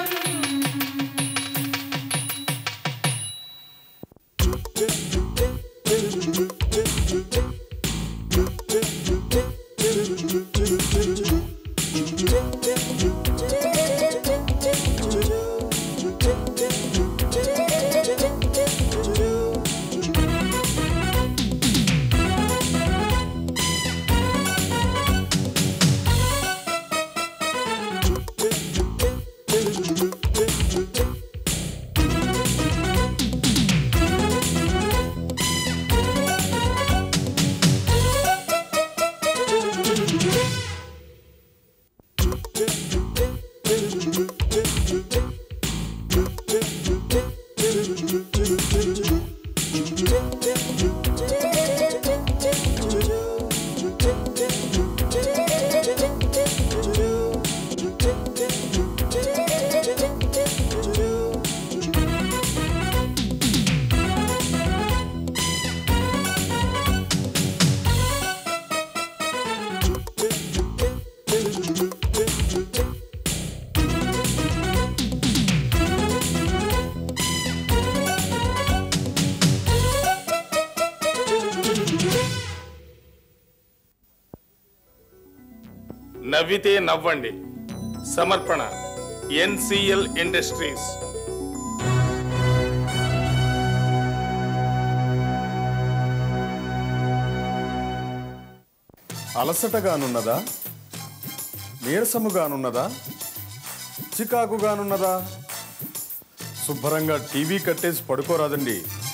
నవ్వితే నవ్వండి సమర్పణ ఎన్సిఎల్ ఇండస్ట్రీస్ అలసటగానున్నదా నీరసముగానున్నదా చికాకుగానున్నదా శుభ్రంగా టీవీ కట్టేసి పడుకోరాదండి